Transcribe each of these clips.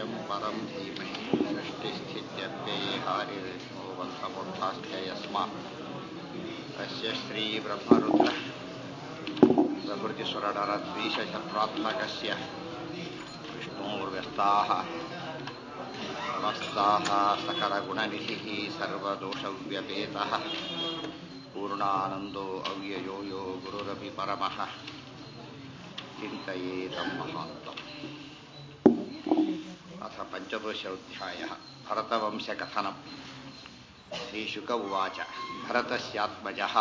सत्यं परं धीमहि सृष्टिस्थित्यप्ययेहारिर्विष्णो बन्धमोक्षाश्च यस्मात् तस्य श्रीब्रह्मरुद्र प्रभृतिसुरनरद्वीषशत्रात्मकस्य विष्णोर्व्यस्ताः समस्ताः सकलगुणनिधिः सर्वदोषव्यपेतः पूर्णानन्दो अव्ययो यो गुरुरपि परमः चिन्तयेतं महान्तम् अथ पञ्चदशोऽध्यायः भरतवंशकथनम् श्रीशुक उवाच भरतस्यात्मजः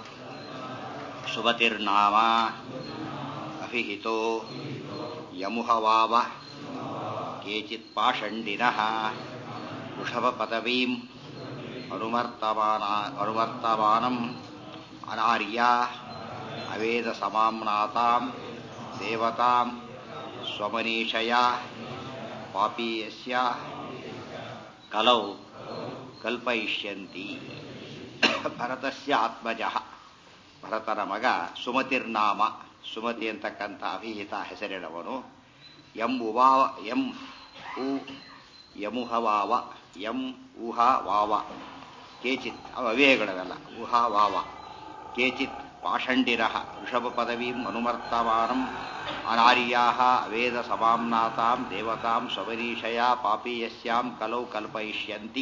सुमतिर्नाम अभिहितो यमुहवाव केचित् पाषण्डिनः वृषभपदवीम् अनुवर्तमाना अनुवर्तमानम् अनार्या अवेदसमाम्नातां देवतां स्वमनीषया पापीयस्य कलौ ಕಲ್ಪಯಿಷ್ಯಂತಿ ಭರತಸ್ಯ ಆತ್ಮಜಃ ಭರತನ ಮಗ ಸುಮತಿರ್ನಾಮ ಸುಮತಿ ಅಂತಕ್ಕಂಥ ಅಭಿಹಿತ ಹೆಸರಿನವನು ಎಂ ಉವಾ ಎಂ ಉ ಯಮುಹವಾವ ಎಂ ಊಹ ವಾವ ಕೇಚಿತ್ ಅವ ಅವ್ಯಯಗಳವೆಲ್ಲ ಊಹ ವಾವ ಕೇಚಿತ್ ಪಾಷಂಡಿರ ಋಷಭ ಪದವೀಂ ಅನುಮರ್ತಮಾನಂ ಅನಾರ್ಯಾ ವೇದ ಸಮಾಮ್ನಾತಾಂ ದೇವತಾಂ ಸ್ವಮನೀಷಯ ಪಾಪೀಯಸ್ಯಾಂ ಕಲೌ ಕಲ್ಪಯಿಷ್ಯಂತಿ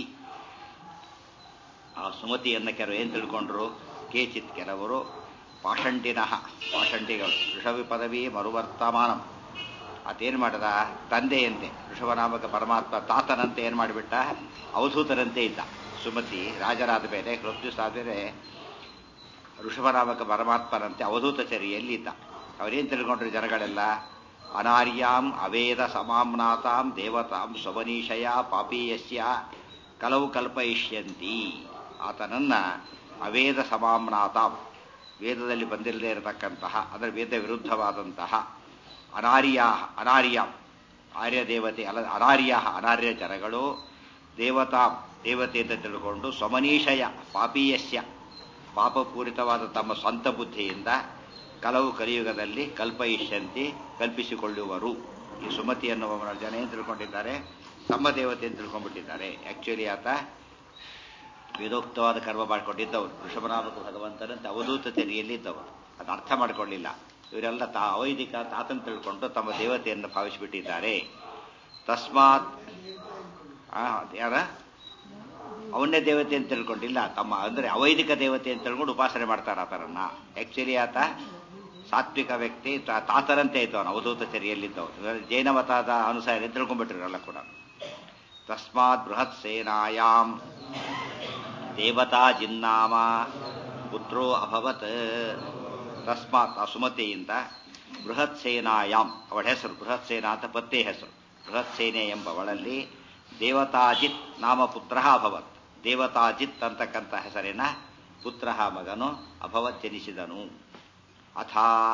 ಆ ಸುಮತಿಯನ್ನು ಕೆಲವರು ಏನು ತಿಳ್ಕೊಂಡ್ರು ಕೇಚಿತ್ ಕೆಲವರು ಪಾಷಂಡಿನಃ ಪಾಷಂಡಿಗಳು ಋಷಭ ಪದವಿ ಮರುವರ್ತಮಾನಂ ಆತೇನು ಮಾಡಿದ ತಂದೆಯಂತೆ ಋಷಭನಾಮಕ ಪರಮಾತ್ಮ ತಾತನಂತೆ ಏನು ಮಾಡಿಬಿಟ್ಟ ಅವಧೂತರಂತೆ ಇದ್ದ ಸುಮತಿ ರಾಜರಾದ ಮೇಲೆ ಮೃತ್ಯುಸಾದರೆ ಋಷಭನಾಮಕ ಪರಮಾತ್ಮನಂತೆ ಅವಧೂತ ಚರಿಯಲ್ಲಿ ಇದ್ದ ಅವರೇನು ತಿಳ್ಕೊಂಡ್ರು ಜನಗಳೆಲ್ಲ ಅನಾರ್ಯಾಂ ಅವೇದ ಸಮಾಮ್ನಾತಾಂ ದೇವತಾಂ ಸ್ವಮನೀಷಯ ಪಾಪೀಯಸ್ಯ ಕಲವು ಕಲ್ಪಯಿಷ್ಯಂತಿ ಆತನನ್ನ ಅವೇದ ಸಮಾಮ್ನಾತಾಂ ವೇದದಲ್ಲಿ ಬಂದಿಲ್ಲದೆ ಇರತಕ್ಕಂತಹ ಅದರ ವೇದ ವಿರುದ್ಧವಾದಂತಹ ಅನಾರ್ಯಾ ಅನಾರ್ಯ ಆರ್ಯ ದೇವತೆ ಅಲ್ಲ ಅನಾರ್ಯ ಅನಾರ್ಯ ಜನಗಳು ದೇವತಾ ದೇವತೆ ಅಂತ ತಿಳ್ಕೊಂಡು ಸ್ವಮನೀಷಯ ಪಾಪೀಯಸ್ಯ ಪಾಪಪೂರಿತವಾದ ತಮ್ಮ ಸ್ವಂತ ಬುದ್ಧಿಯಿಂದ ಕಲವು ಕಲಿಯುಗದಲ್ಲಿ ಕಲ್ಪಯಿಷ್ಯಂತಿ ಕಲ್ಪಿಸಿಕೊಳ್ಳುವರು ಈ ಸುಮತಿ ಎನ್ನುವ ಜನ ಏನು ತಿಳ್ಕೊಂಡಿದ್ದಾರೆ ತಮ್ಮ ದೇವತೆ ಅಂತ ತಿಳ್ಕೊಂಡ್ಬಿಟ್ಟಿದ್ದಾರೆ ಆಕ್ಚುಲಿ ಆತ ವೇದೋಕ್ತವಾದ ಕರ್ಮ ಮಾಡ್ಕೊಂಡಿದ್ದವರು ಋಷಭನಾಮಕ ಭಗವಂತನಂತ ಅವಧೂತ ತೆರೆಯಲ್ಲಿದ್ದವರು ಅದು ಅರ್ಥ ಮಾಡ್ಕೊಳ್ಳಿಲ್ಲ ಇವರೆಲ್ಲ ತಾ ಅವೈದಿಕ ತಾತನ್ ತಿಳ್ಕೊಂಡು ತಮ್ಮ ದೇವತೆಯನ್ನು ಭಾವಿಸಿಬಿಟ್ಟಿದ್ದಾರೆ ತಸ್ಮಾತ್ ಯಾರ ಅವನ್ನೇ ದೇವತೆ ಅಂತ ತಿಳ್ಕೊಂಡಿಲ್ಲ ತಮ್ಮ ಅಂದ್ರೆ ಅವೈದಿಕ ದೇವತೆ ಅಂತ ತಿಳ್ಕೊಂಡು ಉಪಾಸನೆ ಮಾಡ್ತಾರೆ ಆತರನ್ನ ಆಕ್ಚುಲಿ ಆತ ಸಾತ್ವಿಕ ವ್ಯಕ್ತಿ ತಾತರಂತೆ ಇದ್ದವನು ಅವಧೂತ ಚರಿಯಲ್ಲಿದ್ದವನು ಜೈನ ಮತದ ಅನುಸಾರ ತಿಳ್ಕೊಂಡ್ಬಿಟ್ರಲ್ಲ ಕೂಡ ತಸ್ಮಾತ್ ಬೃಹತ್ ಸೇನಾಯಾಮ್ ದೇವತಾ ಜಿನ್ನಾಮ ಪುತ್ರೋ ಅಭವತ್ ತಸ್ಮಾತ್ ಅಸುಮತಿಯಿಂದ ಬೃಹತ್ ಸೇನಾಯಾಮ್ ಅವಳ ಹೆಸರು ಬೃಹತ್ ಸೇನಾ ಅಂತ ಪತ್ತೆ ಹೆಸರು ಬೃಹತ್ ಸೇನೆ ಎಂಬವಳಲ್ಲಿ ದೇವತಾಜಿತ್ ನಾಮ ಪುತ್ರ ಅಭವತ್ ದೇವತಾಜಿತ್ ಅಂತಕ್ಕಂಥ ಹೆಸರಿನ ಪುತ್ರ ಮಗನು ಅಭವತ್ ಜನಿಸಿದನು ಅಥ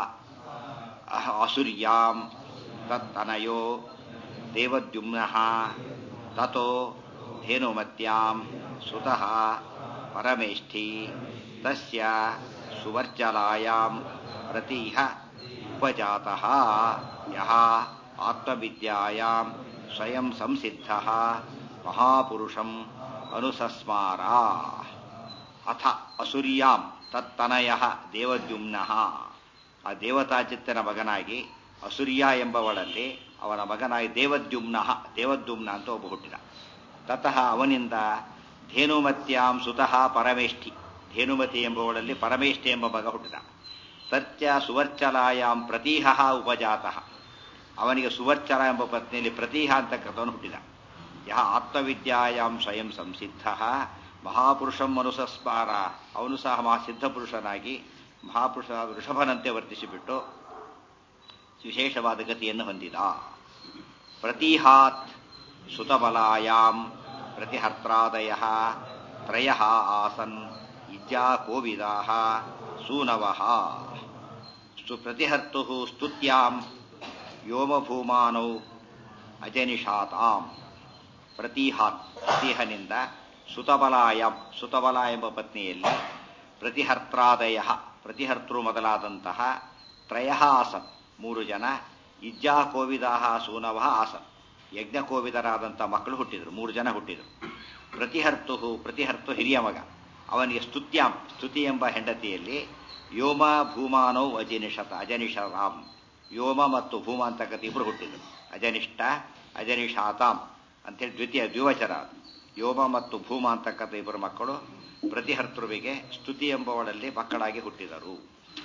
ಅಸುರ್ಯಾಂ ತತ್ತನಯೋ ದೇವದ್ಯುಮ್ನ ತತೋ ಧೇನುಮತ್ಯಾಂ ಸುತಃ ಪರಮೇಷ್ಠಿ ತಸ್ಯ ಸುವರ್ಚಲಾಯಾಂ ಪ್ರತೀಹ ಉಪಜಾತಃ ಯಹ ಆತ್ಮವಿದ್ಯಾಯಾಂ ಸ್ವಯಂ ಸಂಸಿದ್ಧಃ ಮಹಾಪುರುಷಂ ಅನುಸಸ್ಮಾರ ಅಥ ಅಸುರ್ಯಾಂ ತತ್ತನಯ ದೇವದ್ಯುಮ್ನ ಆ ದೇವತಾಚಿತ್ತನ ಮಗನಾಗಿ ಅಸುರ್ಯ ಎಂಬವಳಲ್ಲಿ ಅವನ ಮಗನಾಗಿ ದೇವದ್ಯುಮ್ನ ದೇವದ್ಯುಮ್ನ ಅಂತ ಒಬ್ಬ ಹುಟ್ಟಿದ ತತಃ ಅವನಿಂದ ಧೇನುಮತ್ಯಾಂ ಸುತಃ ಪರಮೇಷ್ಠಿ ಧೇನುಮತಿ ಎಂಬುವಳಲ್ಲಿ ಪರಮೇಷ್ಠಿ ಎಂಬ ಮಗ ಹುಟ್ಟಿದ ಸತ್ಯ ಸುವರ್ಚಲಾಯಾಂ ಪ್ರತೀಹ ಉಪಜಾತಃ ಅವನಿಗೆ ಸುವರ್ಚಲ ಎಂಬ ಪತ್ನಿಯಲ್ಲಿ ಪ್ರತೀಹ ಅಂತಕ್ಕಂಥವನು ಹುಟ್ಟಿದ ಯಹ ಆತ್ಮವಿದ್ಯಾಯಾಂ ಸ್ವಯಂ ಸಂಸಿದ್ಧ ಮಹಾಪುರುಷಂ ಮನುಸಸ್ಮಾರ ಅವನು ಸಹ ಮಹಾ ಸಿದ್ಧಪುರುಷನಾಗಿ ಮಹಾಪುರುಷ ವೃಷಭನಂತೆ ವರ್ತಿಸಿಬಿಟ್ಟು ವಿಶೇಷವಾದ ಗತಿಯನ್ನು ಹೊಂದಿದ ಪ್ರತೀಹಾತ್ ಸುತಬಲಾಯಾಂ ಪ್ರತಿಹರ್ತ್ರಾದಯ ತ್ರಯ ಆಸನ್ ಇಜ್ಜಾ ಕೋವಿದಾ ಸೂನವ ಪ್ರತಿಹರ್ತು ಸ್ತುತ್ಯಾಂ ವ್ಯೋಮಭೂಮಾನೌ ಅಜನಿಷಾತಾಂ ಪ್ರತಿಹಾತ್ ಪ್ರತಿಹನಿಂದ ಸುತಬಲಾಯಂ ಸುತಬಲ ಎಂಬ ಪತ್ನಿಯಲ್ಲಿ ಪ್ರತಿಹರ್ತ್ರಾದಯ ಪ್ರತಿಹರ್ತೃ ಮೊದಲಾದಂತಹ ತ್ರಯ ಆಸನ್ ಮೂರು ಜನ ಇಜ್ಜಾ ಕೋವಿದಾಹ ಸೂನವ ಆಸನ್ ಯಜ್ಞಕೋವಿದರಾದಂಥ ಮಕ್ಕಳು ಹುಟ್ಟಿದರು ಮೂರು ಜನ ಹುಟ್ಟಿದರು ಪ್ರತಿಹರ್ತು ಪ್ರತಿಹರ್ತು ಹಿರಿಯ ಮಗ ಅವನಿಗೆ ಸ್ತುತ್ಯಾಂ ಸ್ತುತಿ ಎಂಬ ಹೆಂಡತಿಯಲ್ಲಿ ವ್ಯೋಮ ಭೂಮಾನೋ ಅಜನಿಷತ ಅಜನಿಷರಾಮ್ ವ್ಯೋಮ ಮತ್ತು ಭೂಮ ಅಂತಕ್ಕಂಥ ಇಬ್ಬರು ಹುಟ್ಟಿದರು ಅಜನಿಷ್ಠ ಅಜನಿಷಾತಾಂ ಅಂತೇಳಿ ದ್ವಿತೀಯ ದ್ವಿವಚನ ವ್ಯೋಮ ಮತ್ತು ಭೂಮ ಅಂತಕ್ಕಂಥ ಇಬ್ಬರು ಮಕ್ಕಳು ಪ್ರತಿಹರ್ತೃವಿಗೆ ಸ್ತುತಿ ಎಂಬವಳಲ್ಲಿ ಮಕ್ಕಳಾಗಿ ಹುಟ್ಟಿದರು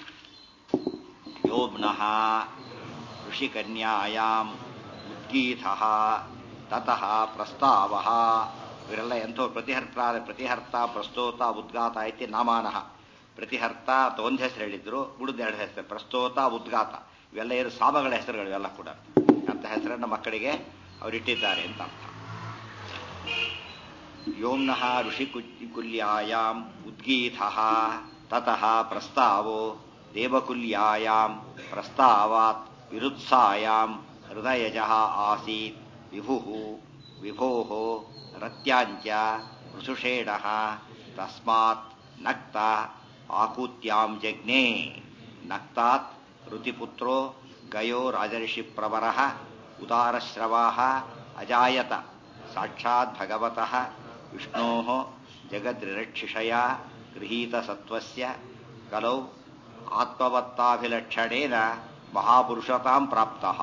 ಯೋಮ್ನಃ ಋಷಿಕನ್ಯಾಯಾಂ ಉದ್ಗೀತ ತತಃ ಪ್ರಸ್ತಾವ ಇವರೆಲ್ಲ ಎಂಥೋ ಪ್ರತಿಹರ್ತ ಪ್ರತಿಹರ್ತ ಪ್ರಸ್ತೋತ ಉದ್ಗಾತ ಐತಿ ನಾಮಾನಃ ಪ್ರತಿಹರ್ತ ಅಂತ ಒಂದು ಹೆಸರು ಹೇಳಿದ್ರು ಉಳಿದ ಎರಡು ಹೆಸರು ಪ್ರಸ್ತೋತ ಉದ್ಗಾತ ಇವೆಲ್ಲ ಏನು ಸಾಮಗಳ ಹೆಸರುಗಳು ಇವೆಲ್ಲ ಕೂಡ ಅಂತ ಹೆಸರನ್ನು ಮಕ್ಕಳಿಗೆ ಅವರಿಟ್ಟಿದ್ದಾರೆ ಅಂತ ಅರ್ಥ ಯೋಮ್ನಃ ಋಷಿಕುಲ್ಯಾಯಾಂ ಉದ್ಗೀತ ತತಃ ಪ್ರಸ್ತಾವೋ ದೇವಕುಲ್ಯಾಯಾಂ ಪ್ರಸ್ತಾವಾತ್ ವಿರುತ್ಸಾಯಾಂ ಹೃದಯಜ ಆಸೀತ್ ವಿಭು ವಿಭೋ ರತ್ಯಾಂಚ ಋಷುಷೇಣ ತಸ್ಮಾತ್ ನಕ್ತ ಆಕೂತ್ಯಾಂ ಜಜ್ಞೆ ನಕ್ತಾತ್ ಋತಿಪುತ್ರೋ ಗಯೋ ರಾಜರ್ಷಿ ಪ್ರವರ ಉದಾರಶ್ರವಾ ಅಜಾಯತ ಸಾಕ್ಷಾತ್ ಭಗವತಃ ವಿಷ್ಣೋ ಜಗದ್ರಿರಕ್ಷಿಷಯ ಗೃಹೀತಸತ್ವಸ್ಯ ಕಲೌ ಆತ್ಮವತ್ತಾಭಿಲಕ್ಷಣೇನ ಮಹಾಪುರುಷತಾಂ ಪ್ರಾಪ್ತಃ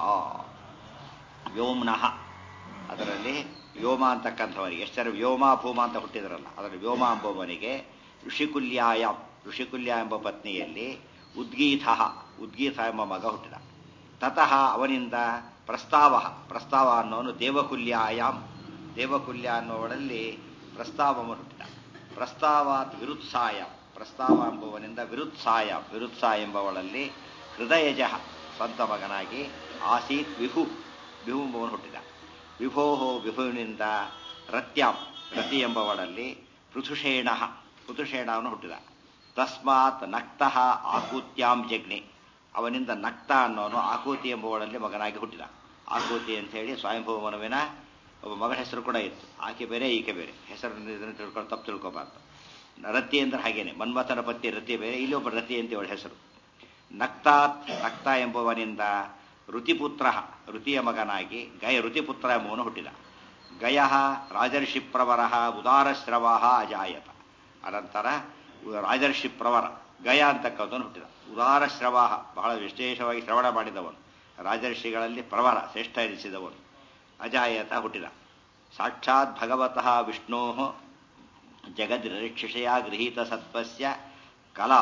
ವ್ಯೋಮ್ನಃ ಅದರಲ್ಲಿ ವ್ಯೋಮ ಅಂತಕ್ಕಂಥವನಿಗೆ ಎಷ್ಟು ಜನ ವ್ಯೋಮ ಭೂಮ ಅಂತ ಹುಟ್ಟಿದ್ರಲ್ಲ ಅದರ ವ್ಯೋಮ ಎಂಬುವನಿಗೆ ಋಷಿಕುಲ್ಯಾಯ ಋಷಿಕುಲ್ಯ ಎಂಬ ಪತ್ನಿಯಲ್ಲಿ ಉದ್ಗೀತ ಉದ್ಗೀತ ಎಂಬ ಮಗ ಹುಟ್ಟಿದ ತತಃ ಅವನಿಂದ ಪ್ರಸ್ತಾವ ಪ್ರಸ್ತಾವ ಅನ್ನೋನು ದೇವಕುಲ್ಯಾಯಾಮ್ ದೇವಕುಲ್ಯ ಅನ್ನೋವಳಲ್ಲಿ ಪ್ರಸ್ತಾವವನ್ನು ಹುಟ್ಟಿದ ಪ್ರಸ್ತಾವಾತ್ ವಿರುತ್ಸಾಯ ಪ್ರಸ್ತಾವ ಎಂಬುವನಿಂದ ವಿರುತ್ಸಾಯ ವಿರುತ್ಸಾಯ ಎಂಬವಳಲ್ಲಿ ಹೃದಯಜ ಸ್ವಂತ ಮಗನಾಗಿ ಆಸೀತ್ ವಿಭು ವಿಭು ಎಂಬವನು ಹುಟ್ಟಿದ ವಿಭೋ ವಿಭುವಿನಿಂದ ರತ್ಯಾಂ ರತಿ ಎಂಬವಳಲ್ಲಿ ಪೃಥುಷೇಣ ಪೃಥುಷೇಣವನ್ನು ಹುಟ್ಟಿದ ತಸ್ಮಾತ್ ನಕ್ತಃ ಆಕೂತ್ಯಾಂ ಜಗ್ನಿ ಅವನಿಂದ ನಕ್ತ ಅನ್ನೋನು ಆಕೂತಿ ಎಂಬುವಳಲ್ಲಿ ಮಗನಾಗಿ ಹುಟ್ಟಿದ ಆಕೂತಿ ಅಂತ ಹೇಳಿ ಸ್ವಯಂಭವ ಮನುವಿನ ಒಬ್ಬ ಮಗಳ ಹೆಸರು ಕೂಡ ಇತ್ತು ಆಕೆ ಬೇರೆ ಈಕೆ ಬೇರೆ ಹೆಸರನ್ನು ಇದನ್ನು ತಿಳ್ಕೊಂಡು ತಪ್ಪು ತಿಳ್ಕೊಬಾರ್ದು ರತಿ ಅಂದ್ರೆ ಹಾಗೇನೆ ಮನ್ಮಥನ ಪತ್ನಿ ರತಿ ಬೇರೆ ಇಲ್ಲಿ ಒಬ್ಬ ರತಿ ಅಂತ ಇವಳ ಹೆಸರು ನಕ್ತಾತ್ ನಕ್ತ ಎಂಬುವನಿಂದ ಋತಿಪುತ್ರ ಋತಿಯ ಮಗನಾಗಿ ಗಯ ಋತಿಪುತ್ರ ಎಂಬುವನು ಹುಟ್ಟಿದ ಗಯ ರಾಜರ್ಷಿ ಪ್ರವರ ಉದಾರಶ್ರವ ಅಜಾಯತ ಅನಂತರ ರಾಜರ್ಷಿ ಪ್ರವರ ಗಯ ಅಂತಕ್ಕಂಥವನು ಹುಟ್ಟಿದ ಉದಾರ ಶ್ರವ ಬಹಳ ವಿಶೇಷವಾಗಿ ಶ್ರವಣ ಮಾಡಿದವನು ರಾಜರ್ಷಿಗಳಲ್ಲಿ ಪ್ರವರ ಶ್ರೇಷ್ಠ ಎನಿಸಿದವನು ಅಜಾಯತ ಹುಟ್ಟಿದ ಸಾಕ್ಷಾತ್ ಭಗವತಃ ವಿಷ್ಣೋ ಜಗದ್ರಿರಕ್ಷಿಷಯ ಗೃಹೀತ ಸತ್ವಸ್ಯ ಕಲಾ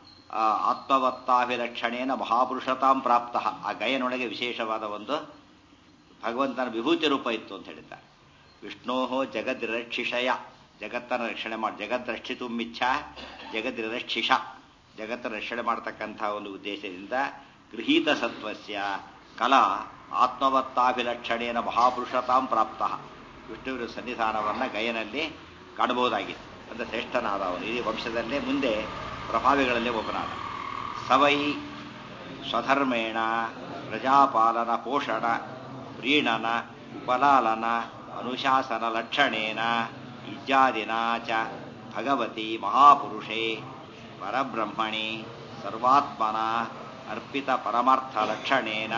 ಆತ್ಮವತ್ತಾಭಿರಕ್ಷಣೇನ ಮಹಾಪುರುಷತಾಂ ಪ್ರಾಪ್ತ ಆ ಗಯನೊಳಗೆ ವಿಶೇಷವಾದ ಒಂದು ಭಗವಂತನ ವಿಭೂತಿ ರೂಪ ಇತ್ತು ಅಂತ ಹೇಳಿದ್ದಾರೆ ವಿಷ್ಣೋ ಜಗದ್ರಿರಕ್ಷಿಷಯ ಜಗತ್ತನ್ನು ರಕ್ಷಣೆ ಮಾಡಿ ಜಗದ್ರಕ್ಷಿತು ಮಿಚ್ಛ ಜಗದ್ರಿರಕ್ಷಿಷ ಜಗತ್ತನ್ನು ರಕ್ಷಣೆ ಮಾಡತಕ್ಕಂಥ ಒಂದು ಉದ್ದೇಶದಿಂದ ಗೃಹೀತ ಸತ್ವಸ್ಯ ಕಲಾ ಆತ್ಮವತ್ತಾಭಿಲಕ್ಷಣೇನ ಮಹಾಪುರುಷತಾಂ ಪ್ರಾಪ್ತ ವಿಷ್ಣುವಿನ ಸನ್ನಿಧಾನವನ್ನು ಗಯನಲ್ಲಿ ಕಾಣಬಹುದಾಗಿತ್ತು ಅಂದರೆ ಶ್ರೇಷ್ಠನಾದ ಅವನು ಇಡೀ ವಂಶದಲ್ಲೇ ಮುಂದೆ ಪ್ರಭಾವಿಗಳಲ್ಲೇ ಒಬ್ಬನಾದ ಸವೈ ಸ್ವಧರ್ಮೇಣ ಪ್ರಜಾಪಾಲನ ಪೋಷಣ ಪ್ರೀಣನ ಉಪಲಾಲನ ಅನುಶಾಸನ ಲಕ್ಷಣೇನ ಇತ್ಯಾದಿನ ಚ ಭಗವತಿ ಮಹಾಪುರುಷೇ ಪರಬ್ರಹ್ಮಣಿ ಸರ್ವಾತ್ಮನ ಅರ್ಪಿತ ಪರಮಾರ್ಥ ಲಕ್ಷಣೇನ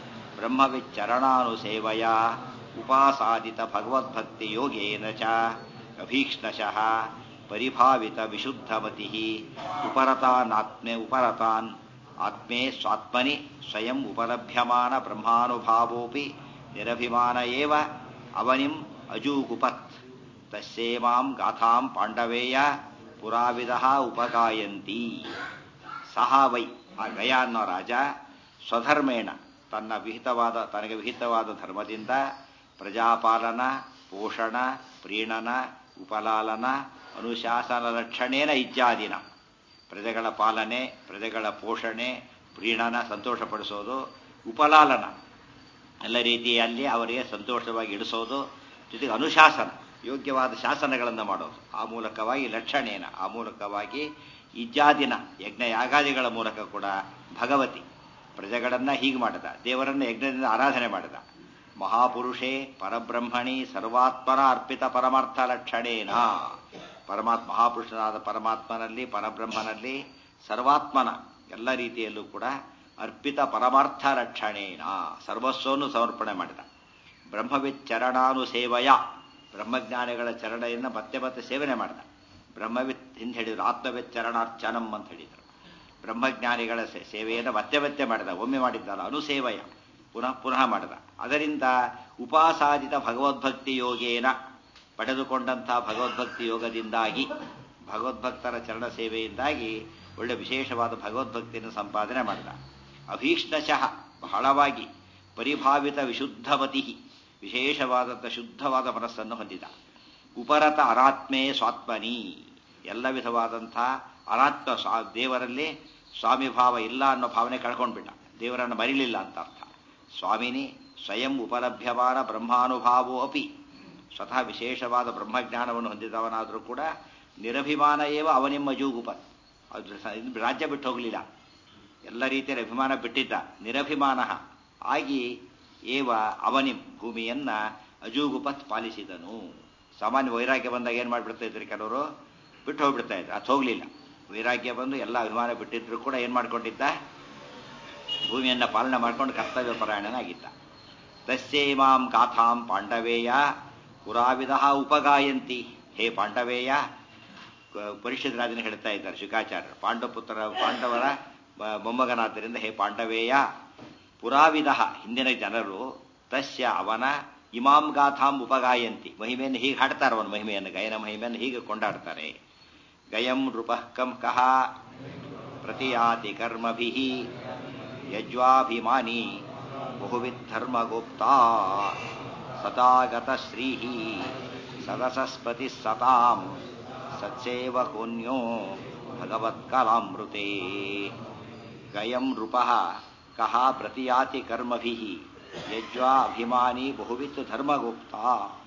ಬ್ರಹ್ಮವಿಚ್ಚರಣಾನುಸೇವಯ ಉಪಾಸಾದಿತ ಭಗವದ್ಭಕ್ತಿ ಯೋಗೇನ ಚ ಅಭೀಕ್ಷ್ಣಶಃ ಪರಿಭಾವಿತ ವಿಶುದ್ಧಮತಿ ಉಪರತಾನಾತ್ಮೆ ಉಪರತಾನ್ ಆತ್ಮೇ ಸ್ವಾತ್ಮನಿ ಸ್ವಯಂ ಉಪಲಭ್ಯಮಾನ ಬ್ರಹ್ಮಾನುಭಾವೋಪಿ ನಿರಭಿಮಾನ ಏವ ಅವನಿಂ ಅಜೂಗುಪತ್ ತಸ್ಯೇಮಾಂ ಗಾಥಾಂ ಪಾಂಡವೇಯ ಪುರಾವಿದ ಉಪಗಾಯಂತಿ ಸಹ ವೈ ಆ ಗಯ ಅನ್ನೋ ರಾಜ ಸ್ವಧರ್ಮೇಣ ತನ್ನ ವಿಹಿತವಾದ ತನಗೆ ವಿಹಿತವಾದ ಧರ್ಮದಿಂದ ಪ್ರಜಾಪಾಲನ ಪೋಷಣ ಪ್ರೀಣನ ಉಪಲಾಲನ ಅನುಶಾಸನ ಲಕ್ಷಣೇನ ಇತ್ಯಾದಿನ ಪ್ರಜೆಗಳ ಪಾಲನೆ ಪ್ರಜೆಗಳ ಪೋಷಣೆ ಪ್ರೀಣನ ಸಂತೋಷಪಡಿಸೋದು ಉಪಲಾಲನ ಎಲ್ಲ ರೀತಿಯಲ್ಲಿ ಅವರಿಗೆ ಸಂತೋಷವಾಗಿ ಇಡಿಸೋದು ಜೊತೆಗೆ ಅನುಶಾಸನ ಯೋಗ್ಯವಾದ ಶಾಸನಗಳನ್ನು ಮಾಡೋದು ಆ ಮೂಲಕವಾಗಿ ಲಕ್ಷಣೇನ ಆ ಮೂಲಕವಾಗಿ ಇತ್ಯಾದಿನ ಯಜ್ಞ ಯಾಗಾದಿಗಳ ಮೂಲಕ ಕೂಡ ಭಗವತಿ ಪ್ರಜೆಗಳನ್ನ ಹೀಗೆ ಮಾಡಿದ ದೇವರನ್ನ ಯಜ್ಞದಿಂದ ಆರಾಧನೆ ಮಾಡಿದ ಮಹಾಪುರುಷೇ ಪರಬ್ರಹ್ಮಣಿ ಸರ್ವಾತ್ಮನ ಅರ್ಪಿತ ಪರಮಾರ್ಥ ಲಕ್ಷಣೇನ ಪರಮಾತ್ಮ ಮಹಾಪುರುಷನಾದ ಪರಮಾತ್ಮನಲ್ಲಿ ಪರಬ್ರಹ್ಮನಲ್ಲಿ ಸರ್ವಾತ್ಮನ ಎಲ್ಲ ರೀತಿಯಲ್ಲೂ ಕೂಡ ಅರ್ಪಿತ ಪರಮಾರ್ಥ ರಕ್ಷಣೇನ ಸರ್ವಸ್ವವನ್ನು ಸಮರ್ಪಣೆ ಮಾಡಿದ ಬ್ರಹ್ಮವಿತ್ ಚರಣಾನುಸೇವಯ ಬ್ರಹ್ಮಜ್ಞಾನಿಗಳ ಚರಣೆಯಿಂದ ಮತ್ತೆ ಮತ್ತೆ ಸೇವನೆ ಮಾಡ್ದ ಬ್ರಹ್ಮವಿತ್ ಹಿಂದೆ ಹೇಳಿದ್ರು ಆತ್ಮವಿತ್ ಚರಣಾರ್ಚನಂ ಅಂತ ಹೇಳಿದರು ಬ್ರಹ್ಮಜ್ಞಾನಿಗಳ ಸೇ- ಸೇವೆಯನ್ನು ಮತ್ತೆ ಮತ್ತೆ ಮಾಡಿದ ಒಮ್ಮೆ ಮಾಡಿದ್ದಲ್ಲ ಅನುಸೇವಯ ಪುನಃ ಪುನಃ ಮಾಡಿದ ಅದರಿಂದ ಉಪಾಸಾದಿತ ಭಗವದ್ಭಕ್ತಿ ಯೋಗೇನ ಪಡೆದುಕೊಂಡಂತಹ ಭಗವದ್ಭಕ್ತಿ ಯೋಗದಿಂದಾಗಿ ಭಗವದ್ಭಕ್ತರ ಚರಣ ಸೇವೆಯಿಂದಾಗಿ ಒಳ್ಳೆ ವಿಶೇಷವಾದ ಭಗವದ್ಭಕ್ತಿಯನ್ನು ಸಂಪಾದನೆ ಮಾಡಿದ ಅಭೀಷ್ಣಶಃ ಬಹಳವಾಗಿ ಪರಿಭಾವಿತ ವಿಶುದ್ಧಮತಿ ವಿಶೇಷವಾದಂಥ ಶುದ್ಧವಾದ ಮನಸ್ಸನ್ನು ಹೊಂದಿದ ಉಪರತ ಅನಾತ್ಮೇ ಸ್ವಾತ್ಮನಿ ಎಲ್ಲ ವಿಧವಾದಂಥ ಅನಾತ್ಮ ಸ್ವಾ ದೇವರಲ್ಲಿ ಸ್ವಾಮಿ ಭಾವ ಇಲ್ಲ ಅನ್ನೋ ಭಾವನೆ ಕಳ್ಕೊಂಡ್ಬಿಟ್ಟ ದೇವರನ್ನು ಮರಿಲಿಲ್ಲ ಅಂತ ಅರ್ಥ ಸ್ವಾಮಿನಿ ಸ್ವಯಂ ಉಪಲಭ್ಯಮಾನ ಬ್ರಹ್ಮಾನುಭಾವೋ ಅಪಿ ಸ್ವತಃ ವಿಶೇಷವಾದ ಬ್ರಹ್ಮಜ್ಞಾನವನ್ನು ಹೊಂದಿದವನಾದರೂ ಕೂಡ ನಿರಭಿಮಾನ ಏವ ಅವನೆಮ್ಮ ಜೂಗುಪ ಅದು ಸ- ಇದು ರಾಜ್ಯ ಬಿಟ್ಟು ಹೋಗಲಿಲ್ಲ ಎಲ್ಲ ರೀತಿಯ ಅಭಿಮಾನ ಬಿಟ್ಟಿದ್ದ ನಿರಭಿಮಾನ ಆಗಿ ಏವ ಅವನಿ ಭೂಮಿಯನ್ನ ಅಜೂಗುಪತ್ ಪಾಲಿಸಿದನು ಸಾಮಾನ್ಯ ವೈರಾಗ್ಯ ಬಂದಾಗ ಏನು ಮಾಡಿಬಿಡ್ತಾ ಇದ್ರು ಕೆಲವರು ಬಿಟ್ಟು ಹೋಗ್ಬಿಡ್ತಾ ಇದ್ರು ಅದು ಹೋಗಲಿಲ್ಲ ವೈರಾಗ್ಯ ಬಂದು ಎಲ್ಲ ಅಭಿಮಾನ ಬಿಟ್ಟಿದ್ರು ಕೂಡ ಏನು ಮಾಡ್ಕೊಂಡಿದ್ದ ಭೂಮಿಯನ್ನ ಪಾಲನೆ ಮಾಡ್ಕೊಂಡು ಕರ್ತವ್ಯ ಪರಾಯಣನಾಗಿದ್ದ ತಸ್ಯೈಮಾಂ ಗಾಥಾಂ ಪಾಂಡವೇಯ ಪುರಾವಿಧ ಉಪಗಾಯಂತಿ ಹೇ ಪಾಂಡವೇಯ ಕ- ಪರಿಷತ್ ರಾಜನ ಹೇಳ್ತಾ ಇದ್ದಾರೆ ಶುಕಾಚಾರ್ಯರು ಪಾಂಡವಪುತ್ರ ಪಾಂಡವರ ಬ- ಮೊಮ್ಮಗನಾದ್ದರಿಂದ ಹೇ ಪಾಂಡವೇಯ ಪುರಾವಿಧ ಹಿಂದಿನ ಜನರು ತಸ್ಯ ಅವನ ಇಮಾಂ ಗಾಥಾಂ ಉಪಗಾಯಂತಿ ಮಹಿಮೆಯನ್ನು ಹೀಗೆ ಹಾಡ್ತಾರೆ ಅವನ ಮಹಿಮೆಯನ್ನು ಗಯನ ಮಹಿಮೆಯನ್ನು ಹೀಗೆ ಕೊಂಡಾಡ್ತಾರೆ ಗಯಂ ನೃಪಃ ಕಂ ಕಹ ಪ್ರತಿಯಾತಿ ಕರ್ಮಭಿಃ ಯಜ್ವಾಭಿಮಾನಿ ಬಹುವಿಧರ್ಮಗುಪ್ತಾ ಸತಾಗತ ಶ್ರೀಃ ಸದಸಸ್ಪತಿ ಸತಾಂ ಸತ್ಸೇವಕೋನ್ಯೋ ಭಗವತ್ಕಲಾಮೃತೆ ಗಯಂ ನೃಪಃ ಕಹ ಪ್ರತಿಯಾತಿ ಕರ್ಮಭಿಃ ಯಜ್ವಾ ಅಭಿಮಾನಿ ಬಹುವಿತ್ ಧರ್ಮಗುಪ್ತಾ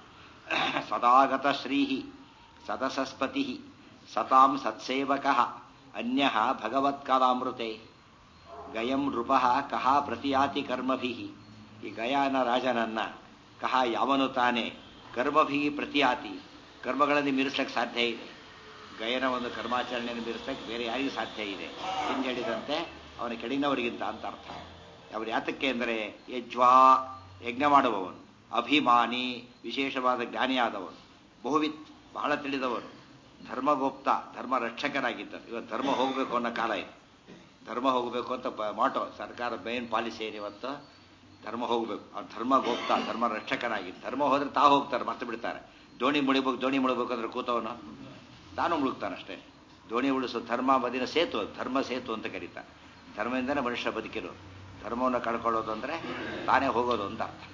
ಸದಾಗತ ಶ್ರೀಃ ಸದಸಸ್ಪತಿ ಸತಾಂ ಸತ್ಸೇವಕಃ ಅನ್ಯಃ ಭಗವತ್ಕಲಾಮೃತೆ ಗಯಂ ನೃಪಃ ಕಹ ಪ್ರತಿಯಾತಿ ಕರ್ಮಭಿಃ ಈ ಗಯಾನ ರಾಜನನ್ನ ಕಹ ಯಾವನು ತಾನೇ ಕರ್ಮಭಿ ಪ್ರತಿಯಾತಿ ಕರ್ಮಗಳಲ್ಲಿ ಮೀರಿಸ್ಲಿಕ್ಕೆ ಸಾಧ್ಯ ಇದೆ ಗಯನ ಒಂದು ಕರ್ಮಾಚರಣೆಯನ್ನು ಮೀರಿಸ್ಲಿಕ್ಕೆ ಬೇರೆ ಯಾರಿಗೂ ಸಾಧ್ಯ ಇದೆ ಹಿಂದೆ ಹೇಳಿದಂತೆ ಅವನ ಕೆಳಗಿನವರಿಗಿಂತ ಅಂತ ಅರ್ಥ ಅವರು ಯಾತಕ್ಕೆ ಅಂದರೆ ಯಜ್ವಾ ಯಜ್ಞ ಮಾಡುವವನು ಅಭಿಮಾನಿ ವಿಶೇಷವಾದ ಜ್ಞಾನಿಯಾದವನು ಬಹುವಿತ್ ಬಹಳ ತಿಳಿದವನು ಧರ್ಮಗೋಪ್ತ ಧರ್ಮ ರಕ್ಷಕನಾಗಿದ್ದರು ಇವತ್ತು ಧರ್ಮ ಹೋಗಬೇಕು ಅನ್ನೋ ಕಾಲ ಇದೆ ಧರ್ಮ ಹೋಗಬೇಕು ಅಂತ ಪ- ಮಾಟೋ ಸರ್ಕಾರ ಮೇನ್ ಪಾಲಿಸಿ ಏನು ಇವತ್ತು ಧರ್ಮ ಹೋಗಬೇಕು ಆ ಧರ್ಮ ಗೋಪ್ತ ಧರ್ಮ ರಕ್ಷಕನಾಗಿದ್ದು ಧರ್ಮ ಹೋದ್ರೆ ತಾ ಹೋಗ್ತಾರೆ ಮತ್ತೆ ಬಿಡ್ತಾರೆ ದೋಣಿ ಮುಳಿಬೇಕು ದೋಣಿ ಮುಳಬೇಕು ಅಂದ್ರೆ ಕೂತವನು ತಾನು ಮುಳುಗ್ತಾನಷ್ಟೇ ದೋಣಿ ಉಳಿಸೋ ಧರ್ಮ ಬದಿನ ಸೇತು ಅದು, ಧರ್ಮ ಸೇತು ಅಂತ ಕರೀತಾರೆ ಧರ್ಮದಿಂದನೇ ಮನುಷ್ಯ ಬದುಕಿರೋದು ಧರ್ಮವನ್ನು ಕಳ್ಕೊಳ್ಳೋದು ಅಂದ್ರೆ ತಾನೇ ಹೋಗೋದು ಅಂತ ಅರ್ಥ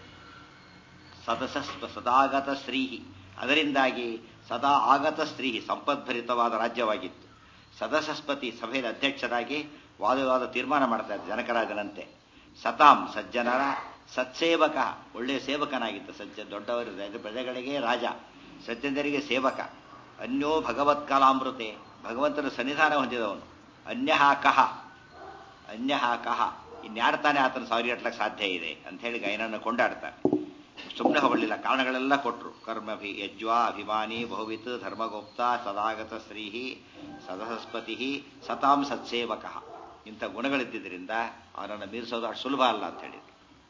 ಸದಸ ಸದಾಗತ ಸ್ತ್ರೀಹಿ ಅದರಿಂದಾಗಿ ಸದಾ ಆಗತ ಸ್ತ್ರೀಹಿ ಸಂಪದ್ಭರಿತವಾದ ರಾಜ್ಯವಾಗಿತ್ತು ಸದಸಸ್ಪತಿ ಸಭೆಯ ಅಧ್ಯಕ್ಷರಾಗಿ ವಾದವಾದ ತೀರ್ಮಾನ ಮಾಡ್ತಾ ಇದ್ದ ಜನಕರಾಜನಂತೆ ಸತಾಂ ಸಜ್ಜನರ ಸತ್ಸೇವಕ ಒಳ್ಳೆಯ ಸೇವಕನಾಗಿದ್ದ ಸಜ್ಜ ದೊಡ್ಡವರು ರಾಜ- ಪ್ರಜೆಗಳಿಗೆ ರಾಜ ಸಜ್ಜನರಿಗೆ ಸೇವಕ ಅನ್ಯೋ ಭಗವತ್ಕಾಲಾಮೃತೆ ಭಗವಂತನ ಸನ್ನಿಧಾನ ಹೊಂದಿದವನು ಅನ್ಯಃ ಕಹ ಅನ್ಯಃ ಕಹ ಇನ್ಯಾರು ತಾನೇ ಆತನ ಸಾವಿರ ಅಟ್ಲಕ್ಕೆ ಸಾಧ್ಯ ಇದೆ ಅಂತ ಹೇಳಿ ಗೈನನ್ನು ಕೊಂಡಾಡ್ತಾರೆ ಸುಮ್ಮನೆ ಹೊರಲಿಲ್ಲ ಕಾರಣಗಳೆಲ್ಲ ಕೊಟ್ಟರು ಕರ್ಮಭಿ ಯಜ್ವಾ ಅಭಿಮಾನಿ ಬಹುವಿತ್ ಧರ್ಮಗುಪ್ತ ಸದಾಗತ ಸ್ತ್ರೀಹಿ ಸದಸಸ್ಪತಿ ಸತಾಂ ಸತ್ಸೇವಕ ಇಂಥ ಗುಣಗಳಿದ್ದರಿಂದ ಅವನನ್ನು ಮೀರಿಸೋದು ಅಷ್ಟು ಸುಲಭ ಅಲ್ಲ ಅಂತ ಹೇಳಿದ್ರು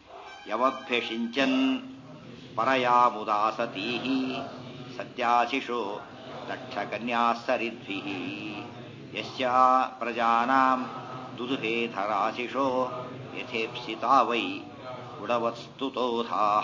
ಯವಭ್ಯಷಿಂಚನ್ ಪರಯಾಮುದಾಸತೀ ಸತ್ಯಾಶಿಷೋ ದಕ್ಷ ಕನ್ಯಾಸರಿದ್ಭಿ ಯಸ್ಯಾ ಪ್ರಜಾನಾಂ ದುದುಹೇಧರಾಶಿಷೋ ಯಥೇಪ್ಸಿತಾ ವೈ ಗುಣವತ್ಸ್ತುತೋಧಾಹ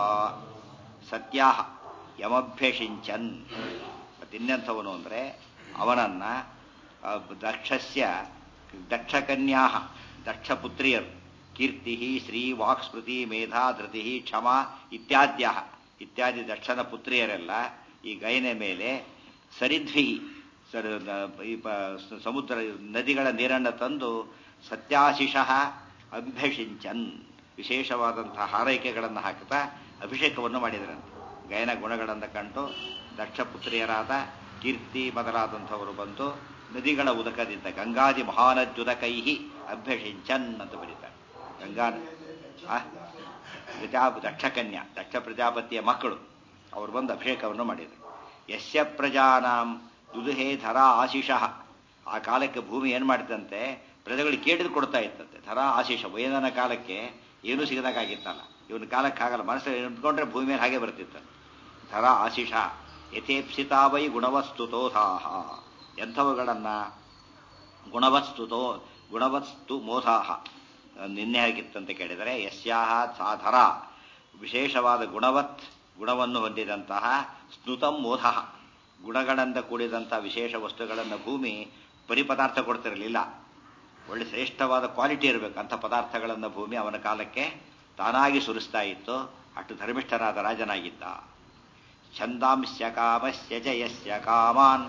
ಸತ್ಯಾ ಯಮಭ್ಯಷಿಂಚನ್ ಮತ್ತಿನ್ನೆಂಥವನು ಅಂದರೆ ಅವನನ್ನ ಆ, ದಕ್ಷಸ್ಯ ದಕ್ಷಕನ್ಯಾ ದಕ್ಷಪುತ್ರಿಯರು ಕೀರ್ತಿ ಶ್ರೀ ವಾಕ್ಸ್ಮೃತಿ ಮೇಧಾ ಧೃತಿ ಕ್ಷಮ ಇತ್ಯಾದ್ಯ ಇತ್ಯಾದಿ ದಕ್ಷನ ಪುತ್ರಿಯರೆಲ್ಲ ಈ ಗಯನ ಮೇಲೆ ಸರಿದ್ವಿ ಸರ್ ಈ ಪ- ಸಮುದ್ರ ನದಿಗಳ ನೀರನ್ನು ತಂದು ಸತ್ಯಾಶಿಷಃ ಅಭ್ಯಷಿಂಚನ್ ವಿಶೇಷವಾದಂತಹ ಹಾರೈಕೆಗಳನ್ನು ಹಾಕುತ್ತಾ ಅಭಿಷೇಕವನ್ನು ಮಾಡಿದರಂತೆ ಗಯನ ಗುಣಗಳನ್ನು ಕಂಡು ದಕ್ಷ ಪುತ್ರಿಯರಾದ ಕೀರ್ತಿ ಮೊದಲಾದಂಥವರು ಬಂದು ನದಿಗಳ ಉದಕದಿಂದ ಗಂಗಾದಿ ಮಹಾನದ್ಯುದಕೈಹಿ ಅಭ್ಯಷಿಂಚನ್ ಅಂತ ಬರೀತಾರೆ ಗಂಗಾ ಆ? ಪ್ರಜಾ ದಕ್ಷಕನ್ಯಾ ದಕ್ಷ ಪ್ರಜಾಪತಿಯ ಮಕ್ಕಳು ಅವರು ಬಂದು ಅಭಿಷೇಕವನ್ನು ಮಾಡಿದರು ಯಸ್ಯ ಪ್ರಜಾನಾಂ ದುದುಹೇ ಧರ ಆಶಿಷಃ ಆ ಕಾಲಕ್ಕೆ ಭೂಮಿ ಏನು ಮಾಡಿದಂತೆ ಪ್ರಜೆಗಳಿಗೆ ಕೇಳಿದು ಕೊಡ್ತಾ ಇತ್ತಂತೆ ಧರ ಆಶಿಷ ವಯದನ ಕಾಲಕ್ಕೆ ಏನೂ ಸಿಗದಾಗಿತ್ತಲ್ಲ ಇವನ ಕಾಲಕ್ಕಾಗಲ್ಲ ಮನಸ್ಸಲ್ಲಿ ನಿಂತ್ಕೊಂಡ್ರೆ ಭೂಮಿ ಮೇಲೆ ಹಾಗೆ ಬರ್ತಿತ್ತು ಧರ ಆಶಿಷ ಯಥೇಪ್ಸಿತಾ ವೈ ಗುಣವಸ್ತುತೋಧಾಹ ಎಂಥವುಗಳನ್ನ ಗುಣವಸ್ತುತೋ ಗುಣವಸ್ತು ಮೋಧಾಹ ನಿನ್ನೆ ಆಗಿತ್ತಂತ ಕೇಳಿದರೆ ಯಸ್ಯಾಹ ಸಾಧರ ವಿಶೇಷವಾದ ಗುಣವತ್ ಗುಣವನ್ನು ಹೊಂದಿದಂತಹ ಸ್ನುತಂ ಮೋಧ ಗುಣಗಳಿಂದ ಕೂಡಿದಂಥ ವಿಶೇಷ ವಸ್ತುಗಳನ್ನು ಭೂಮಿ ಪರಿಪದಾರ್ಥ ಕೊಡ್ತಿರಲಿಲ್ಲ ಒಳ್ಳೆ ಶ್ರೇಷ್ಠವಾದ ಕ್ವಾಲಿಟಿ ಇರಬೇಕು ಅಂಥ ಪದಾರ್ಥಗಳನ್ನು ಭೂಮಿ ಅವನ ಕಾಲಕ್ಕೆ ತಾನಾಗಿ ಸುರಿಸ್ತಾ ಇತ್ತು ಅಷ್ಟು ಧರ್ಮಿಷ್ಠರಾದ ರಾಜನಾಗಿದ್ದ ಛಂದಾಂಶ್ಯ ಕಾಮಸ್ಯ ಜಯಸ್ಯ ಕಾಮಾನ್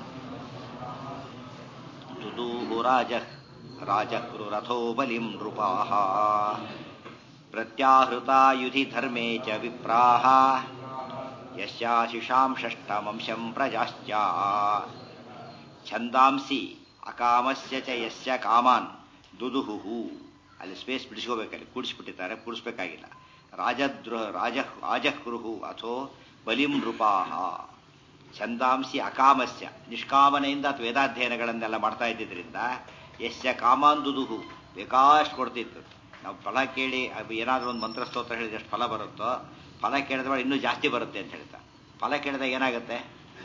ತುದೂಹು ರಾಜ ರಾಜಕೃರಥೋ ಬಲಿಂ ನೃಪಾಹ ಪ್ರತ್ಯಾಹೃತಾ ಯುಧಿ ಧರ್ಮೇ ಚ ವಿಪ್ರಾಹ ಯಸ್ಯಾಶಿಷಾಂ ಷಷ್ಟಮಂಶಂ ಪ್ರಜಾಶ್ಚ ಛಂದಾಂಸಿ ಅಕಾಮಸ್ಯ ಚ ಯಸ್ಯ ಕಾಮಾನ್ ದುದುಹು ಅಲ್ಲಿ ಸ್ಪೇಸ್ ಬಿಡಿಸ್ಕೋಬೇಕಲ್ಲಿ ಕೂಡಿಸ್ಬಿಟ್ಟಿದ್ದಾರೆ ಕೂಡಿಸ್ಬೇಕಾಗಿಲ್ಲ ರಾಜದ್ರೋಹ ರಾಜ ರಾಜಹೃಹು ಅಥೋ ಬಲಿಂ ನೃಪಾಹ ಛಂದಾಂಸಿ ಅಕಾಮಸ್ಯ ನಿಷ್ಕಾಮನೆಯಿಂದ ಅಥವಾ ವೇದಾಧ್ಯಯನಗಳನ್ನೆಲ್ಲ ಮಾಡ್ತಾ ಇದ್ದಿದ್ರಿಂದ ಯಸ್ಯ ಕಾಮಾಂದುದುಹು ಬೇಕಾಷ್ಟು ಕೊಡ್ತಿತ್ತು ನಾವು ಫಲ ಕೇಳಿ ಏನಾದರೂ ಒಂದು ಮಂತ್ರ ಸ್ತೋತ್ರ ಹೇಳಿದ ಎಷ್ಟು ಫಲ ಬರುತ್ತೋ ಫಲ ಕೇಳಿದ್ರೆ ಇನ್ನೂ ಜಾಸ್ತಿ ಬರುತ್ತೆ ಅಂತ ಹೇಳ್ತಾ ಫಲ ಕೇಳಿದಾಗ ಏನಾಗುತ್ತೆ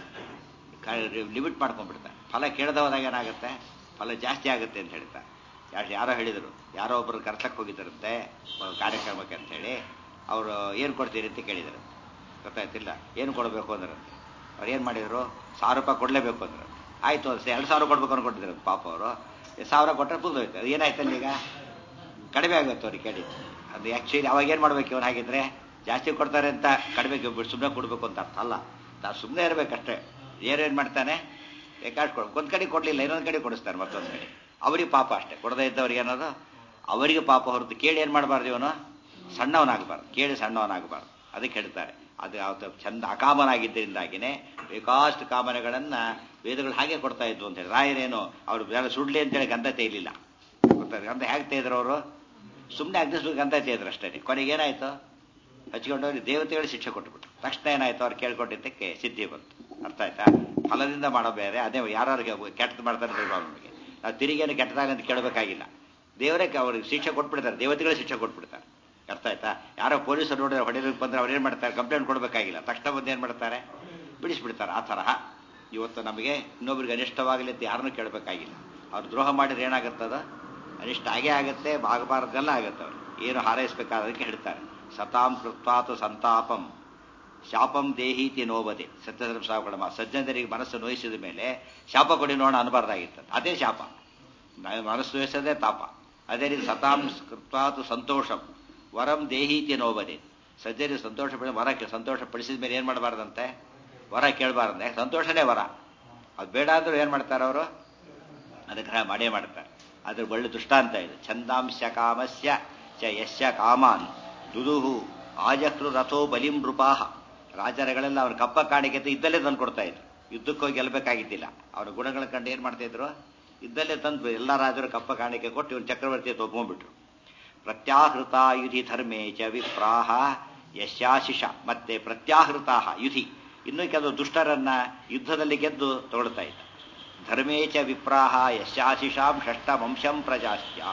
ಲಿಮಿಟ್ ಮಾಡ್ಕೊಂಡ್ಬಿಡ್ತಾರೆ ಫಲ ಕೇಳದವದಾಗ ಏನಾಗುತ್ತೆ ಫಲ ಜಾಸ್ತಿ ಆಗುತ್ತೆ ಅಂತ ಹೇಳ್ತಾ ಯಾರು ಯಾರೋ ಹೇಳಿದರು ಯಾರೋ ಒಬ್ಬರು ಕರ್ಸಕ್ಕೆ ಹೋಗಿದ್ದಾರಂತೆ ಕಾರ್ಯಕ್ರಮಕ್ಕೆ ಅಂತ ಹೇಳಿ ಅವರು ಏನು ಕೊಡ್ತೀರಿ ಅಂತ ಕೇಳಿದರು ಗೊತ್ತಾಯ್ತಿಲ್ಲ ಏನು ಕೊಡಬೇಕು ಅಂದ್ರಂತೆ ಅವ್ರು ಏನು ಮಾಡಿದರು ಸಾವಿರ ರೂಪಾಯಿ ಕೊಡಲೇಬೇಕು ಅಂದ್ರು ಆಯಿತು ಅದು ಎರಡು ಸಾವಿರ ಕೊಡ್ಬೇಕು ಅನ್ಕೊಂಡಿದ್ರು ಪಾಪ ಅವರು ಸಾವಿರ ಕೊಟ್ಟರೆ ಮುಗಿದೋಯ್ತು ಅದು ಏನಾಯ್ತಲ್ಲ ಈಗ ಕಡಿಮೆ ಆಗುತ್ತೆ ಅವ್ರಿಗೆ ಕೇಳಿ ಅದು ಆ್ಯಕ್ಚುಲಿ ಅವಾಗ ಏನು ಮಾಡ್ಬೇಕು ಇವನು ಹಾಗಿದ್ರೆ ಜಾಸ್ತಿ ಕೊಡ್ತಾರೆ ಅಂತ ಕಡಿಮೆ ಸುಮ್ಮನೆ ಕೊಡಬೇಕು ಅಂತ ಅರ್ಥ ಅಲ್ಲ ನಾವು ಸುಮ್ಮನೆ ಇರಬೇಕಷ್ಟೇ ಏನೇನು ಮಾಡ್ತಾನೆ ಬೇಕಾಷ್ಟು ಕೊಡ್ ಒಂದು ಕಡೆ ಕೊಡಲಿಲ್ಲ ಇನ್ನೊಂದು ಕಡೆ ಕೊಡಿಸ್ತಾರೆ ಮತ್ತೊಂದು ಕಡೆ ಅವರಿಗೆ ಪಾಪ ಅಷ್ಟೇ ಕೊಡದೇ ಇದ್ದವ್ರಿಗೆ ಏನದು ಅವರಿಗೆ ಪಾಪ ಹೊರತು ಕೇಳಿ ಏನು ಮಾಡಬಾರ್ದು ಇವನು ಸಣ್ಣವನಾಗಬಾರ್ದು ಕೇಳಿ ಸಣ್ಣವನಾಗಬಾರ್ದು ಅದಕ್ಕೆ ಹೇಳ್ತಾರೆ ಅದು ಅವತ್ತು ಚಂದ ಅಕಾಮನಾಗಿದ್ದರಿಂದಾಗಿನೇ ಬೇಕಾಷ್ಟು ಕಾಮನೆಗಳನ್ನು ವೇದಗಳು ಹಾಗೆ ಕೊಡ್ತಾ ಇದ್ವು ಅಂತ ಹೇಳಿ ರಾಯರೇನು ಅವ್ರು ಬೇರೆ ಸುಡ್ಲಿ ಅಂತೇಳಿ ಗಂಧ ತೇಯಲಿಲ್ಲ ಗೊತ್ತಾಗ ಗಂಧ ಹೇಗೆ ತೇದ್ರು ಅವರು ಸುಮ್ಮನೆ ಅಗ್ನಿಸ್ಬೇಕು ಗಂಧ ತೇದ್ರು ಅಷ್ಟೇ ಕೊನೆಗೆ ಏನಾಯ್ತು ಹಚ್ಕೊಂಡವ್ರಿಗೆ ದೇವತೆಗಳು ಶಿಕ್ಷೆ ಕೊಟ್ಬಿಟ್ರು ತಕ್ಷಣ ಏನಾಯ್ತು ಅವ್ರು ಕೇಳ್ಕೊಂಡಿದ್ದಕ್ಕೆ ಸಿದ್ಧಿ ಬಂತು ಅರ್ಥ ಆಯ್ತಾ ಫಲದಿಂದ ಮಾಡೋ ಬೇರೆ ಅದೇ ಯಾರಿಗೆ ಕೆಟ್ಟದ್ದು ಮಾಡ್ತಾರೆ ನಮಗೆ ನಾವು ತಿರುಗೇನು ಕೆಟ್ಟದಾಗ ಅಂತ ಕೇಳಬೇಕಾಗಿಲ್ಲ ದೇವರೇ ಅವ್ರಿಗೆ ಶಿಕ್ಷೆ ಕೊಟ್ಬಿಡ್ತಾರೆ ದೇವತೆಗಳೇ ಶಿಕ್ಷೆ ಕೊಟ್ಬಿಡ್ತಾರೆ ಅರ್ಥ ಆಯ್ತಾ ಯಾರೋ ಪೊಲೀಸರು ನೋಡಿದ್ರೆ ಹೊಡೆಯೋದಕ್ಕೆ ಬಂದ್ರೆ ಅವ್ರು ಏನು ಮಾಡ್ತಾರೆ ಕಂಪ್ಲೇಂಟ್ ಕೊಡಬೇಕಾಗಿಲ್ಲ ತಕ್ಷಣ ಬಂದು ಏನು ಮಾಡ್ತಾರೆ ಬಿಡಿಸ್ಬಿಡ್ತಾರೆ ಆ ತರಹ ಇವತ್ತು ನಮಗೆ ಇನ್ನೊಬ್ರಿಗೆ ಅನಿಷ್ಟವಾಗಲಿ ಅಂತ ಯಾರನ್ನೂ ಕೇಳಬೇಕಾಗಿಲ್ಲ ಅವ್ರು ದ್ರೋಹ ಮಾಡಿದ್ರೆ ಏನಾಗುತ್ತದ ಅನಿಷ್ಟ ಆಗೇ ಆಗುತ್ತೆ ಆಗಬಾರ್ದೆಲ್ಲ ಆಗುತ್ತೆ ಅವ್ರು ಏನು ಹಾರೈಸಬೇಕಾದಕ್ಕೆ ಹೇಳ್ತಾರೆ ಸತಾಂ ಕೃತ್ವಾತು ಸಂತಾಪಂ ಶಾಪಂ ದೇಹೀತಿ ನೋವದೆ ಸತ್ಯಧರ್ಮ ಸಾವುಗಳ ಮಾ ಸಜ್ಜನರಿಗೆ ಮನಸ್ಸು ನೋಯಿಸಿದ ಮೇಲೆ ಶಾಪ ಕೊಡಿ ನೋಡೋಣ ಅನ್ಬಾರ್ದಾಗಿತ್ತು ಅದೇ ಶಾಪ ಮನಸ್ಸು ನೋಯಿಸೋದೇ ತಾಪ ಅದೇ ರೀತಿ ಸತಾಂ ಕೃತ್ವಾತು ಸಂತೋಷಂ ವರಂ ದೇಹೀತಿ ನೋವದೆ ಸಜ್ಜನಿಗೆ ಸಂತೋಷ ಪಡಿ ವರ ಸಂತೋಷ ಪಡಿಸಿದ ಮೇಲೆ ಏನು ಮಾಡಬಾರ್ದಂತೆ ವರ ಕೇಳಬಾರ್ದಂತೆ ಸಂತೋಷನೇ ವರ ಅದು ಬೇಡ ಅಂದ್ರೂ ಏನು ಮಾಡ್ತಾರೆ ಅವರು ಅದಕ್ಕೆ ಮಾಡೇ ಮಾಡ್ತಾರೆ ಅದ್ರ ಒಳ್ಳೆ ದೃಷ್ಟಾಂತ ಇದು ಛಂದಾಂಶ ಕಾಮಸ್ಯ ಚ ಯಶ್ಯ ಕಾಮಾನ್ ದುದುಹು ಆಜಕ್ರು ರಥೋ ಬಲಿಂ ನೃಪಾಹ ರಾಜರುಗಳೆಲ್ಲ ಅವನ ಕಪ್ಪ ಕಾಣಿಕೆ ಇದ್ದಲ್ಲೇ ತಂದು ಕೊಡ್ತಾ ಇದ್ರು ಯುದ್ಧಕ್ಕೆ ಹೋಗಿ ಗೆಲ್ಲಬೇಕಾಗಿದ್ದಿಲ್ಲ ಅವನ ಗುಣಗಳ ಕಂಡು ಏನು ಮಾಡ್ತಾ ಇದ್ರು ಇದ್ದಲ್ಲೇ ತಂದು ಎಲ್ಲ ರಾಜರು ಕಪ್ಪ ಕಾಣಿಕೆ ಕೊಟ್ಟು ಇವನು ಚಕ್ರವರ್ತಿ ಒಪ್ಕೊಂಡ್ಬಿಟ್ರು ಪ್ರತ್ಯಾಹೃತ ಯುಧಿ ಧರ್ಮೇ ಚ ವಿಪ್ರಾಹ ಯಶಾಶಿಷ ಮತ್ತೆ ಪ್ರತ್ಯಾಹೃತಾಹ ಯುಧಿ ಇನ್ನೂ ಕೆಲವು ದುಷ್ಟರನ್ನ ಯುದ್ಧದಲ್ಲಿ ಗೆದ್ದು ತಗೊಳ್ತಾ ಇದ್ದ ಧರ್ಮೇ ಚ ವಿಪ್ರಾಹ ಯಶಾಶಿಷಾಂ ಷಷ್ಟ ವಂಶಂ ಪ್ರಜಾಸ್ಯ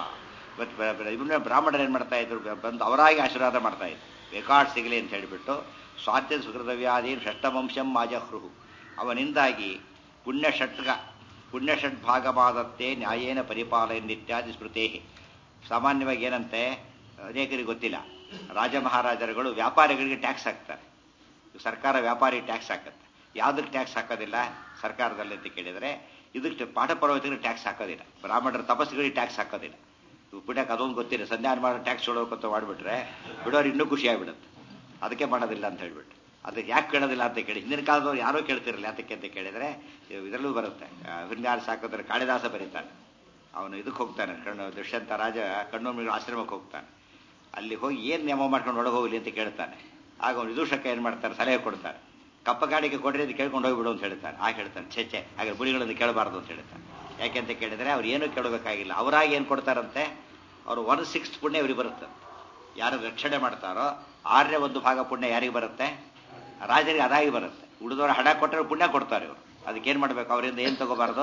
ಇವನ್ನ ಬ್ರಾಹ್ಮಣರು ಏನು ಮಾಡ್ತಾ ಇದ್ರು ಬಂದು ಅವರಾಗಿ ಆಶೀರ್ವಾದ ಮಾಡ್ತಾ ಇದ್ರು ಬೇಕಾಡ್ ಸಿಗಲಿ ಅಂತ ಹೇಳಿಬಿಟ್ಟು ಸ್ವಾತ್ಯ ಸುಕೃತವ್ಯಾಧೀನ್ ಷಷ್ಟವಂಶಂ ಮಾಜಹೃಹು ಅವನಿಂದಾಗಿ ಪುಣ್ಯ ಷಟ್ಗ ಪುಣ್ಯ ಷಟ್ ಭಾಗವಾದತ್ತೆ ನ್ಯಾಯೇನ ಪರಿಪಾಲನೆ ಇತ್ಯಾದಿ ಸ್ಮೃತೇ ಸಾಮಾನ್ಯವಾಗಿ ಏನಂತೆ ಅನೇಕರಿಗೆ ಗೊತ್ತಿಲ್ಲ ರಾಜ ಮಹಾರಾಜರುಗಳು ವ್ಯಾಪಾರಿಗಳಿಗೆ ಟ್ಯಾಕ್ಸ್ ಹಾಕ್ತಾರೆ ಸರ್ಕಾರ ವ್ಯಾಪಾರಿ ಟ್ಯಾಕ್ಸ್ ಹಾಕುತ್ತೆ ಯಾವುದಕ್ಕೆ ಟ್ಯಾಕ್ಸ್ ಹಾಕೋದಿಲ್ಲ ಸರ್ಕಾರದಲ್ಲಿ ಅಂತ ಕೇಳಿದರೆ ಇದಕ್ಕೆ ಪಾಠ ಪರ್ವತಿಗಳಿಗೆ ಟ್ಯಾಕ್ಸ್ ಹಾಕೋದಿಲ್ಲ ಬ್ರಾಹ್ಮಣರ ತಪಸ್ಸುಗಳಿಗೆ ಟ್ಯಾಕ್ಸ್ ಹಾಕೋದಿಲ್ಲ ಬಿಡಕ್ಕೆ ಅದೊಂದು ಗೊತ್ತಿಲ್ಲ ಸಂಧಾನ ಮಾಡೋ ಟ್ಯಾಕ್ಸ್ ಕೊಡೋಕೆ ಅಂತ ಮಾಡಿಬಿಟ್ರೆ ಬಿಡೋರು ಇನ್ನೂ ಖುಷಿ ಆಗ್ಬಿಡುತ್ತೆ ಅದಕ್ಕೆ ಮಾಡೋದಿಲ್ಲ ಅಂತ ಹೇಳ್ಬಿಟ್ಟು ಅದಕ್ಕೆ ಯಾಕೆ ಕೇಳೋದಿಲ್ಲ ಅಂತ ಕೇಳಿ ಹಿಂದಿನ ಕಾಲದವ್ರು ಯಾರೂ ಕೇಳ್ತಿರಲಿಲ್ಲ ಯಾತಕ್ಕೆ ಅಂತ ಕೇಳಿದರೆ ಇದರಲ್ಲೂ ಬರುತ್ತೆ ಹೃದಯಾರ ಸಾಕೋದ್ರೆ ಕಾಳಿದಾಸ ಬರೀತಾನೆ ಅವನು ಇದಕ್ಕೆ ಹೋಗ್ತಾನೆ ಕಣ್ಣು ದುಷ್ಯಂತ ರಾಜ ಕಣ್ಣೊಮ್ಮಿಗಳು ಆಶ್ರಮಕ್ಕೆ ಹೋಗ್ತಾನೆ ಅಲ್ಲಿ ಹೋಗಿ ಏನು ನಿಯಮ ಮಾಡ್ಕೊಂಡು ಒಳಗೆ ಹೋಗಲಿ ಅಂತ ಕೇಳ್ತಾನೆ ಆಗ ಅವನು ವಿದೂಷಕ ಏನು ಮಾಡ್ತಾರೆ ಸಲಹೆ ಕೊಡ್ತಾರೆ ಕಪ್ಪ ಗಾಡಿಗೆ ಕೊಡ್ರಿ ಅಂತ ಕೇಳ್ಕೊಂಡು ಹೋಗ್ಬಿಡು ಅಂತ ಹೇಳ್ತಾನೆ ಆಗ ಹೇಳ್ತಾನೆ ಛೆ ಛೆ ಹಾಗೆ ಬುಳಿಗಳನ್ನು ಕೇಳಬಾರ್ದು ಅಂತ ಹೇಳ್ತಾನೆ ಯಾಕೆಂತ ಕೇಳಿದರೆ ಅವ್ರು ಏನೂ ಕೇಳಬೇಕಾಗಿಲ್ಲ ಅವರಾಗಿ ಏನು ಕೊಡ್ತಾರಂತೆ ಅವರು ಒನ್ ಸಿಕ್ಸ್ ಪುಣ್ಯ ಅವ್ರಿಗೆ ಬರುತ್ತೆ ಯಾರು ರಕ್ಷಣೆ ಮಾಡ್ತಾರೋ ಆರನೇ ಒಂದು ಭಾಗ ಪುಣ್ಯ ಯಾರಿಗೆ ಬರುತ್ತೆ ರಾಜರಿಗೆ ಅದಾಗಿ ಬರುತ್ತೆ ಉಳಿದವರು ಹಣ ಕೊಟ್ಟರೆ ಪುಣ್ಯ ಕೊಡ್ತಾರೆ ಇವರು ಅದಕ್ಕೇನು ಮಾಡಬೇಕು ಅವರಿಂದ ಏನು ತಗೋಬಾರ್ದು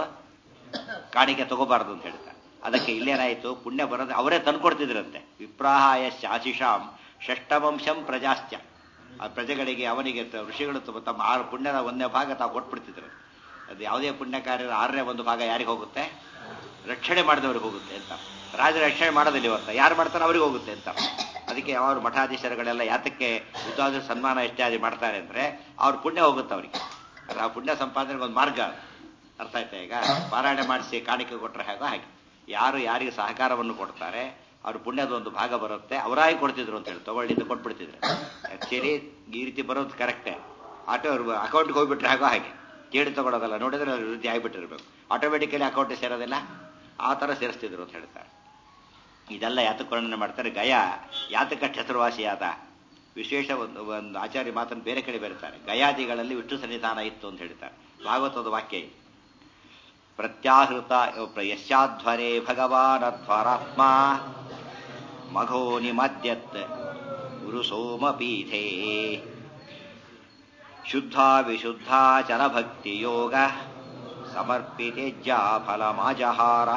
ಕಾಣಿಕೆ ತಗೋಬಾರ್ದು ಅಂತ ಹೇಳ್ತಾರೆ ಅದಕ್ಕೆ ಇಲ್ಲೇನಾಯಿತು ಪುಣ್ಯ ಬರೋದು ಅವರೇ ತಂದು ಕೊಡ್ತಿದ್ರಂತೆ ವಿಪ್ರಾಹಾಯ ಶಾಶಿಷಾಂ ಷಷ್ಟವಂಶಂ ಪ್ರಜಾಶ್ಚ ಆ ಪ್ರಜೆಗಳಿಗೆ ಅವನಿಗೆ ತ- ಋಷಿಗಳು ತಮ್ಮ- ತಮ್ಮ ಆರು ಪುಣ್ಯದ ಒಂದನೇ ಭಾಗ ತಾವು ಕೊಟ್ಬಿಡ್ತಿದ್ರು ಅದು ಯಾವುದೇ ಪುಣ್ಯ ಕಾರ್ಯದ ಆರನೇ ಒಂದು ಭಾಗ ಯಾರಿಗೆ ಹೋಗುತ್ತೆ ರಕ್ಷಣೆ ಮಾಡಿದವ್ರಿಗೆ ಹೋಗುತ್ತೆ ಅಂತ ರಾಜರ ರಕ್ಷಣೆ ಮಾಡೋದಿಲ್ಲ ಇವತ್ತು ಯಾರು ಮಾಡ್ತಾರೋ ಅವ್ರಿಗೆ ಹೋಗುತ್ತೆ ಅಂತ ಅದಕ್ಕೆ ಅವರು ಮಠಾಧೀಶರುಗಳೆಲ್ಲ ಯಾತಕ್ಕೆ ಉದ್ದಾದ ಸನ್ಮಾನ ಇತ್ಯಾದಿ ಮಾಡ್ತಾರೆ ಅಂದ್ರೆ ಅವ್ರ ಪುಣ್ಯ ಹೋಗುತ್ತೆ ಅವರಿಗೆ ಅದು ಆ ಪುಣ್ಯ ಸಂಪಾದನೆಗೆ ಒಂದು ಮಾರ್ಗ ಅದು. ಅರ್ಥ ಆಯ್ತಾ ಈಗ ಪಾರಾಯಣ ಮಾಡಿಸಿ ಕಾಣಿಕೆ ಕೊಟ್ಟರೆ ಹೇಗೋ ಹಾಗೆ ಯಾರು ಯಾರಿಗೆ ಸಹಕಾರವನ್ನು ಕೊಡ್ತಾರೆ ಅವ್ರ ಪುಣ್ಯದ ಒಂದು ಭಾಗ ಬರುತ್ತೆ ಅವರಾಗಿ ಕೊಡ್ತಿದ್ರು ಅಂತ ಹೇಳಿ ತಗೊಳ್ಳಿದ್ದು ಕೊಟ್ಬಿಡ್ತಿದ್ರು ಆಕ್ಚುಲಿ ಈ ರೀತಿ ಬರೋದು ಕರೆಕ್ಟೇ ಆಟೋ ಅಕೌಂಟ್ಗೆ ಹೋಗ್ಬಿಟ್ರೆ ಹಾಗೋ ಹಾಗೆ ಕೇಳಿ ತಗೊಳ್ಳೋದಲ್ಲ ನೋಡಿದ್ರೆ ಅದ್ರ ವೃದ್ಧಿ ಆಗಿಬಿಟ್ಟಿರ್ಬೇಕು ಆಟೋಮೆಟಿಕಲಿ ಅಕೌಂಟಿಗೆ ಸೇರೋದಿಲ್ಲ ಆ ಥರ ಸೇರಿಸ್ತಿದ್ರು ಅಂತ ಹೇಳ್ತಾರೆ ಇದೆಲ್ಲ ಯಾತಕ್ಕೆ ವರ್ಣನೆ ಮಾಡ್ತಾರೆ ಗಯ ಯಾತಕಷ್ಟು ಹೆಸರುವಾಸಿಯಾದ ವಿಶೇಷ ಒಂದು ಒಂದು ಆಚಾರ್ಯ ಮಾತನ್ನು ಬೇರೆ ಕಡೆ ಬರೀತಾರೆ ಗಯಾದಿಗಳಲ್ಲಿ ವಿಷ್ಣು ಸನ್ನಿಧಾನ ಇತ್ತು ಅಂತ ಹೇಳ್ತಾರೆ ಭಾಗವತದ ವಾಕ್ಯ ಇದು ಪ್ರತ್ಯಾಹೃತ ಯಶ್ಚಾಧ್ವರೇ ಭಗವಾನಧ್ವರಾತ್ಮ ಮಘೋ ನಿಮದ್ಯತ್ ಗುರು ಸೋಮಪೀಠೇ ಶುದ್ಧ ವಿಶುದ್ಧ ಚರಭಕ್ತಿ ಯೋಗ ಸಮರ್ಪಿತೇಜ್ಯಾ ಫಲಮಾಜಹಾರ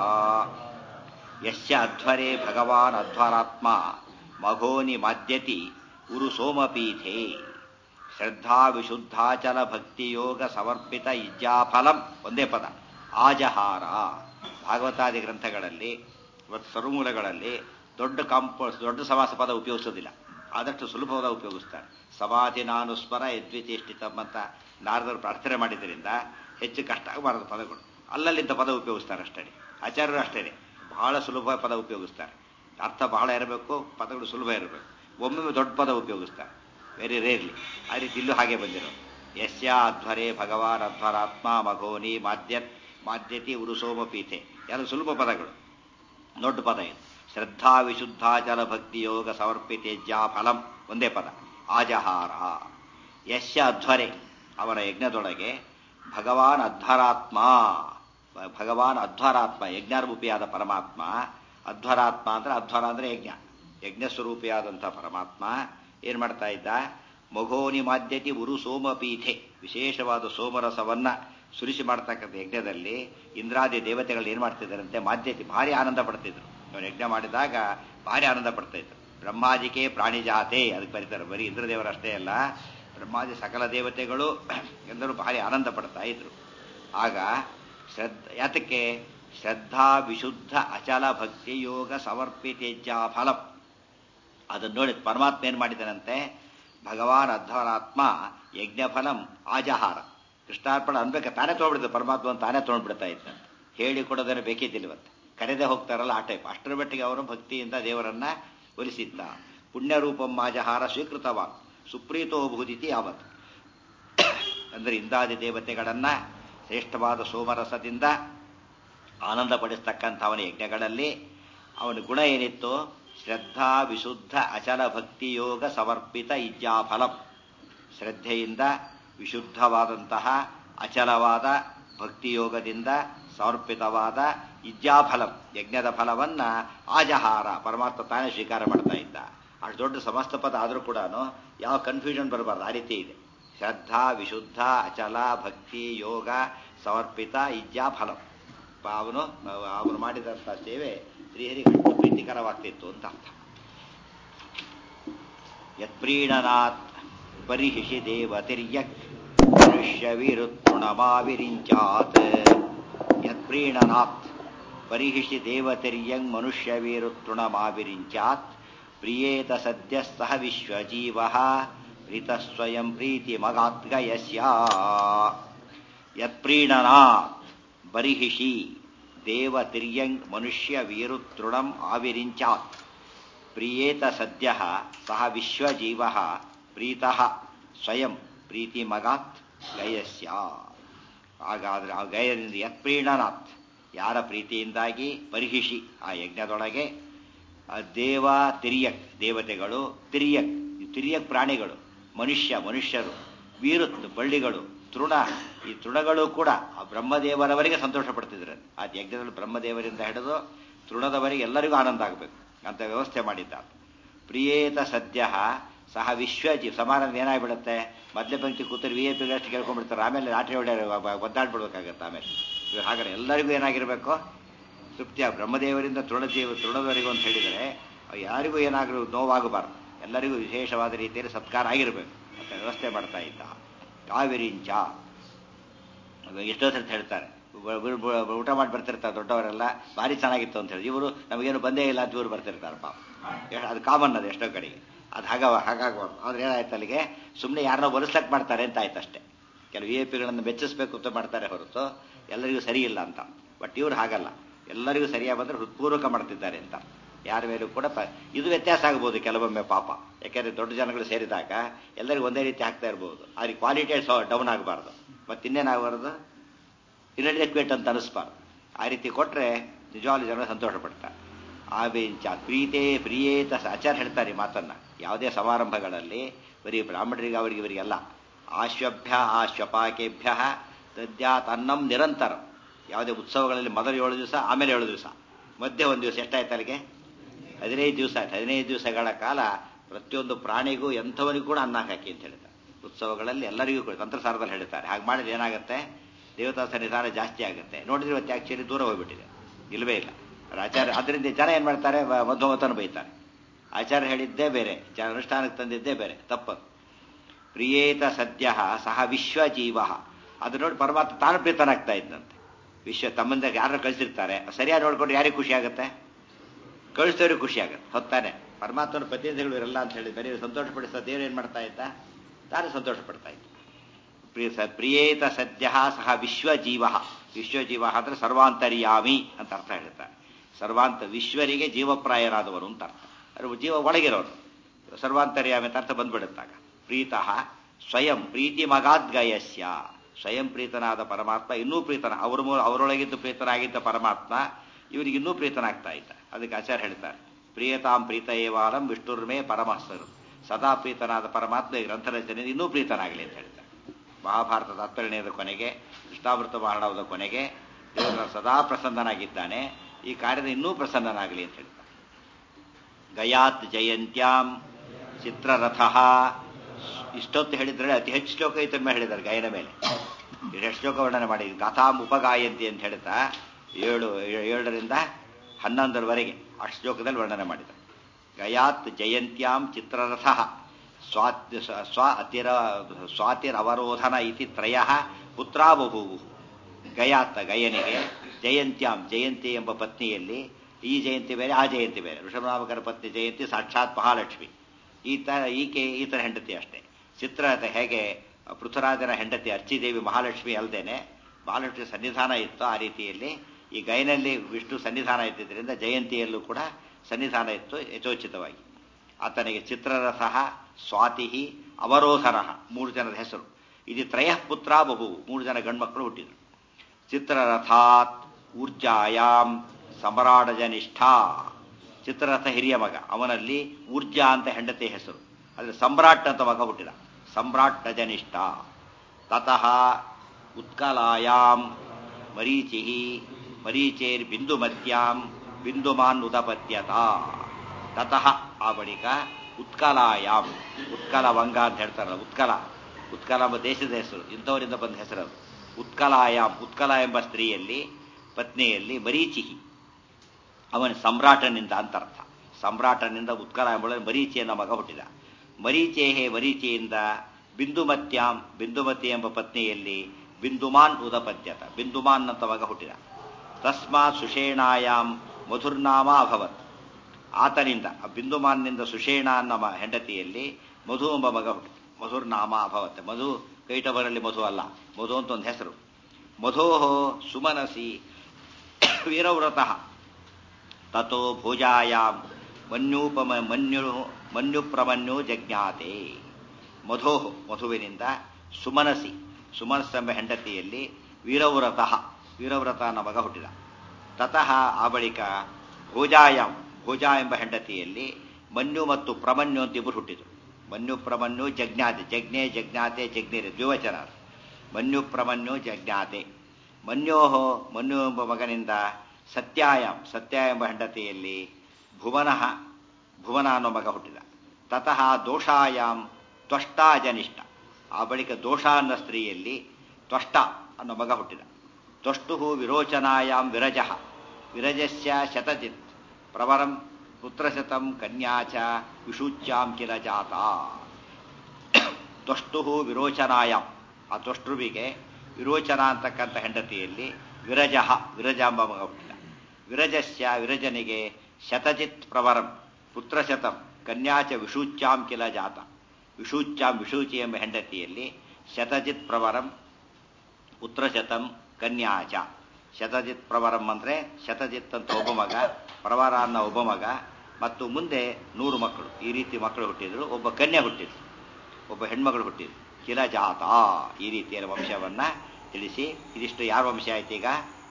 ಯಸ್ಯ ಅಧ್ವರೇ ಭಗವಾನ್ ಅಧ್ವರಾತ್ಮ ಮಘೋನಿ ಮದ್ಯತಿ ಉರು ಸೋಮಪೀಠೆ ಶ್ರದ್ಧಾ ವಿಶುದ್ಧಾಚಲ ಭಕ್ತಿಯೋಗ ಸಮರ್ಪಿತ ಇಜ್ಜಾಫಲಂ ಒಂದೇ ಪದ ಆಜಹಾರ ಭಾಗವತಾದಿ ಗ್ರಂಥಗಳಲ್ಲಿ ಮತ್ತು ಸರ್ವಮೂಲಗಳಲ್ಲಿ ದೊಡ್ಡ ಕಾಂಪ ದೊಡ್ಡ ಸಮಾಸ ಪದ ಉಪಯೋಗಿಸೋದಿಲ್ಲ ಆದಷ್ಟು ಸುಲಭವಾದ ಉಪಯೋಗಿಸ್ತಾರೆ ಸಮಾಧಿ ನಾನು ಸ್ಮರ ಯದ್ವಿಚೇಷ್ಟಿತಂ ಅಂತ ನಾರದರು ಪ್ರಾರ್ಥನೆ ಮಾಡಿದ್ದರಿಂದ ಹೆಚ್ಚು ಕಷ್ಟ ಆಗಬಾರದು ಪದಗಳು ಅಲ್ಲಲ್ಲಿಂದ ಪದ ಉಪಯೋಗಿಸ್ತಾರೆ ಅಷ್ಟೇ ಆಚಾರ್ಯರು ಅಷ್ಟೇ ಬಹಳ ಸುಲಭ ಪದ ಉಪಯೋಗಿಸ್ತಾರೆ ಅರ್ಥ ಬಹಳ ಇರಬೇಕು ಪದಗಳು ಸುಲಭ ಇರಬೇಕು ಒಮ್ಮೊಮ್ಮೆ ದೊಡ್ಡ ಪದ ಉಪಯೋಗಿಸ್ತಾರೆ ವೆರಿ ರೇರ್ಲಿ ಆ ರೀತಿ ಇಲ್ಲೂ ಹಾಗೆ ಬಂದಿರೋ ಯಸ್ಯ ಅಧ್ವರೇ ಭಗವಾನ್ ಅಧ್ವರಾತ್ಮ ಮಘೋನಿ ಮಾದ್ಯತ್ ಮಾದ್ಯತಿ ಉರುಸೋಮಪೀಠೆ ಎಲ್ಲ ಸುಲಭ ಪದಗಳು ದೊಡ್ಡ ಪದ ಇದು ಶ್ರದ್ಧಾ ವಿಶುದ್ಧಾಚಲ ಭಕ್ತಿ ಯೋಗ ಸಮರ್ಪಿತೇಜ್ಯಾ ಫಲಂ ಒಂದೇ ಪದ ಆಜಹಾರ ಯಶ್ಯ ಅಧ್ವರೆ ಅವರ ಯಜ್ಞದೊಳಗೆ ಭಗವಾನ್ ಅಧ್ವರಾತ್ಮ ಭಗವಾನ್ ಅಧ್ವರಾತ್ಮ ಯಜ್ಞಾರೂಪಿಯಾದ ಪರಮಾತ್ಮ ಅಧ್ವರಾತ್ಮ ಅಂದ್ರೆ ಅಧ್ವರ ಅಂದ್ರೆ ಯಜ್ಞ ಯಜ್ಞ ಸ್ವರೂಪಿಯಾದಂಥ ಪರಮಾತ್ಮ ಏನ್ ಮಾಡ್ತಾ ಇದ್ದ ಮಘೋನಿ ಮಾದ್ಯತಿ ಉರು ಸೋಮಪೀಠೆ ವಿಶೇಷವಾದ ಸೋಮರಸವನ್ನ ಸುರಿಸಿ ಮಾಡ್ತಕ್ಕಂಥ ಯಜ್ಞದಲ್ಲಿ ಇಂದ್ರಾದಿ ದೇವತೆಗಳು ಏನ್ ಮಾಡ್ತಿದ್ದಾರಂತೆ ಮಾದ್ಯತಿ ಭಾರಿ ಆನಂದ ಪಡ್ತಿದ್ರು ಇವನು ಯಜ್ಞ ಮಾಡಿದಾಗ ಭಾರಿ ಆನಂದ ಪಡ್ತಾ ಇದ್ರು ಬ್ರಹ್ಮಾಜಿಕೆ ಪ್ರಾಣಿ ಜಾತೆ ಅದಕ್ಕೆ ಬರೀತಾರೆ ಬರೀ ಇಂದ್ರದೇವರಷ್ಟೇ ಅಲ್ಲ ಬ್ರಹ್ಮಾದಿ ಸಕಲ ದೇವತೆಗಳು ಎಲ್ಲರೂ ಭಾರಿ ಆನಂದ ಪಡ್ತಾ ಇದ್ರು ಆಗ ಶ್ರದ್ಧ ಯಾತಕ್ಕೆ ಶ್ರದ್ಧಾ ವಿಶುದ್ಧ ಅಚಲ ಭಕ್ತಿ ಯೋಗ ಸಮರ್ಪಿತೇಜ್ಜಾ ಫಲಂ ಅದನ್ನು ನೋಡಿ ಪರಮಾತ್ಮ ಏನ್ ಮಾಡಿದನಂತೆ ಭಗವಾನ್ ಅಧ್ವರಾತ್ಮ ಯಜ್ಞಫಲಂ ಆಜಹಾರ ಕೃಷ್ಣಾರ್ಪಣ ಅನ್ಬೇಕ ತಾನೇ ತೊಗೊಂಡ್ಬಿಡ್ತು ಪರಮಾತ್ಮ ಅಂತ ತಾನೇ ತೊಗೊಂಡ್ಬಿಡ್ತಾ ಇದ್ದ ಹೇಳಿ ಕೊಡೋದೇನು ಬೇಕಿದ್ದಿಲ್ವಂತೆ ಕರೆದೇ ಹೋಗ್ತಾರಲ್ಲ ಆ ಟೈಪ್ ಅಷ್ಟರ ಮಟ್ಟಿಗೆ ಅವರು ಭಕ್ತಿಯಿಂದ ದೇವರನ್ನ ಒಲಿಸಿದ್ದ ಪುಣ್ಯರೂಪಂ ಮಾಜಹಾರ ಸ್ವೀಕೃತವ ಸುಪ್ರೀತೋ ಭೂದಿತಿ ಯಾವತ್ ಅಂದ್ರೆ ಇಂದಾದಿ ದೇವತೆಗಳನ್ನ ಶ್ರೇಷ್ಠವಾದ ಸೋಮರಸದಿಂದ ಆನಂದ ಪಡಿಸ್ತಕ್ಕಂಥ ಅವನ ಯಜ್ಞಗಳಲ್ಲಿ ಅವನ ಗುಣ ಏನಿತ್ತು ಶ್ರದ್ಧಾ ವಿಶುದ್ಧ ಅಚಲ ಭಕ್ತಿ ಯೋಗ ಸಮರ್ಪಿತ ಇಜ್ಜಾಫಲಂ ಶ್ರದ್ಧೆಯಿಂದ ವಿಶುದ್ಧವಾದಂತಹ ಅಚಲವಾದ ಭಕ್ತಿಯೋಗದಿಂದ ಸಮರ್ಪಿತವಾದ ಇಜ್ಜಾಫಲಂ ಯಜ್ಞದ ಫಲವನ್ನ ಆಜಹಾರ ಪರಮಾತ್ಮ ತಾನೇ ಸ್ವೀಕಾರ ಮಾಡ್ತಾ ಇದ್ದ ಅಷ್ಟು ದೊಡ್ಡ ಸಮಸ್ತ ಪದ ಆದರೂ ಕೂಡ ಯಾವ ಕನ್ಫ್ಯೂಷನ್ ಬರಬಾರ್ದು ಆ ರೀತಿ ಇದೆ ಶ್ರದ್ಧಾ ವಿಶುದ್ಧ ಅಚಲ ಭಕ್ತಿ ಯೋಗ ಸಮರ್ಪಿತ ಇಜ್ಜಾಫಲಂ ಅವನು ಅವನು ಮಾಡಿದಂಥ ಸೇವೆ ಶ್ರೀಹರಿಗೆ ಅಷ್ಟು ಪ್ರೀತಿಕರವಾಗ್ತಿತ್ತು ಅಂತ ಅರ್ಥ ಯತ್ಪ್ರೀಣನಾತ್ ಪರಿಹಿಷಿ ದೇವತಿರ್ಯಕ್ ಮನುಷ್ಯವಿರುತ್ತೃಣಮಾವಿರಿಂಚಾತ್ ಯತ್ಪ್ರೀಣನಾತ್ ಪರಿಹಿಷಿ ದೇವತಿರ್ಯಂಗ್ ಮನುಷ್ಯವಿರುತ್ತೃಣಮಾವಿರಿಂಚಾತ್ ಪ್ರಿಯೇತ ಸದ್ಯ ಸಹ ವಿಶ್ವಜೀವ ಪ್ರೀತಸ್ವಯಂ ಪ್ರೀತಿ ಮಗಾತ್ಗಯಸ್ಯ ಯತ್ಪ್ರೀಣನಾತ್ ಬರಿಹಿಷಿ ದೇವತಿರ್ಯಂಗ್ ಮನುಷ್ಯ ವೀರುತೃಣಂ ಆವಿರಿಂಚಾತ್ ಪ್ರಿಯೇತ ಸದ್ಯ ಸಹ ವಿಶ್ವಜೀವ ಪ್ರೀತಃ ಸ್ವಯಂ ಪ್ರೀತಿ ಮಗಾತ್ ಗಯಸ್ಯ ಹಾಗಾದ್ರೆ ಆ ಗಯದಿಂದ ಯತ್ಪ್ರೀಣನಾಥ್ ಯಾರ ಪ್ರೀತಿಯಿಂದಾಗಿ ಪರಿಹಿಷಿ ಆ ಯಜ್ಞದೊಳಗೆ ಆ ದೇವ ತಿರಿಯಕ್ ದೇವತೆಗಳು ತಿರಿಯಕ್ ಈ ತಿರಿಯಕ್ ಪ್ರಾಣಿಗಳು ಮನುಷ್ಯ ಮನುಷ್ಯರು ವೀರುತ್ ಬಳ್ಳಿಗಳು ತೃಣ ಈ ತೃಣಗಳು ಕೂಡ ಆ ಬ್ರಹ್ಮದೇವರವರೆಗೆ ಸಂತೋಷ ಪಡ್ತಿದ್ರು ಆ ಯಜ್ಞದಲ್ಲಿ ಬ್ರಹ್ಮದೇವರಿಂದ ಹಿಡಿದು ತೃಣದವರೆಗೆ ಎಲ್ಲರಿಗೂ ಆನಂದ ಆಗಬೇಕು ಅಂತ ವ್ಯವಸ್ಥೆ ಮಾಡಿದ್ದ ಪ್ರಿಯೇತ ಸದ್ಯ ಸಹ ವಿಶ್ವಜೀವ ಸಮಾರಂಭ ಏನಾಗ್ಬಿಡುತ್ತೆ ಮೊದಲೇ ಪಂಕ್ತಿ ಕೂತರು ವಿ ಐ ಪಿ ಅಷ್ಟು ಕೇಳ್ಕೊಂಡ್ಬಿಡ್ತಾರೆ ಆಮೇಲೆ ಲಾಟ್ರಿ ಹೊಡೆಯ ಒದ್ದಾಡ್ಬಿಡ್ಬೇಕಾಗತ್ತೆ ಆಮೇಲೆ ಇವ್ರು ಹಾಗಾದ್ರೆ ಎಲ್ಲರಿಗೂ ಏನಾಗಿರ್ಬೇಕು ತೃಪ್ತಿಯ ಬ್ರಹ್ಮದೇವರಿಂದ ತೃಣಜೀವ ತೃಣದವರೆಗೂ ಅಂತ ಹೇಳಿದರೆ ಯಾರಿಗೂ ಏನಾದರೂ ನೋವಾಗಬಾರ್ದು ಎಲ್ಲರಿಗೂ ವಿಶೇಷವಾದ ರೀತಿಯಲ್ಲಿ ಸತ್ಕಾರ ಆಗಿರಬೇಕು ಅಂತ ವ್ಯವಸ್ಥೆ ಮಾಡ್ತಾ ಇದ್ದ ಕಾವಿರಿಂಚ ಎಷ್ಟೋ ಸರ್ತಿ ಹೇಳ್ತಾರೆ ಬ- ಬ- ಬ- ಊಟ ಮಾಡಿ ಬರ್ತಿರ್ತಾರೆ ದೊಡ್ಡವರೆಲ್ಲ ಭಾರಿ ಚೆನ್ನಾಗಿತ್ತು ಅಂತ ಹೇಳಿ ಇವರು ನಮಗೇನು ಬಂದೇ ಇಲ್ಲ ಅಂತ ಇವರು ಬರ್ತಿರ್ತಾರೆ ಪಾಪ ಎಷ್ಟ್- ಅದು ಕಾಮನ್ ಅದು ಎಷ್ಟೋ ಕಡೆಗೆ ಅದು ಹಾಗ ಹಾಗಾಗ್ಬಾರ್ದು ಆದ್ರೆ ಏನಾಯ್ತು ಅಲ್ಲಿಗೆ ಸುಮ್ಮನೆ ಯಾರನ್ನೋ ಒಲಿಸ್ಲಕ್ ಮಾಡ್ತಾರೆ ಅಂತ ಆಯ್ತು ಅಷ್ಟೇ ಕೆಲವು ವಿ ಐ ಪಿಗಳನ್ನು ಮೆಚ್ಚಿಸ್ಬೇಕು ಅಂತ ಮಾಡ್ತಾರೆ ಹೊರತು ಎಲ್ಲರಿಗೂ ಸರಿ ಇಲ್ಲ ಅಂತ ಬಟ್ ಇವ್ರು ಹಾಗಲ್ಲ ಎಲ್ಲರಿಗೂ ಸರಿಯಾಗಿ ಬಂದ್ರೆ ಹೃತ್ಪೂರ್ವಕ ಮಾಡ್ತಿದ್ದಾರೆ ಅಂತ ಯಾರ ಮೇಲೂ ಕೂಡ ಪ- ಇದು ವ್ಯತ್ಯಾಸ ಆಗ್ಬೋದು ಕೆಲವೊಮ್ಮೆ ಪಾಪ ಯಾಕೆಂದ್ರೆ ದೊಡ್ಡ ಜನಗಳು ಸೇರಿದಾಗ ಎಲ್ಲರಿಗೂ ಒಂದೇ ರೀತಿ ಆಗ್ತಾ ಇರ್ಬೋದು ಆದ್ರೆ ಕ್ವಾಲಿಟಿ ಡೌನ್ ಆಗಬಾರ್ದು ಮತ್ತೆ ಇನ್ನೇನಾಗಬಾರ್ದು ಇನ್ಅಡೆಕ್ವೇಟ್ ಅಂತ ಅನಿಸ್ಬಾರ್ದು ಆ ರೀತಿ ಕೊಟ್ರೆ ನಿಜವಾಗ್ಲೂ ಜನ ಸಂತೋಷ ಪಡ್ತಾರೆ ಆ ಬೆಂಚ ಪ್ರೀತೆ ಪ್ರಿಯೇತ ಆಚಾರ ಹೇಳ್ತಾರೆ ಈ ಮಾತನ್ನ ಯಾವುದೇ ಸಮಾರಂಭಗಳಲ್ಲಿ ಬರೀ ಬ್ರಾಹ್ಮಣರಿಗೆ ಅವರಿಗೆ ಇವರಿಗೆಲ್ಲ ಆಶ್ವಭ್ಯ ಆಶ್ವಪಾಕೇಭ್ಯ ತದ್ಯಾತ್ ಅನ್ನಂ ನಿರಂತರ ಯಾವುದೇ ಉತ್ಸವಗಳಲ್ಲಿ ಮೊದಲು ಏಳು ದಿವಸ ಆಮೇಲೆ ಏಳು ದಿವಸ ಮಧ್ಯೆ ಒಂದು ದಿವಸ ಎಷ್ಟಾಯ್ತು ಅಲ್ಲಿಗೆ ಹದಿನೈದು ದಿವಸ ಆಯ್ತು ಹದಿನೈದು ದಿವಸಗಳ ಕಾಲ ಪ್ರತಿಯೊಂದು ಪ್ರಾಣಿಗೂ ಎಂಥವನಿಗೂ ಕೂಡ ಅನ್ನ ಹಾಕಿ ಅಂತ ಹೇಳ್ತಾರೆ ಉತ್ಸವಗಳಲ್ಲಿ ಎಲ್ಲರಿಗೂ ಕೂಡ ತಂತ್ರಸಾರದಲ್ಲಿ ಹೇಳ್ತಾರೆ ಹಾಗೆ ಮಾಡಿದ್ರೆ ಏನಾಗುತ್ತೆ ದೇವತಾ ಸನ್ನಿಧಾನ ಜಾಸ್ತಿ ಆಗುತ್ತೆ ನೋಡಿದ್ರೆ ಇವತ್ತು ಆಕ್ಚುಲಿ ದೂರ ಹೋಗ್ಬಿಟ್ಟಿದೆ ಇಲ್ವೇ ಇಲ್ಲ ಅವ್ರ ಆಚಾರ್ಯ ಅದರಿಂದ ಜನ ಏನ್ ಮಾಡ್ತಾರೆ ಮಧ್ವಮತನ ಬೈತಾರೆ ಆಚಾರ್ಯ ಹೇಳಿದ್ದೇ ಬೇರೆ ಜನ ಅನುಷ್ಠಾನಕ್ಕೆ ತಂದಿದ್ದೇ ಬೇರೆ ತಪ್ಪದು ಪ್ರಿಯೇತ ಸದ್ಯ ಸಹ ವಿಶ್ವಜೀವ ಅದು ನೋಡಿ ಪರಮಾತ್ಮ ತಾನು ಪ್ರೀತನಾಗ್ತಾ ಇದ್ದಂತೆ ವಿಶ್ವ ತಮ್ಮಂದ ಯಾರು ಕಳಿಸಿರ್ತಾರೆ ಸರಿಯಾಗಿ ನೋಡ್ಕೊಂಡು ಯಾರಿಗೆ ಖುಷಿ ಆಗುತ್ತೆ ಕಳಿಸಿದವ್ರಿಗೆ ಖುಷಿ ಆಗುತ್ತೆ ಹೊತ್ತಾನೆ ಪರಮಾತ್ಮನ ಪ್ರತಿನಿಧಿಗಳು ಇರಲ್ಲ ಅಂತ ಹೇಳಿ ಬರೀ ಸಂತೋಷ ಪಡಿಸೋ ದೇವ್ರು ಏನ್ ಮಾಡ್ತಾ ಇದ್ದ ತಾನು ಸಂತೋಷ ಪಡ್ತಾ ಇದ್ದ ಪ್ರಿಯ ಸ- ಪ್ರಿಯೇತ ಸದ್ಯ ಸಹ ವಿಶ್ವಜೀವ ವಿಶ್ವಜೀವ ಅಂದ್ರೆ ಸರ್ವಾಂತರ್ಯಾಮಿ ಅಂತ ಅರ್ಥ ಹೇಳ್ತಾರೆ ಸರ್ವಾಂತ ವಿಶ್ವರಿಗೆ ಜೀವಪ್ರಾಯರಾದವರು ಅಂತ ಅರ್ಥ ಅಂದ್ರೆ ಜೀವ ಒಳಗಿರೋರು ಸರ್ವಾಂತರ್ಯಾಮಿ ಅಂತ ಅರ್ಥ ಬಂದ್ಬಿಡುತ್ತಾಗ ಪ್ರೀತಃ ಸ್ವಯಂ ಪ್ರೀತಿ ಮಗಾದ್ಗಯಸ್ಯ ಸ್ವಯಂ ಪ್ರೀತನಾದ ಪರಮಾತ್ಮ ಇನ್ನೂ ಪ್ರೀತನ ಅವ್ರ ಮೂಲ ಅವರೊಳಗಿದ್ದು ಪ್ರೀತನಾಗಿದ್ದ ಪರಮಾತ್ಮ ಇವರಿಗೆ ಇನ್ನೂ ಪ್ರೀತನಾಗ್ತಾ ಇದ್ದ ಅದಕ್ಕೆ ಆಚಾರ್ಯ ಹೇಳ್ತಾರೆ ಪ್ರಿಯತಾಂ ಪ್ರೀತ ಏವಾಲಂ ವಿಷ್ಣುರ್ಮೇ ಪರಮಹಸ್ತರು ಸದಾ ಪ್ರೀತನಾದ ಪರಮಾತ್ಮ ಈ ಗ್ರಂಥ ರಚನೆ ಇನ್ನೂ ಪ್ರೀತನಾಗಲಿ ಅಂತ ಹೇಳ್ತಾರೆ ಮಹಾಭಾರತದ ಹತ್ತರಣೆಯದ ಕೊನೆಗೆ ಕೃಷ್ಣಾಮೃತ ಮಹಾರಣವದ ಕೊನೆಗೆ ದೇವರ ಸದಾ ಪ್ರಸನ್ನನಾಗಿದ್ದಾನೆ ಈ ಕಾರ್ಯದ ಇನ್ನೂ ಪ್ರಸನ್ನನಾಗಲಿ ಅಂತ ಹೇಳ್ತಾರೆ ಗಯಾತ್ ಜಯಂತ್ಯಾಂ ಚಿತ್ರರಥ ಇಷ್ಟೊತ್ತು ಹೇಳಿದ್ರೆ ಅತಿ ಹೆಚ್ಚು ಶ್ಲೋಕ ಇತರ ಮೇಲೆ ಹೇಳಿದ್ದಾರೆ ಗಾಯನ ಮೇಲೆ ಎಷ್ಟು ಶ್ಲೋಕ ವರ್ಣನೆ ಮಾಡಿ ಗಾಥಾಂ ಉಪಗಾಯಂತಿ ಅಂತ ಹೇಳ್ತಾ ಏಳು ಏಳರಿಂದ ಹನ್ನೊಂದರವರೆಗೆ ಅಷ್ಟು ಶ್ಲೋಕದಲ್ಲಿ ವರ್ಣನೆ ಮಾಡಿದ್ದಾರೆ ಗಯಾತ್ ಜಯಂತ್ಯಾಂ ಚಿತ್ರರಥ ಸ್ವಾತ್ ಸ್ವ ಅತಿರ ಸ್ವಾತಿರವರೋಧನ ಇತಿ ತ್ರಯ ಪುತ್ರಾ ಬಭೂವು ಗಯಾತ್ತ ಗಯನಿಗೆ ಜಯಂತ್ಯಾಂ ಜಯಂತಿ ಎಂಬ ಪತ್ನಿಯಲ್ಲಿ ಈ ಜಯಂತಿ ಬೇರೆ ಆ ಜಯಂತಿ ಬೇರೆ ಋಷಭನಾಮಕರ ಪತ್ನಿ ಜಯಂತಿ ಸಾಕ್ಷಾತ್ ಮಹಾಲಕ್ಷ್ಮಿ ಈತ ಈಕೆ ಈತನ ಹೆಂಡತಿ ಅಷ್ಟೇ ಚಿತ್ರರಥ ಹೇಗೆ ಪೃಥ್ವರಾಜನ ಹೆಂಡತಿ ಅರ್ಚಿದೇವಿ ಮಹಾಲಕ್ಷ್ಮಿ ಅಲ್ಲದೇನೆ ಮಹಾಲಕ್ಷ್ಮಿ ಸನ್ನಿಧಾನ ಇತ್ತು ಆ ರೀತಿಯಲ್ಲಿ ಈ ಗೈನಲ್ಲಿ ವಿಷ್ಣು ಸನ್ನಿಧಾನ ಇದ್ದಿದ್ದರಿಂದ ಜಯಂತಿಯಲ್ಲೂ ಕೂಡ ಸನ್ನಿಧಾನ ಇತ್ತು ಯಥೋಚಿತವಾಗಿ ಆತನಿಗೆ ಚಿತ್ರರಥ ಸ್ವಾತಿ ಅವರೋಧನ ಮೂರು ಜನದ ಹೆಸರು ಇದು ತ್ರಯ ಪುತ್ರ ಬಹು ಮೂರು ಜನ ಗಂಡ್ಮಕ್ಕಳು ಹುಟ್ಟಿದರು ಚಿತ್ರರಥಾತ್ ಊರ್ಜಾಯಾಮ್ ಸಮರಾಡಜನಿಷ್ಠ ಚಿತ್ರರಥ ಹಿರಿಯ ಮಗ ಅವನಲ್ಲಿ ಊರ್ಜಾ ಅಂತ ಹೆಂಡತಿ ಹೆಸರು ಅದ್ರ ಸಮ್ರಾಟ್ ಅಂತ ಮಗ ಹುಟ್ಟಿದ ಸಮ್ರಾಟ್ ಅಜನಿಷ್ಠ ತತಃ ಉತ್ಕಲಾಯಾಂ ಮರೀಚಿ ಮರೀಚೇರ್ ಬಿಂದು ಮಧ್ಯಾಂ ಬಿಂದುಮಾನ್ ಉದಪತ್ಯತ ತತಃ ಆ ಬಳಿಕ ಉತ್ಕಲಾಯಾಮ್ ಉತ್ಕಲ ವಂಗ ಅಂತ ಹೇಳ್ತಾರಲ್ಲ ಉತ್ಕಲ ಉತ್ಕಲ ಎಂಬ ದೇಶದ ಹೆಸರು ಇಂಥವರಿಂದ ಬಂದ ಹೆಸರು ಅದು ಉತ್ಕಲಾಯಾಮ್ ಉತ್ಕಲ ಎಂಬ ಸ್ತ್ರೀಯಲ್ಲಿ ಪತ್ನಿಯಲ್ಲಿ ಮರೀಚಿಹಿ ಅವನ ಸಮ್ರಾಟನಿಂದ ಅಂತ ಅರ್ಥ ಸಮ್ರಾಟನಿಂದ ಉತ್ಕಲ ಎಂಬ ಮರೀಚಿ ಎನ್ನ ಮಗ ಹುಟ್ಟಿದ ಮರೀಚೇಹೆ ಮರೀಚಿಯಿಂದ ಬಿಂದುಮತ್ಯಾಂ ಬಿಂದುಮತಿ ಎಂಬ ಪತ್ನಿಯಲ್ಲಿ ಬಿಂದುಮಾನ್ ಉದಪತ್ಯತ ಬಿಂದುಮಾನ್ ಅಂತ ಮಗ ಹುಟ್ಟಿದ ತಸ್ಮಾತ್ ಸುಷೇಣಾಯಾಮ್ ಮಧುರ್ನಾಮ ಅಭವತ್ ಆತನಿಂದ ಆ ಬಿಂದುಮಾನ್ನಿಂದ ಸುಷೇಣ ಅನ್ನೋ ಮ- ಹೆಂಡತಿಯಲ್ಲಿ ಮಧು ಎಂಬ ಮಗ ಹುಟ್ಟಿದ ಮಧುರ್ನಾಮ ಅಭವತ್ ಮಧು ಕೈಟವರಲ್ಲಿ ಮಧು ಅಲ್ಲ ಮಧು ಅಂತ ಒಂದು ಹೆಸರು ಮಧೋಹೋ ಸುಮನಸಿ ವೀರವ್ರತಃ ತಥೋ ಭೋಜಾಯಾಮ್ ಮನ್ಯೂಪಮ ಮನ್ಯು ಮನ್ಯುಪ್ರಮನ್ಯು ಜಜ್ಞಾತೆ ಮಧೋ ಮಧುವಿನಿಂದ ಸುಮನಸಿ ಸುಮನಸ್ ಎಂಬ ಹೆಂಡತಿಯಲ್ಲಿ ವೀರವ್ರತಃ ವೀರವ್ರತ ಅನ್ನೋ ಮಗ ಹುಟ್ಟಿದ ತತಃ ಆ ಬಳಿಕ ಭೋಜಾಯಾಮ್ ಭೋಜ ಎಂಬ ಹೆಂಡತಿಯಲ್ಲಿ ಮನ್ಯು ಮತ್ತು ಪ್ರಮನ್ಯು ಅಂತ ಇಬ್ಬರು ಹುಟ್ಟಿದರು ಮನ್ಯು ಪ್ರಮನ್ಯು ಜಜ್ಞಾತೆ ಜಜ್ಞೆ ಜಜ್ಞಾತೆ ಜಜ್ಞಿರೆ ದ್ವಿವಚನ ಅದು. ಮನ್ಯು ಪ್ರಮನ್ಯು ಜಜ್ಞಾತೆ ಮನ್ಯೋಹೋ ಮನ್ಯು ಎಂಬ ಮಗನಿಂದ ಸತ್ಯಾಯಾಮ್ ಸತ್ಯ ಎಂಬ ಹೆಂಡತಿಯಲ್ಲಿ ಭುವನಃ ಭುವನ ಅನ್ನೋ ಮಗ ಹುಟ್ಟಿದ ತತಃ ದೋಷಾಯಾಮ್ ತ್ವಷ್ಟಾ ಜನಿಷ್ಠ ಆ ಬಳಿಕ ದೋಷ ಅನ್ನೋ ಸ್ತ್ರೀಯಲ್ಲಿ ತ್ವಷ್ಟ ಅನ್ನೋ ಮಗ ಹುಟ್ಟಿದ ತ್ವಷ್ಟು ವಿರೋಚನಾಯಾಮ್ ವಿರಜ ವಿರಜಸ್ಯ ಶತಜಿತ್ ಪ್ರವರಂ ಪುತ್ರಶತಂ ಕನ್ಯಾ ಚ ವಿಷೂಚ್ಯಾಂ ಕಿಲ ಜಾತ ತ್ವಷ್ಟು ವಿರೋಚನಾಯ ಆ ತ್ವಷ್ಟೃವಿಗೆ ವಿರೋಚನ ಅಂತಕ್ಕಂಥ ಹೆಂಡತಿಯಲ್ಲಿ ವಿರಜ ವಿರಜ ಎಂಬ ಮಗ ಹುಟ್ಟಿದ ವಿರಜಸ್ಯ ವಿರಜನಿಗೆ ಶತಜಿತ್ ಪ್ರವರಂ ಪುತ್ರಶತಂ ಕನ್ಯಾಚ ವಿಷೂಚ್ಯಾಂ ಕಿಲ ಜಾತ ವಿಷೂಚ್ಯಾಂ ವಿಷೂಚಿ ಎಂಬ ಹೆಂಡತಿಯಲ್ಲಿ ಶತಜಿತ್ ಪ್ರವರಂ ಪುತ್ರಶತಂ ಕನ್ಯಾಚ ಶತಜಿತ್ ಪ್ರವರಂ ಅಂದರೆ ಶತಜಿತ್ ಅಂತ ಒಬ್ಬ ಮಗ ಪ್ರವರ ಅನ್ನೋ ಒಬ್ಬ ಮಗ ಮತ್ತು ಮುಂದೆ ನೂರು ಮಕ್ಕಳು ಈ ರೀತಿ ಮಕ್ಕಳು ಹುಟ್ಟಿದ್ರು ಒಬ್ಬ ಕನ್ಯೆ ಹುಟ್ಟಿದ್ರು ಒಬ್ಬ ಹೆಣ್ಮಗಳು ಹುಟ್ಟಿದ್ರು ಕಿಲ ಜಾತ ಈ ರೀತಿಯ ವಂಶವನ್ನ ತಿಳಿಸಿ ಇದಿಷ್ಟು ಯಾರ ವಂಶ ಆಯ್ತು ಈಗ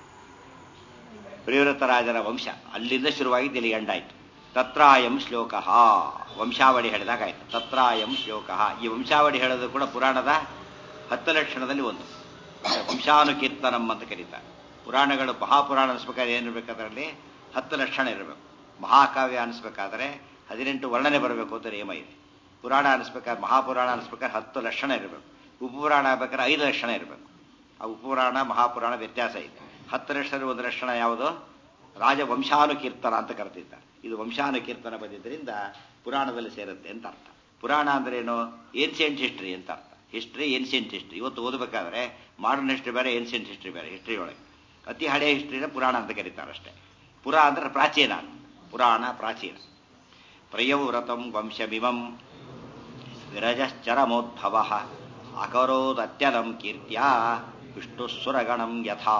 ಪ್ರಿಯವೃತರಾಜರ ವಂಶ ಅಲ್ಲಿಂದ ಶುರುವಾಗಿದ್ದು ಇಲ್ಲಿ ಎಂಡಾಯ್ತು ತತ್ರಾಯಂ ಶ್ಲೋಕ ವಂಶಾವಳಿ ಹೇಳಿದಾಗಾಯ್ತು ತತ್ರಾಯಂ ಶ್ಲೋಕ ಈ ವಂಶಾವಳಿ ಹೇಳೋದು ಕೂಡ ಪುರಾಣದ ಹತ್ತು ಲಕ್ಷಣದಲ್ಲಿ ಒಂದು ವಂಶಾನುಕೀರ್ತನಂ ಅಂತ ಕರೀತಾರೆ ಪುರಾಣಗಳು ಮಹಾಪುರಾಣ ಅನಿಸ್ಬೇಕಾದ್ರೆ ಏನಿರ್ಬೇಕು ಅದರಲ್ಲಿ ಹತ್ತು ಲಕ್ಷಣ ಇರಬೇಕು ಮಹಾಕಾವ್ಯ ಅನಿಸ್ಬೇಕಾದ್ರೆ ಹದಿನೆಂಟು ವರ್ಣನೆ ಬರಬೇಕು ಅಂತ ನಿಯಮ ಇದೆ ಪುರಾಣ ಅನಿಸ್ಬೇಕಾದ್ರೆ ಮಹಾಪುರಾಣ ಅನಿಸ್ಬೇಕಾದ್ರೆ ಹತ್ತು ಲಕ್ಷಣ ಇರಬೇಕು ಉಪಪುರಾಣ ಆಗ್ಬೇಕಾದ್ರೆ ಐದು ಲಕ್ಷಣ ಇರಬೇಕು ಆ ಉಪಪುರಾಣ ಮಹಾಪುರಾಣ ವ್ಯತ್ಯಾಸ ಇದೆ ಹತ್ತು ಲಕ್ಷಣ ಒಂದು ಲಕ್ಷಣ ಯಾವುದು ರಾಜವಂಶಾನುಕೀರ್ತನ ಅಂತ ಕರೆದಿದ್ದಾರೆ ಇದು ವಂಶಾನುಕೀರ್ತನ ಬಂದಿದ್ದರಿಂದ ಪುರಾಣದಲ್ಲಿ ಸೇರುತ್ತೆ ಅಂತ ಅರ್ಥ ಪುರಾಣ ಅಂದ್ರೆ ಏನು ಏನ್ಸಿಯಂಟ್ ಹಿಸ್ಟ್ರಿ ಅಂತ ಅರ್ಥ ಹಿಸ್ಟ್ರಿ ಏನ್ಸಿಯಂಟ್ ಹಿಸ್ಟ್ರಿ ಇವತ್ತು ಓದಬೇಕಾದ್ರೆ ಮಾಡರ್ನ್ ಹಿಸ್ಟ್ರಿ ಬೇರೆ ಏನ್ಸಿಯಂಟ್ ಹಿಸ್ಟ್ರಿ ಬೇರೆ ಹಿಸ್ಟ್ರಿ ಒಳಗೆ ಅತಿ ಹಳೆಯ ಹಿಸ್ಟ್ರಿನ ಪುರಾಣ ಅಂತ ಕರೀತಾರೆ ಅಷ್ಟೇ ಪುರ ಅಂದ್ರೆ ಪ್ರಾಚೀನ ಪುರಾಣ ಪ್ರಾಚೀನ ಪ್ರಯವ್ರತಂ ವಂಶಮಿಮಂ ವಿರಜಶ್ಚರಮೋದ್ಭವ ಅಕರೋದತ್ಯಲಂ ಕೀರ್ತ್ಯ ವಿಷ್ಣುಸುರಗಣಂ ಯಥಾ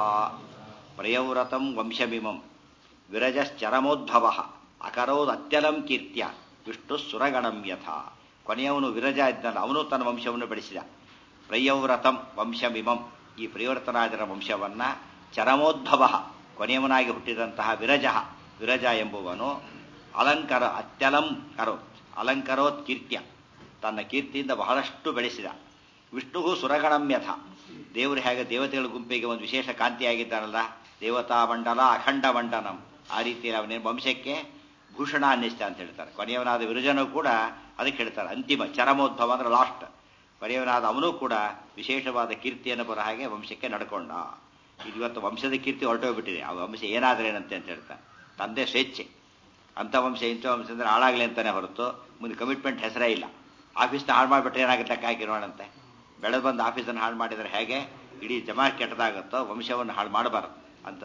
ಪ್ರಯವ್ರತಂ ವಂಶಮಿಮಂ ವಿರಜಶ್ಚರಮೋದ್ಭವ ಅಕರೋದತ್ಯಲಂ ಕೀರ್ತ್ಯ ವಿಷ್ಣುಸುರಗಣಂ ಯಥಾ ಕೊನೆಯವನು ವಿರಜ ಇದ್ದಲ್ಲ ಅವನು ತನ್ನ ವಂಶವನ್ನು ಬೆಳೆಸಿದ ಪ್ರಯವ್ರತಂ ವಂಶಮಿಮಂ ಈ ಪ್ರಿಯವ್ರತರಾಜರ ವಂಶವನ್ನ ಚರಮೋದ್ಭವ ಕೊನೆಯವನಾಗಿ ಹುಟ್ಟಿದಂತಹ ವಿರಜ ವಿರಜ ಎಂಬುವನು ಅಲಂಕಾರ ಅತ್ಯಲಂ ಕರೋತ್ ಅಲಂಕರೋತ್ ಕೀರ್ತ್ಯ ತನ್ನ ಕೀರ್ತಿಯಿಂದ ಬಹಳಷ್ಟು ಬೆಳೆಸಿದ ವಿಷ್ಣು ಸುರಗಣಂ ಯಥ ದೇವರು ಹೇಗೆ ದೇವತೆಗಳ ಗುಂಪಿಗೆ ಒಂದು ವಿಶೇಷ ಕಾಂತಿಯಾಗಿದ್ದಾನಲ್ಲ ದೇವತಾ ಮಂಡಲ ಅಖಂಡ ಮಂಡನಂ ಆ ರೀತಿ ಅವನ ವಂಶಕ್ಕೆ ಭೂಷಣ ಅನ್ನಿಸ್ತ ಅಂತ ಹೇಳ್ತಾರೆ ಕೊನೆಯವನಾದ ವಿರಜನೂ ಕೂಡ ಅದಕ್ಕೆ ಹೇಳ್ತಾರೆ ಅಂತಿಮ ಚರಮೋದ್ಭವ ಅಂದ್ರೆ ಲಾಸ್ಟ್ ಕೊನೆಯವನಾದ ಅವನು ಕೂಡ ವಿಶೇಷವಾದ ಕೀರ್ತಿಯನ್ನು ಬರೋ ಹಾಗೆ ವಂಶಕ್ಕೆ ನಡ್ಕೊಂಡ ಇದು ಇವತ್ತು ವಂಶದ ಕೀರ್ತಿ ಹೊರಟೋಗ್ಬಿಟ್ಟಿದೆ ಆ ವಂಶ ಏನಾದ್ರೆ ಏನಂತೆ ಅಂತ ಹೇಳ್ತಾರೆ ತಂದೆ ಸ್ವೇಚ್ಛೆ ಅಂತ ವಂಶ ಇಂಥ ವಂಶ ಅಂದ್ರೆ ಹಾಳಾಗ್ಲಿ ಅಂತಾನೆ ಹೊರತು ಮುಂದೆ ಕಮಿಟ್ಮೆಂಟ್ ಹೆಸರೇ ಇಲ್ಲ ಆಫೀಸ್ನ ಹಾಳು ಮಾಡಿಬಿಟ್ರೆ ಏನಾಗುತ್ತೆ ಹಾಕಿ ನೋಡಂತೆ ಬೆಳೆದು ಬಂದು ಆಫೀಸನ್ನು ಹಾಳು ಮಾಡಿದರೆ ಹೇಗೆ ಇಡೀ ಜಮಾ ಕೆಟ್ಟದಾಗುತ್ತೋ ವಂಶವನ್ನು ಹಾಳು ಮಾಡಬಾರದು ಅಂತ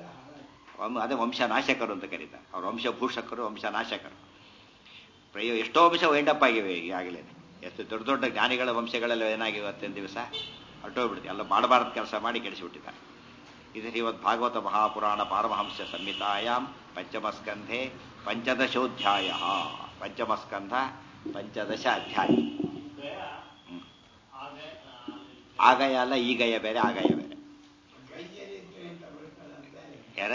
ಅದೇ ವಂಶನಾಶಕರು ಅಂತ ಕರೀತಾರೆ ಅವ್ರ ವಂಶಭೂಷಕರು ವಂಶನಾಶಕರು ಪ್ರಯೋ ಎಷ್ಟೋ ವಂಶ ವೈಂಡಪ್ ಆಗಿವೆ ಈಗಾಗಲೇ ಎಷ್ಟು ದೊಡ್ಡ ದೊಡ್ಡ ಜ್ಞಾನಿಗಳ ವಂಶಗಳೆಲ್ಲ ಏನಾಗಿವೆ ಇವತ್ತಿನ ದಿವಸ ಅಟ್ಟೋಗ್ಬಿಡ್ತೀವಿ ಎಲ್ಲ ಮಾಡಬಾರದು ಕೆಲಸ ಮಾಡಿ ಕೆಡಿಸಿಬಿಟ್ಟಿದ್ದಾರೆ ಇದು ಇವತ್ತು ಭಾಗವತ ಮಹಾಪುರಾಣ ಪಾರಮಹಂಸ ಸಂಹಿತಾಯಾಮ್ ಪಂಚಮಸ್ಕಂಧೆ ಪಂಚದಶೋಧ್ಯಾಯ ಪಂಚಮಸ್ಕಂಧ ಪಂಚದಶ ಅಧ್ಯಾಯ ಆಗಯ ಅಲ್ಲ ಈಗಯ ಬೇರೆ ಆಗಯ ಬೇರೆ ಯಾರ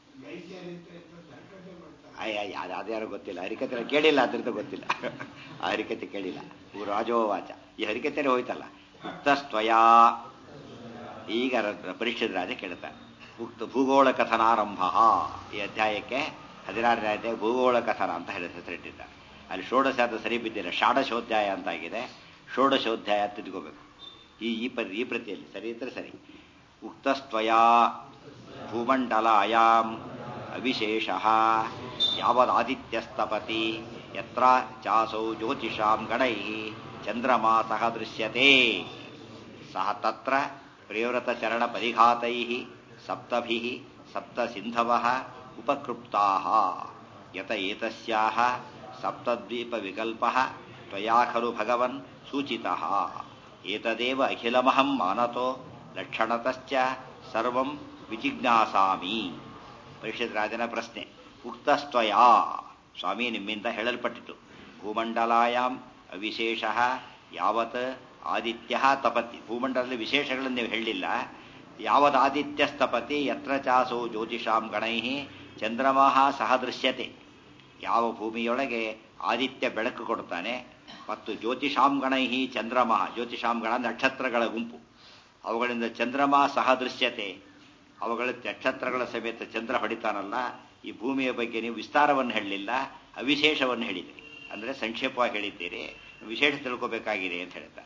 ಅದ್ಯಾರು ಗೊತ್ತಿಲ್ಲ ಹರಿಕತೆ ಕೇಳಿಲ್ಲ ಅದ್ರದ್ದು ಗೊತ್ತಿಲ್ಲ ಆ ಹರಿಕತೆ ಕೇಳಿಲ್ಲ ಇವು ರಾಜೋವಾಚ ಈ ಹರಿಕತೆ ಹೋಯ್ತಲ್ಲ ಉಕ್ತಸ್ತ್ವಯಾ ಈಗ ಪರೀಕ್ಷಿತ ರಾಜ ಕೇಳ್ತಾರೆ ಉಕ್ತ ಭೂಗೋಳ ಕಥನಾರಂಭ ಈ ಅಧ್ಯಾಯಕ್ಕೆ ಹದಿನಾರನೇ ಅಧ್ಯಾಯ ಭೂಗೋಳ ಕಥನ ಅಂತ ಹೇಳಿ ಹೆಸರಿಟ್ಟಿದ್ದಾರೆ ಅಲ್ಲಿ ಷೋಡಶಾದ ಸರಿ ಬಿದ್ದಿಲ್ಲ ಷಾಡಶೋಧ್ಯಾಯ ಅಂತಾಗಿದೆ ಷೋಡಶೋಧ್ಯಾಯ ಅಂತ ತಿದ್ಕೋಬೇಕು ಈ ಈ ಪ ಈ ಪ್ರತಿಯಲ್ಲಿ ಸರಿ ಇದ್ರೆ ಸರಿ ಉಕ್ತಸ್ತ್ವಯಾ ಭೂಮಂಡಲಾಯಾಂ ಅವಿಶೇಷ ಯಾವದಾದಿತ್ಯಸ್ತಪತಿ ಯತ್ರ ಚಾಸೌ ಜ್ಯೋತಿಷಾಂ ಗಣೈ ಚಂದ್ರಮಾ ಸಹ ದೃಶ್ಯತೆ ಸಹ ತತ್ರ ಪ್ರಿಯವ್ರತ ಚರಣ ಪರಿಘಾತೈ ಸಪ್ತಭಿ ಸಪ್ತ ಸಿಂಧವ ಉಪಕೃಪ್ತಾ ಯತ ಏತಸ್ಯಾಹ ಸಪ್ತದ್ವೀಪ ವಿಕಲ್ಪ ತ್ವಯಾ ಖಲು ಭಗವನ್ ಸೂಚಿತಃ ಏತದೇವ ಅಖಿಲಮಹಂ ಮಾನತೋ ಲಕ್ಷಣತಶ್ಚ ಸರ್ವಂ ವಿಜಿಜ್ಞಾಸಾಮಿ ಪರೀಕ್ಷಿತ್ ರಾಜನ ಪ್ರಶ್ನೆ ಉಕ್ತಸ್ತ್ವಯಾ ಸ್ವಾಮಿ ನಿಮ್ಮಿಂದ ಹೇಳಲ್ಪಟ್ಟಿತು ಭೂಮಂಡಲಾಯಾಮ್ ಅವಿಶೇಷ ಯಾವತ್ ಆದಿತ್ಯ ತಪತಿ ಭೂಮಂಡಲದಲ್ಲಿ ವಿಶೇಷಗಳನ್ನು ನೀವು ಹೇಳಲಿಲ್ಲ ಯಾವತ್ ಆದಿತ್ಯ ಸ್ತಪತಿ ಯತ್ರ ಚಾಸೋ ಜ್ಯೋತಿಷಾಂ ಗಣೈ ಚಂದ್ರಮಃ ಸಹ ದೃಶ್ಯತೆ ಯಾವ ಭೂಮಿಯೊಳಗೆ ಆದಿತ್ಯ ಬೆಳಕು ಕೊಡ್ತಾನೆ ಮತ್ತು ಜ್ಯೋತಿಷಾಂ ಗಣೈ ಚಂದ್ರಮಃ ಜ್ಯೋತಿಷಾಂ ಗಣ ನಕ್ಷತ್ರಗಳ ಗುಂಪು ಅವುಗಳಿಂದ ಚಂದ್ರಮ ಸಹ ದೃಶ್ಯತೆ ಅವುಗಳ ನಕ್ಷತ್ರಗಳ ಸಮೇತ ಚಂದ್ರ ಹೊಡಿತಾನಲ್ಲ ಈ ಭೂಮಿಯ ಬಗ್ಗೆ ನೀವು ವಿಸ್ತಾರವನ್ನು ಹೇಳಲಿಲ್ಲ ಅವಿಶೇಷವನ್ನು ಹೇಳಿದಿರಿ ಅಂದರೆ ಸಂಕ್ಷೇಪವಾಗಿ ಹೇಳಿದ್ದೀರಿ ವಿಶೇಷ ತಿಳ್ಕೋಬೇಕಾಗಿದೆ ಅಂತ ಹೇಳ್ತಾರೆ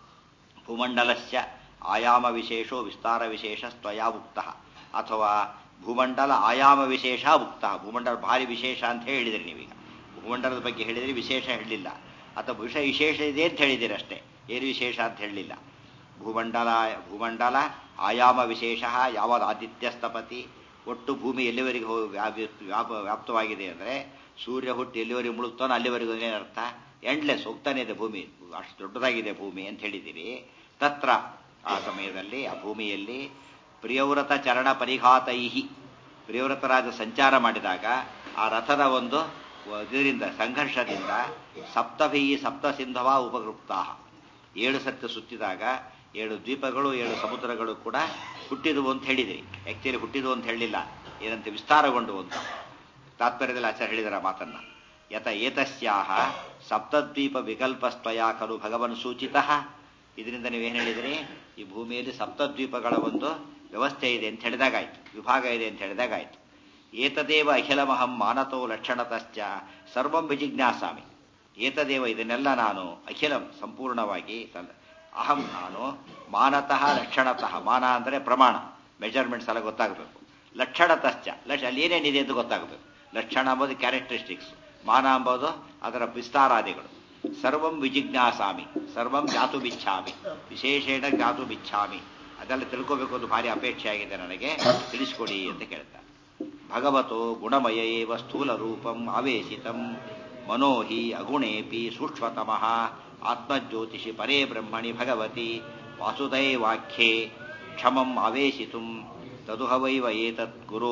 ಭೂಮಂಡಲಸ್ಯ ಆಯಾಮ ವಿಶೇಷೋ ವಿಸ್ತಾರ ವಿಶೇಷ ಸ್ವಯಾ ಉಕ್ತ ಅಥವಾ ಭೂಮಂಡಲ ಆಯಾಮ ವಿಶೇಷ ಉಕ್ತ ಭೂಮಂಡಲ ಭಾರಿ ವಿಶೇಷ ಅಂತ ಹೇಳಿದ್ರಿ ನೀವೀಗ ಭೂಮಂಡಲದ ಬಗ್ಗೆ ಹೇಳಿದ್ರಿ ವಿಶೇಷ ಹೇಳಲಿಲ್ಲ ಅಥವಾ ವಿಷಯ ವಿಶೇಷ ಇದೆ ಅಂತ ಹೇಳಿದಿರಿ ಅಷ್ಟೇ ಏನು ವಿಶೇಷ ಅಂತ ಹೇಳಲಿಲ್ಲ ಭೂಮಂಡಲ ಭೂಮಂಡಲ ಆಯಾಮ ವಿಶೇಷ ಯಾವಾಗ ಆದಿತ್ಯಸ್ತಪತಿ ಒಟ್ಟು ಭೂಮಿ ಎಲ್ಲಿವರೆಗೆ ಹೋಗಿ ವ್ಯಾಪಿ- ವ್ಯಾಪ- ವ್ಯಾಪ್ತವಾಗಿದೆ ಅಂದರೆ ಸೂರ್ಯ ಹುಟ್ಟು ಎಲ್ಲಿವರೆಗೆ ಮುಳುಗ್ತಾನೋ ಅಲ್ಲಿವರೆಗೂ ಏನರ್ಥ ಎಂಡ್ಲೆಸ್ ಹೋಗ್ತಾನೆ ಇದೆ ಭೂಮಿ ಅಷ್ಟು ದೊಡ್ಡದಾಗಿದೆ ಭೂಮಿ ಅಂತ ಹೇಳಿದ್ದೀರಿ ತತ್ರ ಆ ಸಮಯದಲ್ಲಿ ಆ ಭೂಮಿಯಲ್ಲಿ ಪ್ರಿಯವ್ರತ ಚರಣ ಪರಿಘಾತೈಹಿ ಪ್ರಿಯವ್ರತರಾಜ ಸಂಚಾರ ಮಾಡಿದಾಗ ಆ ರಥದ ಒಂದು ಇದರಿಂದ ಸಂಘರ್ಷದಿಂದ ಸಪ್ತಭಿ ಸಪ್ತ ಸಿಂಧವ ಉಪಗೃಪ್ತಾ ಏಳು ಸತ್ಯ ಸುತ್ತಿದಾಗ ಏಳು ದ್ವೀಪಗಳು ಏಳು ಸಮುದ್ರಗಳು ಕೂಡ ಹುಟ್ಟಿದವು ಅಂತ ಹೇಳಿದ್ರಿ ಆಕ್ಚುಲಿ ಹುಟ್ಟಿದವು ಅಂತ ಹೇಳಲಿಲ್ಲ ಏನಂತೆ ವಿಸ್ತಾರಗೊಂಡು ಅಂತ ತಾತ್ಪರ್ಯದಲ್ಲಿ ಆಚಾರ್ಯ ಹೇಳಿದರ ಮಾತನ್ನ ಯತ ಏತಸ್ಯಾಹ ಸಪ್ತದ್ವೀಪ ವಿಕಲ್ಪಸ್ತ್ವಯ ಖಲು ಭಗವನ್ ಸೂಚಿತ ಇದರಿಂದ ನೀವೇನು ಹೇಳಿದ್ರಿ ಈ ಭೂಮಿಯಲ್ಲಿ ಸಪ್ತದ್ವೀಪಗಳ ಒಂದು ವ್ಯವಸ್ಥೆ ಇದೆ ಅಂತ ಹೇಳಿದಾಗಾಯ್ತು ವಿಭಾಗ ಇದೆ ಅಂತ ಹೇಳಿದಾಗಾಯ್ತು ಏತದೇವ ಅಖಿಲಮಹಂ ಮಾನತೋ ಲಕ್ಷಣತಶ್ಚ ಸರ್ವಂ ವಿಜಿಜ್ಞಾಸಾಮಿ ಏತದೇವ ಇದನ್ನೆಲ್ಲ ನಾನು ಅಖಿಲಂ ಸಂಪೂರ್ಣವಾಗಿ ಸಲ್- ಅಹಂ ನಾನು ಮಾನತಃ ಲಕ್ಷಣತಃ ಮಾನ ಅಂದರೆ ಪ್ರಮಾಣ ಮೆಜರ್ಮೆಂಟ್ಸ್ ಎಲ್ಲ ಗೊತ್ತಾಗಬೇಕು ಲಕ್ಷಣತಶ್ಚ ಲಕ್ಷ ಅಲ್ಲಿ ಏನೇನಿದೆ ಅಂತ ಗೊತ್ತಾಗಬೇಕು ಲಕ್ಷಣ ಅಂಬೋದು ಕ್ಯಾರೆಕ್ಟರಿಸ್ಟಿಕ್ಸ್ ಮಾನ ಎಂಬುದು ಅದರ ವಿಸ್ತಾರಾದಿಗಳು ಸರ್ವಂ ವಿಜಿಜ್ಞಾಸಾಮಿ ಸರ್ವಂ ಜ್ಞಾತು ಬಿಚ್ಛಾಮಿ ವಿಶೇಷೇಣ ಜ್ಞಾತು ಬಿಚ್ಛಾಮಿ ಅದೆಲ್ಲ ತಿಳ್ಕೋಬೇಕು ಅಂತ ಭಾರಿ ಅಪೇಕ್ಷೆ ಆಗಿದೆ ನನಗೆ ತಿಳಿಸ್ಕೊಡಿ ಅಂತ ಕೇಳ್ತಾರೆ ಭಗವತೋ ಗುಣಮಯ ಏವ ಸ್ಥೂಲ ರೂಪಂ ಆವೇಶಿತಂ ಮನೋಹಿ ಅಗುಣೇಪಿ ಸೂಕ್ಷ್ಮತಮಃ ಆತ್ಮಜ್ಯೋತಿಷಿ ಪರೇ ಬ್ರಹ್ಮಣಿ ಭಗವತಿ ವಾಸುದೈವಾಖ್ಯೆ ಕ್ಷಮಂ ಆವೇಶಿತು ತದುಹವೈವ ಏತತ್ ಗುರೋ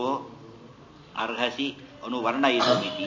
ಅರ್ಹಸಿ ಅನುವರ್ಣಯಿಸುಮಿತಿ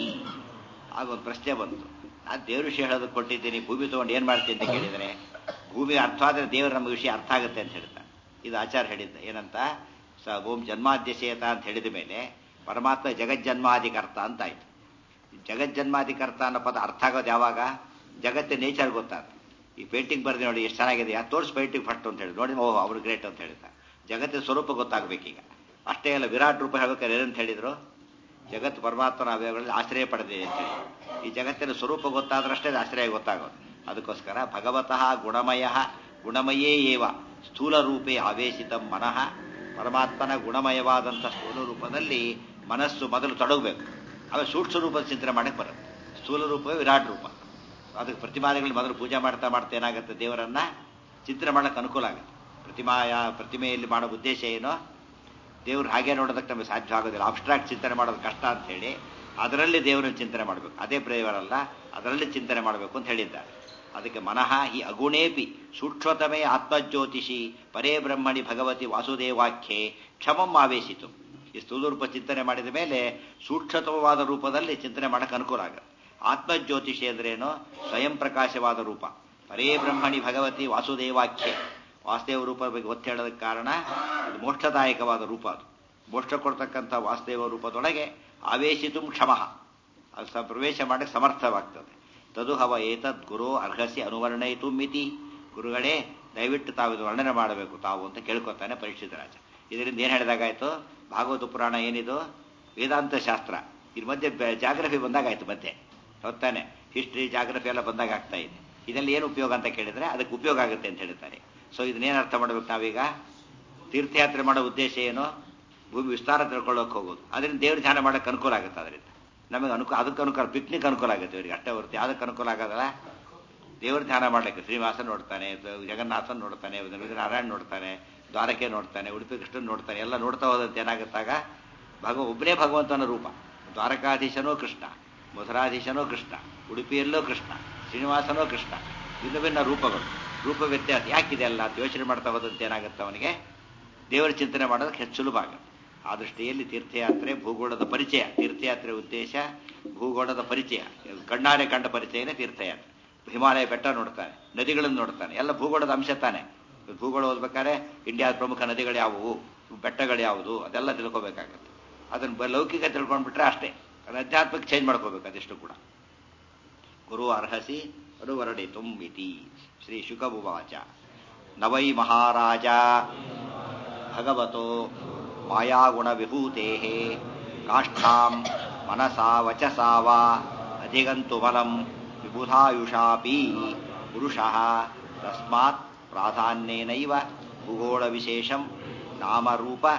ಆಗ ಒಂದು ಪ್ರಶ್ನೆ ಬಂತು ನಾನು ದೇವ್ರ ವಿಷಯ ಹೇಳೋದಕ್ಕೆ ಕೊಟ್ಟಿದ್ದೀನಿ ಭೂಮಿ ತೊಗೊಂಡು ಏನು ಮಾಡ್ತೀನಿ ಅಂತ ಕೇಳಿದರೆ ಭೂಮಿ ಅರ್ಥ ಆದರೆ ದೇವರ ನಮ್ಮ ವಿಷಯ ಅರ್ಥ ಆಗುತ್ತೆ ಅಂತ ಹೇಳ್ತಾನೆ ಇದು ಆಚಾರ ಹೇಳಿದ್ದ ಏನಂತ ಸ ಓಂ ಜನ್ಮಾದ್ಯಶೇತ ಅಂತ ಹೇಳಿದ ಮೇಲೆ ಪರಮಾತ್ಮ ಜಗಜ್ಜನ್ಮಾಧಿಕರ್ತ ಅಂತ ಆಯ್ತು ಜಗಜ್ಜನ್ಮಾಧಿಕರ್ತ ಅನ್ನೋ ಪದ ಅರ್ಥ ಆಗೋದು ಯಾವಾಗ ಜಗತ್ತಿನ ನೇಚರ್ ಗೊತ್ತಾದ ಈ ಪೇಂಟಿಂಗ್ ಬರೆದು ನೋಡಿ ಎಷ್ಟು ಚೆನ್ನಾಗಿದೆ ಯಾ ತೋರಿಸ್ ಪೇಂಟಿಂಗ್ ಫಸ್ಟ್ ಅಂತ ಹೇಳಿ ನೋಡಿ ಓಹ್ ಅವ್ರು ಗ್ರೇಟ್ ಅಂತ ಹೇಳ್ತಾರೆ ಜಗತ್ತಿನ ಸ್ವರೂಪ ಗೊತ್ತಾಗಬೇಕೀಗ ಅಷ್ಟೇ ಅಲ್ಲ ವಿರಾಟ್ ರೂಪ ಹೇಳ್ಬೇಕಾದ್ರೆ ಏನಂತ ಹೇಳಿದ್ರು ಜಗತ್ತು ಪರಮಾತ್ಮನ ಅವಯವಗಳಲ್ಲಿ ಆಶ್ರಯ ಪಡೆದಿದೆ ಅಂತ ಹೇಳಿ ಈ ಜಗತ್ತಿನ ಸ್ವರೂಪ ಗೊತ್ತಾದ್ರಷ್ಟೇ ಅದು ಆಶ್ರಯ ಗೊತ್ತಾಗೋದು ಅದಕ್ಕೋಸ್ಕರ ಭಗವತಃ ಗುಣಮಯ ಗುಣಮಯೇ ಏವ ಸ್ಥೂಲ ರೂಪೇ ಆವೇಶಿತ ಮನಃ ಪರಮಾತ್ಮನ ಗುಣಮಯವಾದಂಥ ಸ್ಥೂಲ ರೂಪದಲ್ಲಿ ಮನಸ್ಸು ಮೊದಲು ತೊಡಗಬೇಕು ಆಮೇಲೆ ಸೂಕ್ಷ್ಮ ರೂಪದ ಚಿಂತನೆ ಮಾಡಕ್ಕೆ ಬರುತ್ತೆ ಸ್ಥೂಲ ರೂಪವೇ ವಿರಾಟ್ ರೂಪ ಅದಕ್ಕೆ ಪ್ರತಿಮಾದಿಗಳು ಮೊದಲು ಪೂಜೆ ಮಾಡ್ತಾ ಮಾಡ್ತಾ ಏನಾಗುತ್ತೆ ದೇವರನ್ನ ಚಿಂತನೆ ಮಾಡಕ್ಕೆ ಅನುಕೂಲ ಆಗುತ್ತೆ ಪ್ರತಿಮಾಯ ಪ್ರತಿಮೆಯಲ್ಲಿ ಮಾಡೋ ಉದ್ದೇಶ ಏನೋ ದೇವ್ರು ಹಾಗೆ ನೋಡೋದಕ್ಕೆ ನಮಗೆ ಸಾಧ್ಯ ಆಗೋದಿಲ್ಲ ಅಬ್ಸ್ಟ್ರಾಕ್ಟ್ ಚಿಂತನೆ ಮಾಡೋದು ಕಷ್ಟ ಅಂತ ಹೇಳಿ ಅದರಲ್ಲಿ ದೇವರನ್ನು ಚಿಂತನೆ ಮಾಡಬೇಕು ಅದೇ ಪ್ರೇಯವರಲ್ಲ ಅದರಲ್ಲಿ ಚಿಂತನೆ ಮಾಡಬೇಕು ಅಂತ ಹೇಳಿದ್ದಾರೆ ಅದಕ್ಕೆ ಮನಃ ಈ ಅಗುಣೇಪಿ ಸೂಕ್ಷ್ಮತಮೇ ಆತ್ಮಜ್ಯೋತಿಷಿ ಪರೇ ಬ್ರಹ್ಮಣಿ ಭಗವತಿ ವಾಸುದೇವಾಖ್ಯೆ ಕ್ಷಮಂ ಆವೇಶಿತು ಈ ಸ್ಥೂಲ ರೂಪ ಚಿಂತನೆ ಮಾಡಿದ ಮೇಲೆ ಸೂಕ್ಷ್ಮತಮವಾದ ರೂಪದಲ್ಲಿ ಚಿಂತನೆ ಮಾಡಕ್ಕೆ ಅನುಕೂಲ ಆಗುತ್ತೆ ಆತ್ಮಜ್ಯೋತಿಷಿ ಅಂದ್ರೇನು ಸ್ವಯಂ ಪ್ರಕಾಶವಾದ ರೂಪ ಪರೇ ಬ್ರಹ್ಮಣಿ ಭಗವತಿ ವಾಸುದೇವಾಖ್ಯೆ ವಾಸುದೇವ ರೂಪ ಬಗ್ಗೆ ಒತ್ತಿ ಹೇಳೋದಕ್ಕೆ ಕಾರಣ ಅದು ಮೋಕ್ಷದಾಯಕವಾದ ರೂಪ ಅದು ಮೋಕ್ಷ ಕೊಡ್ತಕ್ಕಂಥ ವಾಸುದೇವ ರೂಪದೊಳಗೆ ಆವೇಶಿತು ಕ್ಷಮ ಅದು ಸ ಪ್ರವೇಶ ಮಾಡಕ್ಕೆ ಸಮರ್ಥವಾಗ್ತದೆ ತದು ಹವ ಏತದ್ ಗುರು ಅರ್ಹಸಿ ಅನುವರ್ಣಯಿತು ಮಿತಿ ಗುರುಗಳೇ ದಯವಿಟ್ಟು ತಾವು ಇದು ವರ್ಣನೆ ಮಾಡಬೇಕು ತಾವು ಅಂತ ಕೇಳ್ಕೊತಾನೆ ಪರೀಕ್ಷಿತ ರಾಜ ಇದರಿಂದ ಏನು ಹೇಳಿದಾಗಾಯ್ತು ಭಾಗವತ ಪುರಾಣ ಏನಿದು ವೇದಾಂತ ಶಾಸ್ತ್ರ ಇದ್ರ ಮಧ್ಯೆ ಜಾಗ್ರಫಿ ಬಂದಾಗಾಯ್ತು ಮಧ್ಯೆ ಹೊತ್ತಾನೆ ಹಿಸ್ಟ್ರಿ ಜಾಗ್ರಫಿ ಎಲ್ಲ ಬಂದಾಗ ಆಗ್ತಾ ಇದೆ ಇದರಲ್ಲಿ ಏನು ಉಪಯೋಗ ಅಂತ ಕೇಳಿದ್ರೆ ಅದಕ್ಕೆ ಉಪಯೋಗ ಆಗುತ್ತೆ ಅಂತ ಹೇಳ್ತಾರೆ ಸೊ ಇದನ್ನೇನು ಅರ್ಥ ಮಾಡ್ಬೇಕು ನಾವೀಗ ತೀರ್ಥಯಾತ್ರೆ ಮಾಡೋ ಉದ್ದೇಶ ಏನು ಭೂಮಿ ವಿಸ್ತಾರ ತಿಳ್ಕೊಳ್ಳೋಕೆ ಹೋಗೋದು ಅದರಿಂದ ದೇವ್ರ ಧ್ಯಾನ ಮಾಡೋಕೆ ಅನುಕೂಲ ಆಗುತ್ತೆ ಅದರಿಂದ ನಮಗೆ ಅನುಕೂಲ ಅದಕ್ಕೆ ಅನುಕೂಲ ಪಿಕ್ನಿಕ್ ಅನುಕೂಲ ಆಗುತ್ತೆ ಇವರಿಗೆ ಅಷ್ಟೇ ಹೊರತು ಯಾವುದಕ್ಕೆ ಅನುಕೂಲ ಆಗೋದಲ್ಲ ದೇವ್ರ ಧ್ಯಾನ ಮಾಡ್ಲಿಕ್ಕೆ ಶ್ರೀನಿವಾಸ ನೋಡ್ತಾನೆ ಜಗನ್ನಾಥನ್ ನೋಡ್ತಾನೆ ನಾರಾಯಣ ನೋಡ್ತಾನೆ ದ್ವಾರಕೆ ನೋಡ್ತಾನೆ ಉಡುಪಿ ಕೃಷ್ಣನ್ ನೋಡ್ತಾನೆ ಎಲ್ಲ ನೋಡ್ತಾ ಹೋದಂತೆ ಏನಾಗುತ್ತಾಗ ಭಗವ ಒಬ್ಬನೇ ಭಗವಂತನ ರೂಪ ದ್ವಾರಕಾಧೀಶನೂ ಕೃಷ್ಣ ಮಧುರಾಧೀಶನೂ ಕೃಷ್ಣ ಉಡುಪಿಯಲ್ಲೂ ಕೃಷ್ಣ ಶ್ರೀನಿವಾಸನೂ ಕೃಷ್ಣ ಭಿನ್ನ ಭಿನ್ನ ರೂಪಗಳು ರೂಪ ವ್ಯತ್ಯಾಸ ಯಾಕಿದೆ ಅಲ್ಲ ಅಂತ ಯೋಚನೆ ಮಾಡ್ತಾ ಹೋದಂತೆ ಏನಾಗುತ್ತೆ ಅವನಿಗೆ ದೇವರ ಚಿಂತನೆ ಮಾಡೋದಕ್ಕೆ ಹೆಚ್ಚು ಸುಲಭ ಆಗುತ್ತೆ ಆ ದೃಷ್ಟಿಯಲ್ಲಿ ತೀರ್ಥಯಾತ್ರೆ ಭೂಗೋಳದ ಪರಿಚಯ ತೀರ್ಥಯಾತ್ರೆ ಉದ್ದೇಶ ಭೂಗೋಳದ ಪರಿಚಯ ಕಣ್ಣಾರೆ ಕಂಡ ಪರಿಚಯನೇ ತೀರ್ಥಯಾತ್ರೆ ಹಿಮಾಲಯ ಬೆಟ್ಟ ನೋಡ್ತಾನೆ ನದಿಗಳನ್ನು ನೋಡ್ತಾನೆ ಎಲ್ಲ ಭೂಗೋಳದ ಅಂಶ ತಾನೆ ಭೂಗೋಳ ಓದ್ಬೇಕಾದ್ರೆ ಇಂಡಿಯಾದ ಪ್ರಮುಖ ನದಿಗಳು ಯಾವುವು ಬೆಟ್ಟಗಳು ಯಾವುದು ಅದೆಲ್ಲ ತಿಳ್ಕೊಬೇಕಾಗತ್ತೆ ಅದನ್ನು ಲೌಕಿಕ ತಿಳ್ಕೊಂಡ್ಬಿಟ್ರೆ ಅಷ್ಟೇ ಅದು ಅಧ್ಯಾತ್ಮಕ್ಕೆ ಚೇಂಜ್ ಮಾಡ್ಕೋಬೇಕು ಅದೆಷ್ಟು ಕೂಡ ಗುರು ಅರ್ಹಸಿ ಅನುವರಣಿತು ಇತಿ ಶ್ರೀ ಶುಕಭುವಾಚ ನವೈ ಮಹಾರಾಜ ಭಗವತೋ ಮಾಯಾಗುಣ ವಿಭೂತೆ ಕಾಷ್ಠಾಂ ಮನಸಾ ವಚಸಾ ವಾ ಅಧಿಗಂತು ಬಲಂ ವಿಬುಧಾಯುಷಾಪಿ ಪುರುಷಃ ತಸ್ಮಾತ್ ಪ್ರಾಧಾನ್ಯೇನೈವ ಭೂಗೋಳ ವಿಶೇಷಂ ನಾಮರೂಪ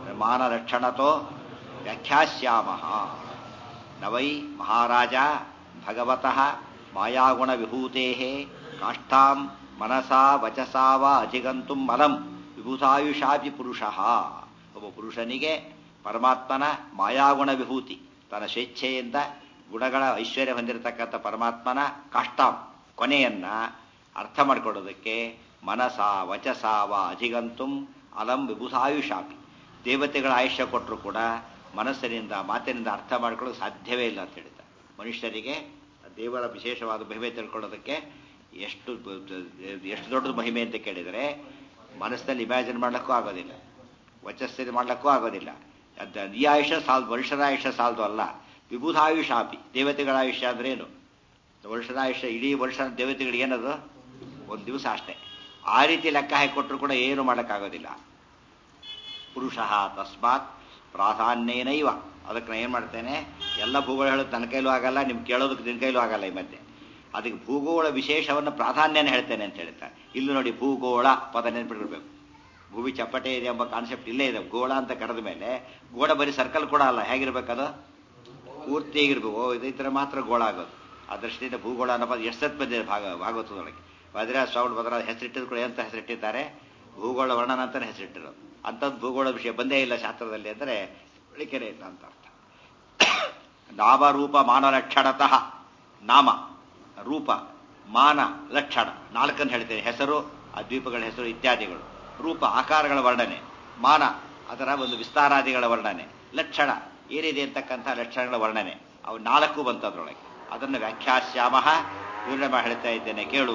ಮಾನಲಕ್ಷಣತೋ ವ್ಯಾಖ್ಯಾಸ್ಯಾಮ ನವೈ ಮಹಾರಾಜ ಭಗವತಃ ಮಾಯಾಗುಣ ವಿಭೂತೆ ಕಾಷ್ಠಾಂ ಮನಸಾ ವಚಸಾ ವಾ ಅಧಿಗಂತು ಮಲಂ ವಿಭೂತಾಯುಷಾಪಿ ಪುರುಷ ಒಬ್ಬ ಪುರುಷನಿಗೆ ಪರಮಾತ್ಮನ ಮಾಯಾಗುಣ ವಿಭೂತಿ ತನ್ನ ಸ್ವೇಚ್ಛೆಯಿಂದ ಗುಣಗಳ ಐಶ್ವರ್ಯ ಹೊಂದಿರತಕ್ಕಂಥ ಪರಮಾತ್ಮನ ಕಾಷ್ಟಾಂ ಕೊನೆಯನ್ನ ಅರ್ಥ ಮಾಡಿಕೊಳ್ಳೋದಕ್ಕೆ ಮನಸ ವಚಸ ವ ಅಧಿಗಂತುಂ ಅಲಂ ವಿಭುಧಾಯುಷಾಪಿ ದೇವತೆಗಳ ಆಯುಷ್ಯ ಕೊಟ್ಟರು ಕೂಡ ಮನಸ್ಸಿನಿಂದ ಮಾತಿನಿಂದ ಅರ್ಥ ಮಾಡ್ಕೊಳ್ಳೋಕೆ ಸಾಧ್ಯವೇ ಇಲ್ಲ ಅಂತ ಹೇಳಿದ್ದಾರೆ ಮನುಷ್ಯರಿಗೆ ದೇವರ ವಿಶೇಷವಾದ ಮಹಿಮೆ ತಿಳ್ಕೊಳ್ಳೋದಕ್ಕೆ ಎಷ್ಟು ಎಷ್ಟು ದೊಡ್ಡದು ಮಹಿಮೆ ಅಂತ ಕೇಳಿದರೆ ಮನಸ್ಸಿನಲ್ಲಿ ಇಮ್ಯಾಜಿನ್ ಮಾಡ್ಲಿಕ್ಕೂ ಆಗೋದಿಲ್ಲ ವಚಸ್ಸಲ್ಲಿ ಮಾಡ್ಲಿಕ್ಕೂ ಆಗೋದಿಲ್ಲ ಅದ ಈ ಆಯುಷ್ಯ ಸಾಲ್ದು ವರ್ಷದ ಆಯುಷ್ಯ ಸಾಲ್ದು ಅಲ್ಲ ವಿಭುಧಾಯುಷಾಪಿ ದೇವತೆಗಳ ಆಯುಷ್ಯ ಅಂದ್ರೆ ಏನು ವರ್ಷದ ಆಯುಷ್ಯ ಇಡೀ ವರ್ಷ ದೇವತೆಗಳಿಗೆ ಏನದು ಒಂದು ದಿವಸ ಅಷ್ಟೇ ಆ ರೀತಿ ಲೆಕ್ಕ ಹಾಕಿಕೊಟ್ರು ಕೂಡ ಏನು ಮಾಡೋಕ್ಕಾಗೋದಿಲ್ಲ ಪುರುಷ ತಸ್ಮಾತ್ ಪ್ರಾಧಾನ್ಯನೈವ ಅದಕ್ಕೆ ನಾನು ಏನು ಮಾಡ್ತೇನೆ ಎಲ್ಲ ಭೂಗೋಳ ಹೇಳೋದು ನನ್ನ ಕೈಲೂ ಆಗಲ್ಲ ನಿಮ್ಗೆ ಕೇಳೋದಕ್ಕೆ ನಿನ್ನ ಕೈಲೂ ಆಗಲ್ಲ ಈ ಮಧ್ಯೆ ಅದಕ್ಕೆ ಭೂಗೋಳ ವಿಶೇಷವನ್ನು ಪ್ರಾಧಾನ್ಯನ ಹೇಳ್ತೇನೆ ಅಂತ ಹೇಳ್ತಾರೆ ಇಲ್ಲಿ ನೋಡಿ ಭೂಗೋಳ ಪದ ನೆನ್ಪಿಟ್ಬಿಡ್ಬೇಕು ಭೂಮಿ ಚಪ್ಪಟೆ ಇದೆ ಎಂಬ ಕಾನ್ಸೆಪ್ಟ್ ಇಲ್ಲೇ ಇದೆ ಗೋಳ ಅಂತ ಕರೆದ ಮೇಲೆ ಗೋಳ ಬರೀ ಸರ್ಕಲ್ ಕೂಡ ಅಲ್ಲ ಹೇಗಿರ್ಬೇಕದು ಪೂರ್ತಿ ಇರ್ಬೇಕು ಇದೇ ಥರ ಮಾತ್ರ ಗೋಳ ಆಗೋದು ಆ ದೃಷ್ಟಿಯಿಂದ ಭೂಗೋಳ ಅನ್ನೋ ಪದ ಎಷ್ಟು ಬಂದಿದೆ ಭಾಗ ಭಾಗವತದೊಳಗೆ ವಜ್ರ ಶ್ರವಣ ಭದ್ರ ಹೆಸರಿಟ್ಟಿದ್ರು ಕೂಡ ಎಂತ ಹೆಸರಿಟ್ಟಿದ್ದಾರೆ ಭೂಗೋಳ ವರ್ಣನ ಅಂತಾನೆ ಹೆಸರಿಟ್ಟಿರೋದು ಅಂಥದ್ದು ಭೂಗೋಳ ವಿಷಯ ಬಂದೇ ಇಲ್ಲ ಶಾಸ್ತ್ರದಲ್ಲಿ ಅಂದರೆ ಉಳಿಕೆರೆ ಇಲ್ಲ ಅಂತ ಅರ್ಥ ನಾಮರೂಪ ಮಾನಲಕ್ಷಣತಃ ನಾಮ ರೂಪ ಮಾನ ಲಕ್ಷಣ ನಾಲ್ಕನ್ನು ಹೇಳ್ತೇನೆ ಹೆಸರು ಆ ದ್ವೀಪಗಳ ಹೆಸರು ಇತ್ಯಾದಿಗಳು ರೂಪ ಆಕಾರಗಳ ವರ್ಣನೆ ಮಾನ ಅದರ ಒಂದು ವಿಸ್ತಾರಾದಿಗಳ ವರ್ಣನೆ ಲಕ್ಷಣ ಏನಿದೆ ಅಂತಕ್ಕಂಥ ಲಕ್ಷಣಗಳ ವರ್ಣನೆ ಅವು ನಾಲ್ಕು ಬಂತು ಅದರೊಳಗೆ ಅದನ್ನು ವ್ಯಾಖ್ಯಾಸ್ಯಾಮ ವಿವರಣೆ ಹೇಳ್ತಾ ಇದ್ದೇನೆ ಕೇಳು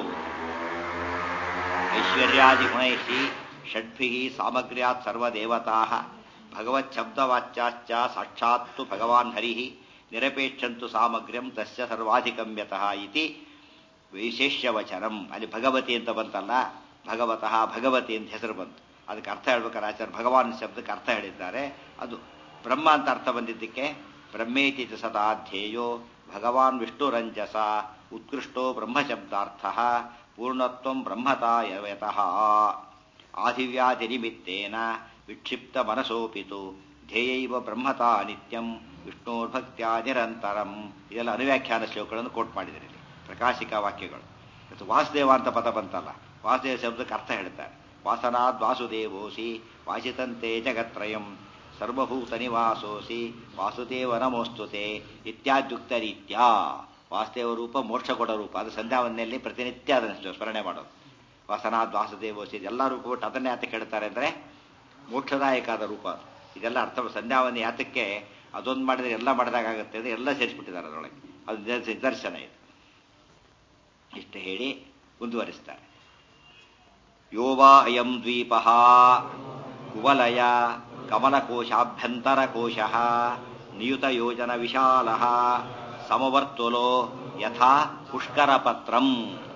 ಐಶ್ವರ್ಯಾದಿ ಗುಣೈಷಿ ಷಡ್ಭಿ ಸಾಮಗ್ರ್ಯಾತ್ ಸರ್ವದೇವತಾ ಭಗವತ್ ಶಬ್ದವಾಚ್ಯಾಶ್ಚ ಸಾಕ್ಷಾತ್ತು ಭಗವಾನ್ ಹರಿ ನಿರಪೇಕ್ಷಂತು ಸಾಮಗ್ರ್ಯಂ ತಸ್ಯ ಸರ್ವಾಧಿಕಮ್ಯತಃ ಇತಿ ವೈಶೇಷ್ಯವಚನಂ ಅಲ್ಲಿ ಭಗವತಿ ಅಂತ ಬಂತಲ್ಲ ಭಗವತಃ ಭಗವತಿ ಅಂತ ಹೆಸರು ಬಂತು ಅದಕ್ಕೆ ಅರ್ಥ ಹೇಳ್ಬೇಕಾದ್ರೆ ಆಚಾರ್ಯ ಭಗವಾನ್ ಶಬ್ದಕ್ಕೆ ಅರ್ಥ ಹೇಳಿದ್ದಾರೆ ಅದು ಬ್ರಹ್ಮ ಅಂತ ಅರ್ಥ ಬಂದಿದ್ದಕ್ಕೆ ಬ್ರಹ್ಮೇತಿ ಚ ಸದಾ ಧ್ಯೇಯೋ ಭಗವಾನ್ ವಿಷ್ಣುರಂಜಸ ಉತ್ಕೃಷ್ಟೋ ಬ್ರಹ್ಮಶಬ್ದಾರ್ಥ ಪೂರ್ಣತ್ವ ಬ್ರಹ್ಮತಾ ಯತಃ ಆದಿವ್ಯಾಧಿನಿಮಿತ್ತೇನ ವಿಕ್ಷಿಪ್ತ ಮನಸೋಪಿತು ಧ್ಯೇಯೈವ ಬ್ರಹ್ಮತಾ ನಿತ್ಯಂ ವಿಷ್ಣೋರ್ಭಕ್ತ್ಯಾ ನಿರಂತರಂ ಇದೆಲ್ಲ ಅನುವ್ಯಾಖ್ಯಾನ ಶ್ಲೋಕಗಳನ್ನು ಕೋಟ್ ಮಾಡಿದ್ದಾರೆ ಇಲ್ಲಿ ಪ್ರಕಾಶಿಕ ವಾಕ್ಯಗಳು ಮತ್ತು ವಾಸುದೇವ ಅಂತ ಪದ ಬಂತಲ್ಲ ವಾಸುದೇವ ಶಬ್ದಕ್ಕೆ ಅರ್ಥ ಹೇಳ್ತಾರೆ ವಾಸನಾದ್ ವಾಸುದೇವೋಸಿ ವಾಸಿತಂತೆ ಜಗತ್ರಯಂ ಸರ್ವಭೂತ ನಿವಾಸೋಸಿ ವಾಸುದೇವ ನಮೋಸ್ತುತೆ ಇತ್ಯಾದ್ಯುಕ್ತ ರೀತ್ಯಾ ವಾಸುದೇವ ರೂಪ ಮೋಕ್ಷ ಕೊಡೋ ರೂಪ ಅದು ಸಂಧ್ಯಾವನ್ನಲ್ಲಿ ಪ್ರತಿನಿತ್ಯ ಅದನ್ನು ಸ್ಮರಣೆ ಮಾಡೋದು ವಾಸನಾದ್ ವಾಸುದೇವೋಸಿ ಎಲ್ಲ ರೂಪ ಬಿಟ್ಟು ಅದನ್ನೇ ಯಾತಕ್ಕೆ ಹೇಳ್ತಾರೆ ಅಂದರೆ ಮೋಕ್ಷದಾಯಕಾದ ರೂಪ ಅದು ಇದೆಲ್ಲ ಅರ್ಥ ಸಂಧ್ಯಾವನ್ನೇ ಯಾತಕ್ಕೆ ಅದೊಂದು ಮಾಡಿದ್ರೆ ಎಲ್ಲ ಮಾಡಿದಾಗುತ್ತೆ ಅಂದರೆ ಎಲ್ಲ ಸೇರಿಸ್ಬಿಟ್ಟಿದ್ದಾರೆ ಅದರೊಳಗೆ ಅದು ನಿದರ್ಶನ ಇದು ಇಷ್ಟು ಹೇಳಿ ಮುಂದುವರಿಸ್ತಾರೆ ಯೋವಾ ಅಯಂ ದ್ವೀಪ ಕುವಲಯ ಕಮಲಕೋಶಾಭ್ಯಂತರಕೋಶ ನಿಯುತ ಯೋಜನ ವಿಶಾಲ ಸಮವರ್ತುಲೋ ಯಥಾ ಪುಷ್ಕರಪತ್ರಂ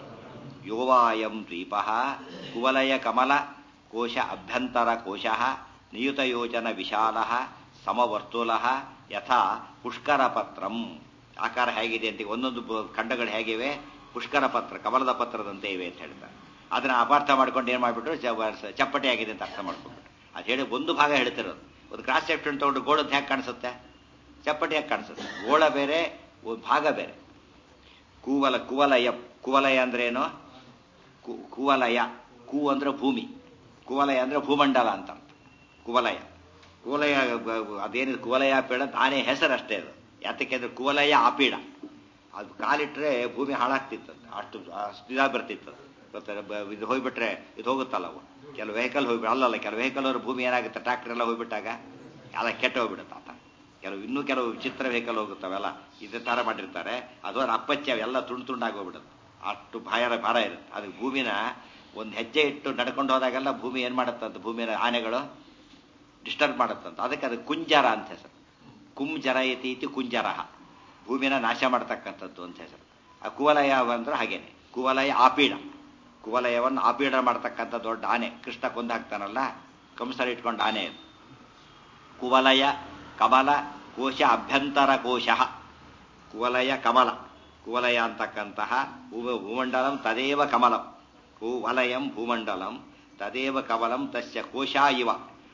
ಯೋವಾಯಂ ದ್ವೀಪ ಕುವಲಯ ಕಮಲ ಕೋಶ ಅಭ್ಯಂತರಕೋಶ ನಿಯುತ ಯೋಜನ ವಿಶಾಲ ಸಮವರ್ತುಲ ಯಥಾ ಪುಷ್ಕರಪತ್ರಂ ಆಕಾರ ಹೇಗಿದೆ ಅಂತ ಒಂದೊಂದು ಖಂಡಗಳು ಹೇಗಿವೆ ಪುಷ್ಕರ ಪತ್ರ ಕಮಲದ ಪತ್ರದಂತೆ ಇವೆ ಅಂತ ಹೇಳ್ತಾರೆ ಅದನ್ನ ಅಪಾರ್ಥ ಮಾಡ್ಕೊಂಡು ಏನು ಮಾಡಿಬಿಟ್ರು ಚಪ್ಪಟೆ ಆಗಿದೆ ಅಂತ ಅರ್ಥ ಮಾಡ್ಕೊಂಡ್ಬಿಟ್ರು ಅದು ಹೇಳಿ ಒಂದು ಭಾಗ ಹೇಳ್ತಿರೋದು ಒಂದು ಕ್ರಾಸ್ ಸೆಕ್ಷನ್ ತಗೊಂಡು ಗೋಳದ್ದು ಹೇಗೆ ಕಾಣಿಸುತ್ತೆ ಚಪ್ಪಟೆ ಹೇಗೆ ಕಾಣಿಸುತ್ತೆ ಗೋಳ ಬೇರೆ ಒಂದು ಭಾಗ ಬೇರೆ ಕೂವಲ ಕುವಲಯ ಕುವಲಯ ಅಂದ್ರೆ ಏನು ಕುವಲಯ ಕೂ ಅಂದ್ರೆ ಭೂಮಿ ಕುವಲಯ ಅಂದ್ರೆ ಭೂಮಂಡಲ ಅಂತ ಅರ್ಥ ಕುವಲಯ ಕುವಲಯ ಅದೇನಿದೆ ಕುವಲಯ ಪೀಡ ತಾನೇ ಹೆಸರಷ್ಟೇ ಅದು ಯಾತಕ್ಕೆ ಅಂದ್ರೆ ಕುವಲಯ ಆಪೀಡ ಅದು ಕಾಲಿಟ್ರೆ ಭೂಮಿ ಹಾಳಾಗ್ತಿತ್ತು ಅಷ್ಟು ಅಷ್ಟು ಇದಾಗಿ ಬರ್ತಿತ್ತು ಗೊತ್ತಾರೆ ಇದು ಹೋಗ್ಬಿಟ್ರೆ ಇದು ಹೋಗುತ್ತಲ್ಲ ಅವು ಕೆಲವು ವೆಹಿಕಲ್ ಹೋಗ್ಬಿಟ್ಟು ಅಲ್ಲಲ್ಲ ಕೆಲವು ವೆಹಿಕಲ್ ಅವ್ರ ಭೂಮಿ ಏನಾಗುತ್ತೆ ಟ್ರ್ಯಾಕ್ಟರ್ ಎಲ್ಲ ಹೋಗ್ಬಿಟ್ಟಾಗ ಎಲ್ಲ ಕೆಟ್ಟ ಹೋಗ್ಬಿಡುತ್ತೆ ಆತ ಕೆಲವು ಇನ್ನೂ ಕೆಲವು ವಿಚಿತ್ರ ವೆಹಿಕಲ್ ಹೋಗುತ್ತವೆಲ್ಲ ಇದೇ ಥರ ಮಾಡಿರ್ತಾರೆ ಅದು ಅಪ್ಪಚ್ಚಿ ಅವೆಲ್ಲ ತುಂಡು ತುಂಡಾಗಿ ಹೋಗ್ಬಿಡುತ್ತೆ ಅಷ್ಟು ಭಾರ ಭಾರ ಇರುತ್ತೆ ಅದಕ್ಕೆ ಭೂಮಿನ ಒಂದು ಹೆಜ್ಜೆ ಇಟ್ಟು ನಡ್ಕೊಂಡು ಹೋದಾಗೆಲ್ಲ ಭೂಮಿ ಏನು ಮಾಡುತ್ತಂತ ಭೂಮಿನ ಆನೆಗಳು ಡಿಸ್ಟರ್ಬ್ ಮಾಡುತ್ತಂತ ಅದಕ್ಕೆ ಅದು ಕುಂಜರ ಅಂತ ಹೆಸರು ಕುಂಜರ ಇತಿ ಇತಿ ಕುಂಜರ ಭೂಮಿನ ನಾಶ ಮಾಡ್ತಕ್ಕಂಥದ್ದು ಅಂತ ಹೆಸರು ಆ ಕುವಲಯ ಅಂದ್ರೆ ಹಾಗೇನೆ ಕುವಲಯ ಆಪೀಡ ಕುವಲಯವನ್ನು ಆಪೀಡ ಮಾಡ್ತಕ್ಕಂಥ ದೊಡ್ಡ ಆನೆ ಕೃಷ್ಣ ಕೊಂದು ಹಾಕ್ತಾನಲ್ಲ ಕಂಸರ್ ಇಟ್ಕೊಂಡು ಆನೆ ಅದು ಕುವಲಯ ಕಮಲ ಕೋಶ ಅಭ್ಯಂತರ ಕೋಶ ಕುವಲಯ ಕಮಲ ಕುವಲಯ ಅಂತಕ್ಕಂತಹ ಭೂಮಂಡಲಂ ತದೇವ ಕಮಲಂ ಕುವಲಯಂ ಭೂಮಂಡಲಂ ತದೇವ ಕಮಲಂ ತಸ್ಯ ಕೋಶ ಇವ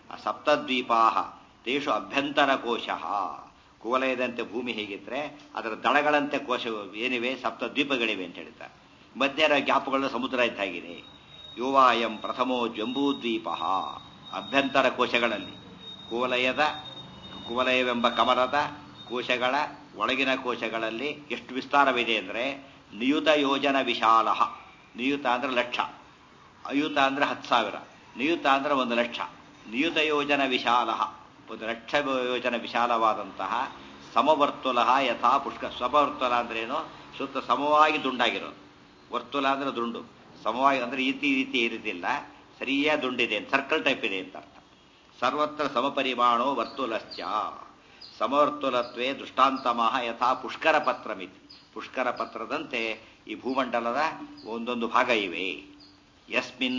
ಸಪ್ತದ್ವೀಪಾ ತೇಷು ಅಭ್ಯಂತರ ಕೋಶ ಕುವಲಯದಂತೆ ಭೂಮಿ ಹೇಗಿದ್ರೆ ಅದರ ದಳಗಳಂತೆ ಕೋಶ ಏನಿವೆ ಸಪ್ತ ದ್ವೀಪಗಳಿವೆ ಅಂತ ಹೇಳ್ತಾರೆ ಮಧ್ಯ ಗ್ಯಾಪ್ಗಳು ಸಮುದ್ರ ಇದ್ದಾಗಿದೆ ಯುವಾಯಂ ಪ್ರಥಮೋ ಜಂಬೂದ್ವೀಪ ಅಭ್ಯಂತರ ಕೋಶಗಳಲ್ಲಿ ಕುವಲಯದ ಕುವಲಯವೆಂಬ ಕಮಲದ ಕೋಶಗಳ ಒಳಗಿನ ಕೋಶಗಳಲ್ಲಿ ಎಷ್ಟು ವಿಸ್ತಾರವಿದೆ ಅಂದರೆ ನಿಯುತ ಯೋಜನ ವಿಶಾಲ ನಿಯುತ ಅಂದ್ರೆ ಲಕ್ಷ ಅಯುತ ಅಂದ್ರೆ ಹತ್ತು ಸಾವಿರ ನಿಯುತ ಅಂದ್ರೆ ಒಂದು ಲಕ್ಷ ನಿಯುತ ಯೋಜನ ವಿಶಾಲ ಒಂದು ಲಕ್ಷ ಯೋಜನ ವಿಶಾಲವಾದಂತಹ ಸಮವರ್ತುಲ ಯಥಾ ಪುಷ್ಕ ಸಮವರ್ತುಲ ಅಂದ್ರೇನು ಸುತ್ತ ಸಮವಾಗಿ ದುಂಡಾಗಿರೋದು ವರ್ತುಲ ಅಂದ್ರೆ ದುಂಡು ಸಮವಾಗಿ ಅಂದ್ರೆ ಈತಿ ರೀತಿ ಇರುವುದಿಲ್ಲ ಸರಿಯಾಗಿ ದುಂಡಿದೆ ಸರ್ಕಲ್ ಟೈಪ್ ಇದೆ ಅಂತ ಅರ್ಥ ಸರ್ವತ್ರ ಸಮಪರಿಮಾಣೋ ವರ್ತುಲಶ್ಚ ಸಮವರ್ತುಲತ್ವೇ ದೃಷ್ಟಾಂತಮಃ ಯಥಾ ಪುಷ್ಕರ ಪತ್ರಮಿತಿ ಪುಷ್ಕರ ಪತ್ರದಂತೆ ಈ ಭೂಮಂಡಲದ ಒಂದೊಂದು ಭಾಗ ಇವೆ ಯಸ್ಮಿನ್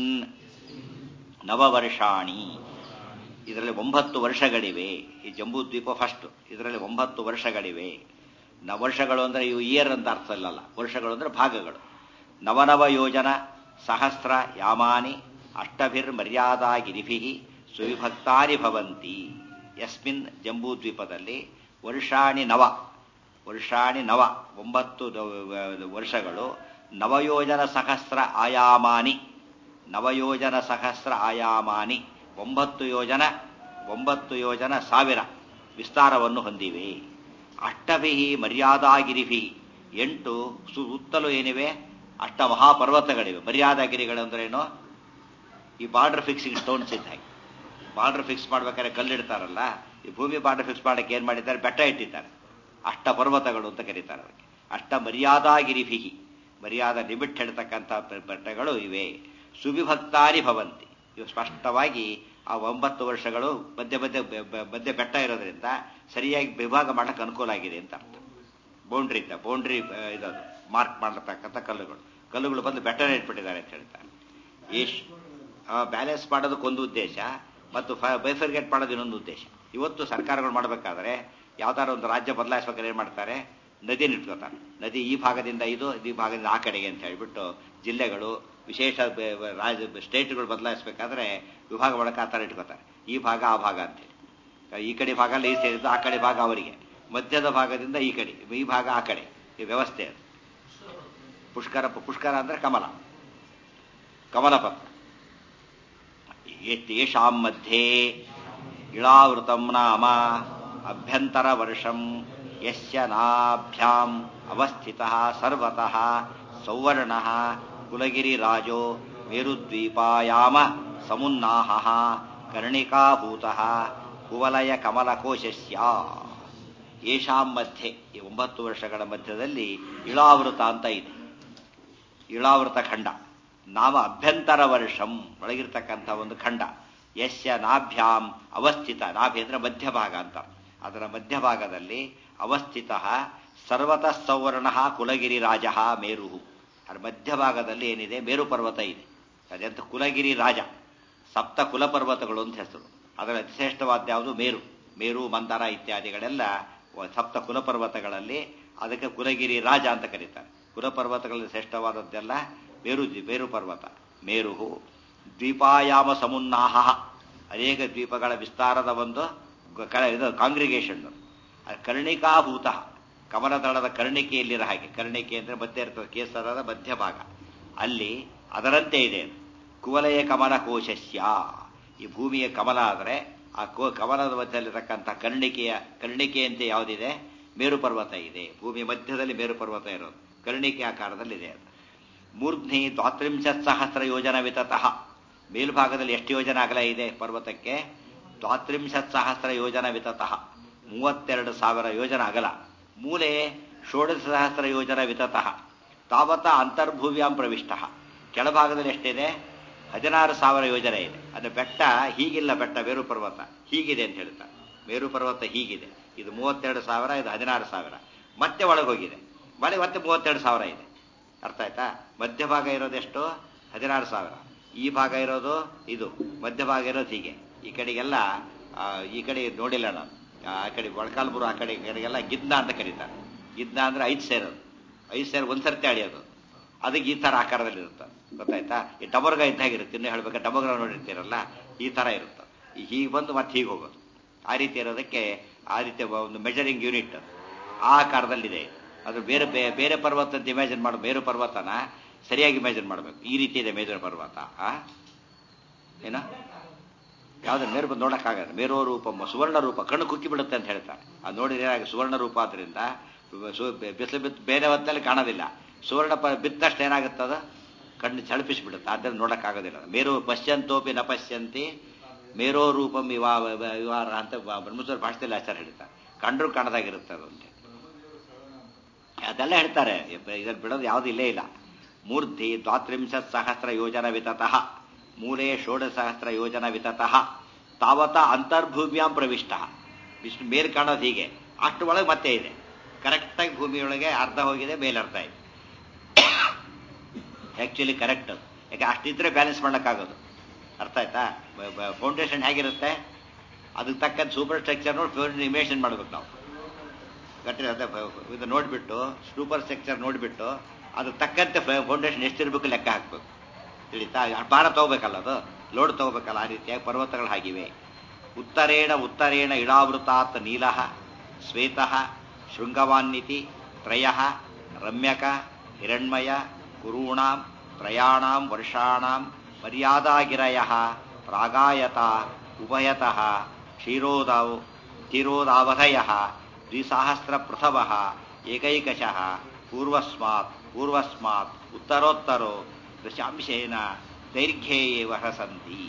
ನವವರ್ಷಾಣಿ ಇದರಲ್ಲಿ ಒಂಬತ್ತು ವರ್ಷಗಳಿವೆ ಈ ಜಂಬೂದ್ವೀಪ ಫಸ್ಟ್ ಇದರಲ್ಲಿ ಒಂಬತ್ತು ವರ್ಷಗಳಿವೆ ನ ವರ್ಷಗಳು ಅಂದರೆ ಇವು ಇಯರ್ ಅಂತ ಅರ್ಥ ಇಲ್ಲಲ್ಲ ವರ್ಷಗಳು ಅಂದರೆ ಭಾಗಗಳು ನವನವ ಯೋಜನ ಸಹಸ್ರ ಯಾಮಾನಿ ಅಷ್ಟಭಿರ್ ಮರ್ಯಾದಾ ಗಿರಿಭಿ ಸುವಿಭಕ್ತಾನಿ ಭವಂತಿ ಯಸ್ಮಿನ್ ಜಂಬೂದ್ವೀಪದಲ್ಲಿ ವರ್ಷಾಣಿ ನವ ವರ್ಷಾಣಿ ನವ ಒಂಬತ್ತು ವರ್ಷಗಳು ನವಯೋಜನ ಸಹಸ್ರ ಆಯಾಮಾನಿ ನವಯೋಜನ ಸಹಸ್ರ ಆಯಾಮಾನಿ ಒಂಬತ್ತು ಯೋಜನ ಒಂಬತ್ತು ಯೋಜನ ಸಾವಿರ ವಿಸ್ತಾರವನ್ನು ಹೊಂದಿವೆ ಅಷ್ಟಭಿ ಮರ್ಯಾದಾಗಿರಿಭಿ ಎಂಟು ಸುತ್ತಲೂ ಏನಿವೆ ಅಷ್ಟ ಮಹಾಪರ್ವತಗಳಿವೆ ಮರ್ಯಾದಾಗಿರಿಗಳು ಅಂದ್ರೇನು ಈ ಬಾರ್ಡರ್ ಫಿಕ್ಸಿಂಗ್ ಸ್ಟೋನ್ಸ್ ಇದ್ದ ಬಾರ್ಡರ್ ಫಿಕ್ಸ್ ಮಾಡ್ಬೇಕಾದ್ರೆ ಕಲ್ಲಿಡ್ತಾರಲ್ಲ ಈ ಭೂಮಿ ಬಾರ್ಡರ್ ಫಿಕ್ಸ್ ಮಾಡಕ್ಕೆ ಏನ್ ಮಾಡಿದ್ದಾರೆ ಬೆಟ್ಟ ಇಟ್ಟಿದ್ದಾರೆ ಅಷ್ಟ ಪರ್ವತಗಳು ಅಂತ ಕರೀತಾರೆ ಅದಕ್ಕೆ ಅಷ್ಟ ಮರ್ಯಾದಾಗಿರಿಭಿ ಮರ್ಯಾದ ಲಿಮಿಟ್ ಹೇಳ್ತಕ್ಕಂಥ ಬೆಟ್ಟಗಳು ಇವೆ ಸುವಿಭಕ್ತಾನಿ ಭವಂತಿ ಇವು ಸ್ಪಷ್ಟವಾಗಿ ಆ ಒಂಬತ್ತು ವರ್ಷಗಳು ಮಧ್ಯೆ ಮಧ್ಯೆ ಮಧ್ಯೆ ಬೆಟ್ಟ ಇರೋದ್ರಿಂದ ಸರಿಯಾಗಿ ವಿಭಾಗ ಮಾಡಕ್ಕೆ ಅನುಕೂಲ ಆಗಿದೆ ಅಂತ ಅರ್ಥ ಬೌಂಡ್ರಿ ಇದ್ದ ಬೌಂಡ್ರಿ ಇದದು ಮಾರ್ಕ್ ಮಾಡತಕ್ಕಂಥ ಕಲ್ಲುಗಳು ಕಲ್ಲುಗಳು ಬಂದು ಬೆಟ್ಟನೇ ಇಟ್ಬಿಟ್ಟಿದ್ದಾರೆ ಅಂತ ಹೇಳ್ತಾರೆ ಈಶ್ ಬ್ಯಾಲೆನ್ಸ್ ಮಾಡೋದಕ್ಕೊಂದು ಉದ್ದೇಶ ಮತ್ತು ಬೈಫರ್ಗೇಟ್ ಮಾಡೋದು ಇನ್ನೊಂದು ಉದ್ದೇಶ ಇವತ್ತು ಸರ್ಕಾರಗಳು ಮಾಡಬೇಕಾದ್ರೆ ಯಾವ್ದಾದ್ರು ಒಂದು ರಾಜ್ಯ ಬದಲಾಯಿಸ್ಬೇಕಾದ್ರೆ ಏನು ಮಾಡ್ತಾರೆ ನದಿನ ಇಟ್ಕೋತಾರೆ ನದಿ ಈ ಭಾಗದಿಂದ ಇದು ಈ ಭಾಗದಿಂದ ಆ ಕಡೆಗೆ ಅಂತ ಹೇಳ್ಬಿಟ್ಟು ಜಿಲ್ಲೆಗಳು ವಿಶೇಷ ರಾಜ್ಯ ಸ್ಟೇಟ್ಗಳು ಬದಲಾಯಿಸಬೇಕಾದ್ರೆ ವಿಭಾಗ ಒಳಗೆ ಆ ಥರ ಇಟ್ಕೋತಾರೆ ಈ ಭಾಗ ಆ ಭಾಗ ಅಂತೇಳಿ ಈ ಕಡೆ ಭಾಗ ಈ ಸೇರಿದ್ದು ಆ ಕಡೆ ಭಾಗ ಅವರಿಗೆ ಮಧ್ಯದ ಭಾಗದಿಂದ ಈ ಕಡೆ ಈ ಭಾಗ ಆ ಕಡೆ ಈ ವ್ಯವಸ್ಥೆ ಅದು ಪುಷ್ಕರ ಪುಷ್ಕರ ಅಂದ್ರೆ ಕಮಲ ಕಮಲಪತ್ರ ಯೇಷಾಂ ಮಧ್ಯೆ ಇಳಾವೃತಂ ನಾಮ ಅಭ್ಯಂತರ ವರ್ಷಂ ಯಸ್ಯ ನಾಭ್ಯಾಂ ಅವಸ್ಥಿತ ಸರ್ವತಃ ಸೌವರ್ಣ ಕುಲಗಿರಿರಾಜೋ ಮೇರುದ್ವೀಪಾಯಾಮ ಸಮುನ್ನಾಹ ಕರ್ಣಿಕಾಭೂತ ಕುವಲಯ ಕಮಲಕೋಶಸ್ಯ ಯೇಷಾಂ ಮಧ್ಯೆ ಈ ಒಂಬತ್ತು ವರ್ಷಗಳ ಮಧ್ಯದಲ್ಲಿ ಇಳಾವೃತ ಅಂತ ಇದೆ ಇಳಾವೃತ ಖಂಡ ನಾಮ ಅಭ್ಯಂತರ ವರ್ಷಂ ಒಳಗಿರ್ತಕ್ಕಂಥ ಒಂದು ಖಂಡ ಯಸ್ಯ ನಾಭ್ಯಾಂ ಅವಸ್ಥಿತ ನಾಭಿ ಅಂದ್ರೆ ಮಧ್ಯಭಾಗ ಅಂತ ಅದರ ಮಧ್ಯಭಾಗದಲ್ಲಿ ಅವಸ್ಥಿತ ಸರ್ವತಃ ಸೌವರ್ಣ ಕುಲಗಿರಿ ರಾಜ ಮೇರು ಅದರ ಮಧ್ಯಭಾಗದಲ್ಲಿ ಏನಿದೆ ಮೇರು ಪರ್ವತ ಇದೆ ಅದೆಂತ ಕುಲಗಿರಿ ರಾಜ ಸಪ್ತ ಕುಲ ಪರ್ವತಗಳು ಅಂತ ಹೆಸರು ಅದರ ಅತಿಶ್ರೇಷ್ಠವಾದ ಯಾವುದು ಮೇರು ಮೇರು ಮಂದಾರ ಇತ್ಯಾದಿಗಳೆಲ್ಲ ಸಪ್ತ ಕುಲ ಪರ್ವತಗಳಲ್ಲಿ ಅದಕ್ಕೆ ಕುಲಗಿರಿ ರಾಜ ಅಂತ ಕರೀತಾರೆ ಕುಲ ಪರ್ವತಗಳಲ್ಲಿ ಶ್ರೇಷ್ಠವಾದದ್ದೆಲ್ಲ ಮೇರು ಮೇರು ಪರ್ವತ ಮೇರು ದ್ವೀಪಾಯಾಮ ಸಮುನ್ನಾಹ ಅನೇಕ ದ್ವೀಪಗಳ ವಿಸ್ತಾರದ ಒಂದು ಇದು ಕಾಂಗ್ರಿಗೇಷನ್ ಕರ್ಣಿಕಾಭೂತ ಕಮಲದಳದ ಕರ್ಣಿಕೆಯಲ್ಲಿರೋ ಹಾಗೆ ಕರ್ಣಿಕೆ ಅಂದ್ರೆ ಮಧ್ಯೆ ಇರ್ತದೆ ಕೇಸರದ ಮಧ್ಯಭಾಗ ಅಲ್ಲಿ ಅದರಂತೆ ಇದೆ ಕುವಲಯ ಕಮಲ ಕೋಶಸ್ಯ ಈ ಭೂಮಿಯ ಕಮಲ ಆದರೆ ಆ ಕೋ ಕಮಲದ ಮಧ್ಯದಲ್ಲಿರತಕ್ಕಂಥ ಕರ್ಣಿಕೆಯ ಕರ್ಣಿಕೆಯಂತೆ ಯಾವುದಿದೆ ಮೇರು ಪರ್ವತ ಇದೆ ಭೂಮಿಯ ಮಧ್ಯದಲ್ಲಿ ಮೇರು ಪರ್ವತ ಇರೋದು ಕರ್ಣಿಕೆ ಆಕಾರದಲ್ಲಿದೆ ಅದು ಮೂರ್ಧ್ನಿ ದ್ವಾತ್ರಿಂಶತ್ ಸಹಸ್ರ ಯೋಜನ ವಿತತಃ ಮೇಲ್ಭಾಗದಲ್ಲಿ ಎಷ್ಟು ಯೋಜನೆ ಅಗಲ ಇದೆ ಪರ್ವತಕ್ಕೆ ದ್ವಾತ್ರಿಂಶತ್ ಸಹಸ್ರ ಯೋಜನ ವಿತತಃ ಮೂವತ್ತೆರಡು ಸಾವಿರ ಯೋಜನ ಅಗಲ ಮೂಲೆ ಷೋಡಶ ಸಹಸ್ರ ಯೋಜನ ವಿತತಃ ತಾವತ ಅಂತರ್ಭೂವ್ಯಾಂ ಪ್ರವಿಷ್ಟ ಕೆಳಭಾಗದಲ್ಲಿ ಎಷ್ಟಿದೆ ಹದಿನಾರು ಸಾವಿರ ಯೋಜನೆ ಇದೆ ಅದು ಬೆಟ್ಟ ಹೀಗಿಲ್ಲ ಬೆಟ್ಟ ಮೇರು ಪರ್ವತ ಹೀಗಿದೆ ಅಂತ ಹೇಳ್ತಾರೆ ಮೇರು ಪರ್ವತ ಹೀಗಿದೆ ಇದು ಮೂವತ್ತೆರಡು ಸಾವಿರ ಇದು ಹದಿನಾರು ಸಾವಿರ ಮತ್ತೆ ಒಳಗೆ ಹೋಗಿದೆ ಮಳೆ ಮತ್ತೆ ಮೂವತ್ತೆರಡು ಸಾವಿರ ಇದೆ ಅರ್ಥ ಆಯ್ತಾ ಮಧ್ಯಭಾಗ ಇರೋದೆಷ್ಟು ಹದಿನಾರು ಸಾವಿರ ಈ ಭಾಗ ಇರೋದು ಇದು ಮಧ್ಯಭಾಗ ಇರೋದು ಹೀಗೆ ಈ ಕಡೆಗೆಲ್ಲ ಈ ಕಡೆ ನೋಡಿಲ್ಲ ನಾನು ಆ ಕಡೆ ಮೊಳಕಾಲ್ಮುರು ಆ ಕಡೆ ಕಡೆಗೆಲ್ಲ ಗಿದ್ನ ಅಂತ ಕರೀತಾರೆ ಗಿದ್ನ ಅಂದ್ರೆ ಐದು ಸೇರೋದು ಐದು ಸೇರ್ ಒಂದ್ಸರ್ತಿ ಅಳಿಯೋದು ಅದಕ್ಕೆ ಈ ತರ ಆಕಾರದಲ್ಲಿ ಇರುತ್ತೆ ಗೊತ್ತಾಯ್ತಾ ಈ ಡಬರ್ಗ ಇದ್ದಾಗಿರುತ್ತೆ ಇನ್ನು ಹೇಳ್ಬೇಕಾದ್ರೆ ಡಬರ್ಗ ನೋಡಿರ್ತೀರಲ್ಲ ಈ ತರ ಇರುತ್ತೆ ಹೀಗೆ ಬಂದು ಮತ್ತೆ ಹೀಗೆ ಹೋಗೋದು ಆ ರೀತಿ ಇರೋದಕ್ಕೆ ಆ ರೀತಿ ಒಂದು ಮೆಜರಿಂಗ್ ಯೂನಿಟ್ ಆ ಆಕಾರದಲ್ಲಿದೆ ಅದು ಬೇರೆ ಬೇ- ಬೇರೆ ಪರ್ವತ ಅಂತ ಇಮ್ಯಾಜಿನ್ ಮಾಡೋ ಬೇರೆ ಪರ್ವತನ ಸರಿಯಾಗಿ ಇಮ್ಯಾಜಿನ್ ಮಾಡಬೇಕು ಈ ರೀತಿ ಇದೆ ಮೇರು ಪರ್ವತ ಆ ಏನೋ ಯಾವ್ದು ಮೇರು ಬಂದು ನೋಡಕ್ಕಾಗಲ್ಲ ಮೇರೋ ರೂಪ ಸುವರ್ಣ ರೂಪ ಕಣ್ಣು ಕುಕ್ಕಿ ಬಿಡುತ್ತೆ ಅಂತ ಹೇಳ್ತಾರೆ ಅದು ನೋಡಿದ್ರೆ ಏನಾಗಿ ಸುವರ್ಣ ರೂಪ ಆದ್ರಿಂದ ಸು- ಬಿಸಿಲು ಬಿತ್ತು ಬೇರೆ ಹೊತ್ತಲ್ಲಿ ಕಾಣೋದಿಲ್ಲ ಸುವರ್ಣ ಪ ಬಿತ್ತಷ್ಟು ಏನಾಗುತ್ತದ ಕಣ್ಣು ಚಳಪಿಸಿಬಿಡುತ್ತೆ ಆದ್ದರಿಂದ ನೋಡಕ್ಕಾಗೋದಿಲ್ಲ ಮೇರು ಪಶ್ಯಂತೋಪಿ ನ ಪಶ್ಯಂತಿ ಮೇರೋ ರೂಪಂ ವಿವಾ ವಿವಾರ ಅಂತ ಬ್ರಹ್ಮಸ್ವರ ಭಾಷೆಯಲ್ಲಿ ಆಚಾರ ಹೇಳ್ತಾರೆ ಕಂಡ್ರು ಕಾಣದಾಗಿರುತ್ತೆ ಅದು ಅಂತ ಅದೆಲ್ಲ ಹೇಳ್ತಾರೆ ಇದನ್ನು ಬಿಡೋದು ಯಾವುದು ಇಲ್ಲೇ ಇಲ್ಲ ಮೂರ್ತಿ ದ್ವಾತ್ರಿಂಶತ್ ಸಹಸ್ರ ಯೋಜನ ವಿತತಃ ಮೂಲೆ ಷೋಡಶ ಸಹಸ್ರ ಯೋಜನ ವಿತತಃ ತಾವತ ಅಂತರ್ಭೂಮಿಯಾಂ ಪ್ರವಿಷ್ಟ ವಿಷ್ಣು ಮೇಲೆ ಕಾಣೋದು ಹೀಗೆ ಅಷ್ಟು ಒಳಗೆ ಮತ್ತೆ ಇದೆ ಕರೆಕ್ಟಾಗಿ ಭೂಮಿಯೊಳಗೆ ಅರ್ಧ ಹೋಗಿದೆ ಮೇಲೆ ಅರ್ಧ ಇದೆ ಆ್ಯಕ್ಚುಲಿ ಕರೆಕ್ಟ್ ಅದು ಯಾಕೆ ಅಷ್ಟಿದ್ರೆ ಬ್ಯಾಲೆನ್ಸ್ ಮಾಡೋಕ್ಕಾಗೋದು ಅರ್ಥ ಆಯ್ತಾ ಫೌಂಡೇಶನ್ ಹೇಗಿರುತ್ತೆ ಅದಕ್ಕೆ ತಕ್ಕಂಥ ಸೂಪರ್ ಸ್ಟ್ರಕ್ಚರ್ ನೋಡಿ ಇಮೇಷನ್ ಮಾಡ್ಬೇಕು ನಾವು ಗಟ್ಟಿ ಅದೇ ಇದು ನೋಡಿಬಿಟ್ಟು ಸೂಪರ್ ಸ್ಟ್ರಕ್ಚರ್ ನೋಡಿಬಿಟ್ಟು ಅದು ತಕ್ಕಂತೆ ಫೌಂಡೇಶನ್ ಎಷ್ಟಿರ್ಬೇಕು ಲೆಕ್ಕ ಹಾಕ್ಬೇಕು ತಿಳಿತಾ ಭಾರ ತಗೋಬೇಕಲ್ಲ ಅದು ಲೋಡ್ ತಗೋಬೇಕಲ್ಲ ಆ ರೀತಿಯಾಗಿ ಪರ್ವತಗಳು ಹಾಗಿವೆ ಉತ್ತರೇಣ ಉತ್ತರೇಣ ಇಳಾವೃತಾತ್ ನೀಲಃ ಶ್ವೇತಃ ಶೃಂಗವಾನ್ನಿತಿ ತ್ರಯ ರಮ್ಯಕ ಹಿರಣ್ಮಯ ಕುರುಣಾಂ ತ್ರಯಾಣಾಂ ವರ್ಷಾಣಾಂ ಮರ್ಯಾದಾಗಿರಯ ಪ್ರಾಗಾಯತ ಉಭಯತಃ ಕ್ಷೀರೋದಾವ್ ಕ್ಷೀರೋದಾವಧಯ ದ್ವಿಸಹಸ್ರ ಪೃಥವ ಏಕೈಕಶಃ ಪೂರ್ವಸ್ಮಾತ್ ಪೂರ್ವಸ್ಮಾತ್ ಉತ್ತರೋತ್ತರೋ ದಶಾಂಶೇನ ದೈರ್ಘ್ಯೇ ಏವ ಹಸಂತಿ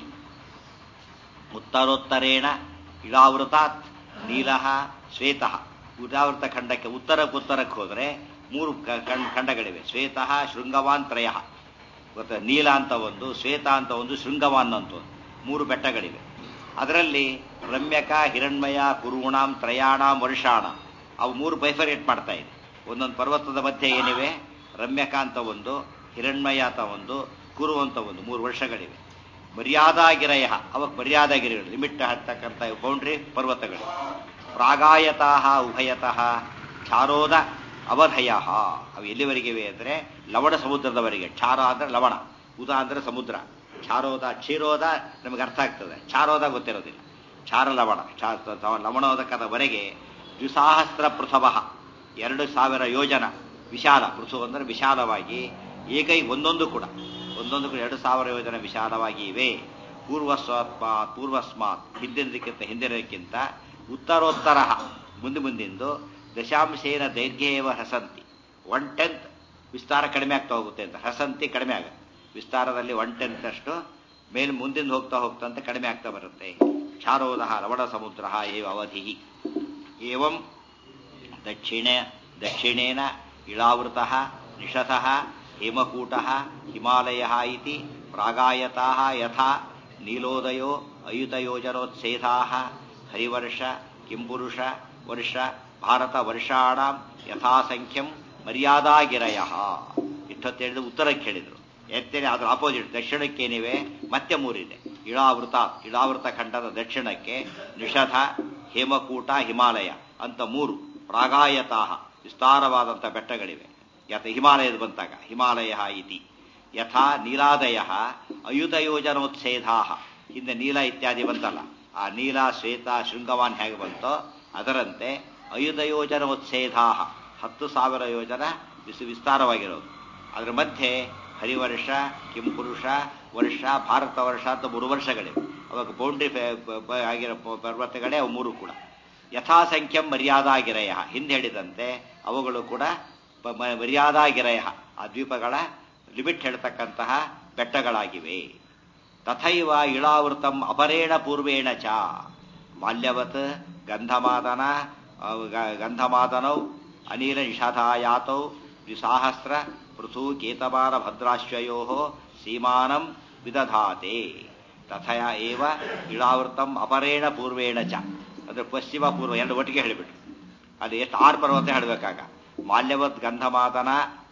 ಉತ್ತರೋತ್ತರೇಣ ಇಳಾವೃತಾತ್ ನೀಲಃ ಶ್ವೇತಃ ಇಳಾವೃತ ಖಂಡಕ್ಕೆ ಉತ್ತರಕ್ಕೆ ಉತ್ತರಕ್ಕೆ ಹೋದರೆ ಮೂರು ಕ- ಖಂಡ್- ಖಂಡಗಳಿವೆ ಶ್ವೇತಃ ಶೃಂಗವಾನ್ ತ್ರಯ ಗೊತ್ತಾ ನೀಲ ಅಂತ ಒಂದು ಶ್ವೇತ ಅಂತ ಒಂದು ಶೃಂಗವಾನ್ ಅಂತ ಒಂದು ಮೂರು ಬೆಟ್ಟಗಳಿವೆ ಅದರಲ್ಲಿ ರಮ್ಯಕ ಹಿರಣ್ಮಯ ಕುರುಣಾಂ ತ್ರಯಾಣಾಂ ವರ್ಷಾಣ ಅವು ಮೂರು ಬೈಫರೇಟ್ ಮಾಡ್ತಾ ಇದೆ ಒಂದೊಂದು ಪರ್ವತದ ಮಧ್ಯೆ ಏನಿವೆ ರಮ್ಯಕ ಅಂತ ಒಂದು ಹಿರಣ್ಮಯ ಅಂತ ಒಂದು ಕುರು ಅಂತ ಒಂದು ಮೂರು ವರ್ಷಗಳಿವೆ ಮರ್ಯಾದಾಗಿರಯ ಅವಾಗ ಮರ್ಯಾದಾಗಿರಿಗಳು ಲಿಮಿಟ್ ಹಾಕ್ತಕ್ಕಂಥ ಬೌಂಡ್ರಿ ಪರ್ವತಗಳು ಪ್ರಾಗಾಯತಃ ಉಭಯತಃ ಕ್ಷಾರೋದ ಅವಧಯ ಅವು ಎಲ್ಲಿವರೆಗಿವೆ ಅಂದರೆ ಲವಣ ಸಮುದ್ರದವರೆಗೆ ಕ್ಷಾರ ಅಂದ್ರೆ ಲವಣ ಉದ ಅಂದ್ರೆ ಸಮುದ್ರ ಕ್ಷಾರೋದ ಕ್ಷೀರೋದ ನಮಗೆ ಅರ್ಥ ಆಗ್ತದೆ ಕ್ಷಾರೋದ ಗೊತ್ತಿರೋದಿಲ್ಲ ಕ್ಷಾರ ಲವಣ ಕ್ಷಾ- ಲವಣೋದಕದವರೆಗೆ ದ್ವಿಸಹಸ್ರ ಪೃಥವ ಎರಡು ಸಾವಿರ ಯೋಜನ ವಿಶಾಲ ಪೃಥು ಅಂದರೆ ವಿಶಾಲವಾಗಿ ಏಕೈ ಒಂದೊಂದು ಕೂಡ ಒಂದೊಂದು ಕೂಡ ಎರಡು ಸಾವಿರ ಯೋಜನ ವಿಶಾಲವಾಗಿ ಇವೆ ಪೂರ್ವಸ್ವಾತ್ಮಾತ್ ಪೂರ್ವಸ್ಮಾತ್ ಹಿಂದಿನದಕ್ಕಿಂತ ಹಿಂದಿನದಕ್ಕಿಂತ ಉತ್ತರೋತ್ತರ ಮುಂದೆ ಮುಂದಿಂದು ದಶಾಂಶೇನ ದೈರ್ಘ್ಯೇವ ಹಸಂತಿ ಒನ್ ಟೆಂತ್ ವಿಸ್ತಾರ ಕಡಿಮೆ ಆಗ್ತಾ ಹೋಗುತ್ತೆ ಅಂತ ಹಸಂತಿ ಕಡಿಮೆ ಆಗುತ್ತೆ ವಿಸ್ತಾರದಲ್ಲಿ ಒನ್ ಟೆಂತ್ ಅಷ್ಟು ಮೇಲೆ ಮುಂದಿಂದ ಹೋಗ್ತಾ ಹೋಗ್ತಾ ಅಂತ ಕಡಿಮೆ ಆಗ್ತಾ ಬರುತ್ತೆ ಕ್ಷಾರೋದ ಲವಣ ಸಮುದ್ರ ಏವ ಅವಧಿ ಏವಂ ದಕ್ಷಿಣ ದಕ್ಷಿಣೇನ ಇಳಾವೃತ ನಿಶತ ಹೇಮಕೂಟ ಹಿಮಾಲಯ ಇತಿ ಪ್ರಾಗಾಯತಾ ಯಥಾ ನೀಲೋದಯೋ ಅಯುತಯೋಜನೋತ್ಸೇಧಾ ಹರಿವರ್ಷ ಕಿಂಪುರುಷ ವರ್ಷ ಭಾರತ ವರ್ಷಾಣಂ ಯಥಾಸಂಖ್ಯಂ ಮರ್ಯಾದಾಗಿರಯ ಇಷ್ಟೊತ್ತೇಳಿದ್ರೆ ಉತ್ತರಕ್ಕೆ ಹೇಳಿದರು ಎತ್ತೇನೆ ಅದ್ರ ಆಪೋಸಿಟ್ ದಕ್ಷಿಣಕ್ಕೇನಿವೆ ಮತ್ತೆ ಮೂರಿದೆ ಇಳಾವೃತ ಇಳಾವೃತ ಖಂಡದ ದಕ್ಷಿಣಕ್ಕೆ ನಿಷಧ ಹೇಮಕೂಟ ಹಿಮಾಲಯ ಅಂತ ಮೂರು ಪ್ರಾಗಾಯತಾಹ ವಿಸ್ತಾರವಾದಂಥ ಬೆಟ್ಟಗಳಿವೆ ಯಥ ಹಿಮಾಲಯದ ಬಂತಾಗ ಹಿಮಾಲಯ ಇತಿ ಯಥಾ ನೀಲಾದಯ ಅಯುತಯೋಜನೋತ್ಸೇಧಾ ಹಿಂದೆ ನೀಲ ಇತ್ಯಾದಿ ಬಂತಲ್ಲ ಆ ನೀಲ ಶ್ವೇತ ಶೃಂಗವಾನ್ ಹೇಗೆ ಬಂತೋ ಅದರಂತೆ ಅಯುತಯೋಜನೋತ್ಸೇಧಾ ಹತ್ತು ಸಾವಿರ ಯೋಜನ ವಿಸ್ ವಿಸ್ತಾರವಾಗಿರೋದು ಅದರ ಮಧ್ಯೆ ಹರಿವರ್ಷ ಕಿಂಪುರುಷ ವರ್ಷ ಭಾರತ ವರ್ಷ ಅಂತ ಮೂರು ವರ್ಷಗಳಿವೆ ಅವಾಗ ಬೌಂಡ್ರಿ ಆಗಿರೋ ಪ- ಪರ್ವತಗಳೇ ಅವು ಮೂರು ಕೂಡ ಯಥಾಸಂಖ್ಯಂ ಮರ್ಯಾದಾಗಿರಯ ಹಿಂದೆ ಹೇಳಿದಂತೆ ಅವುಗಳು ಕೂಡ ಪ- ಮ- ಮರ್ಯಾದಾಗಿರಯ ಆ ದ್ವೀಪಗಳ ಲಿಮಿಟ್ ಹೇಳ್ತಕ್ಕಂತಹ ಬೆಟ್ಟಗಳಾಗಿವೆ ತಥೈವ ಇಳಾವೃತಂ ಅಪರೇಣ ಪೂರ್ವೇಣ ಚ ಮಾಲ್ಯವತ್ ಗಂಧಮಾದನ ಆ, ಗ- ಗಂಧಮಾದನೌ ಅನಿಲ ನಿಷಧಾಯಾತೌ ದ್ವಿಸಾಹಸ್ರ ಪೃಥು ಕೇತಮಾನ ಭದ್ರಾಶ್ವಯೋ ಸೀಮಾನಂ ವಿದಧಾತೆ ತಥಯ ಏವ ಇಳಾವೃತಂ ಅಪರೇಣ ಪೂರ್ವೇಣ ಚ ಅಂದ್ರೆ ಪಶ್ಚಿಮ ಪೂರ್ವ ಎರಡು ಒಟ್ಟಿಗೆ ಹೇಳಿಬಿಟ್ರು ಅದು ಎಷ್ಟು ಆರು ಪರ್ವತ ಹೇಳಬೇಕಾಗ ಮಾಲ್ಯವತ್ ಗಂಧಮಾದನ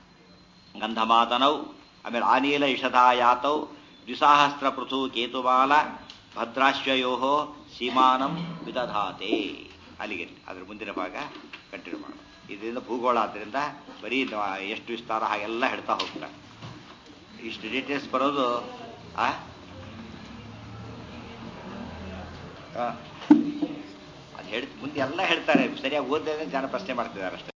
ಗಂಧಮಾದನೌ ಆಮೇಲೆ ಆನೀಲ ಇಷಧಾಯಾತೌ ದ್ವಿಸಾಹಸ್ರ ಪೃಥು ಕೇತುಮಾಲ ಭದ್ರಾಶ್ವಯೋ ಸೀಮಾನಂ ವಿದಧಾತೆ ಅಲ್ಲಿಗೆ ಅದ್ರ ಮುಂದಿನ ಭಾಗ ಕಂಟಿನ್ಯೂ ಮಾಡೋಣ ಇದರಿಂದ ಭೂಗೋಳ ಆದ್ದರಿಂದ ಬರೀ ನ- ಎಷ್ಟು ವಿಸ್ತಾರ ಹಾಗೆಲ್ಲ ಹೇಳ್ತಾ ಹೋಗ್ತಾರೆ ಇಷ್ಟು ಡೀಟೇಲ್ಸ್ ಬರೋದು ಆ ಅದು ಹೇಳಿ ಮುಂದೆ ಎಲ್ಲ ಹೇಳ್ತಾರೆ ಸರಿಯಾಗಿ ಓದಿದ್ರೆ ಜನ ಪ್ರಶ್ನೆ ಮಾಡ್ತಿದ್ದಾರೆ ಅಷ್ಟೇ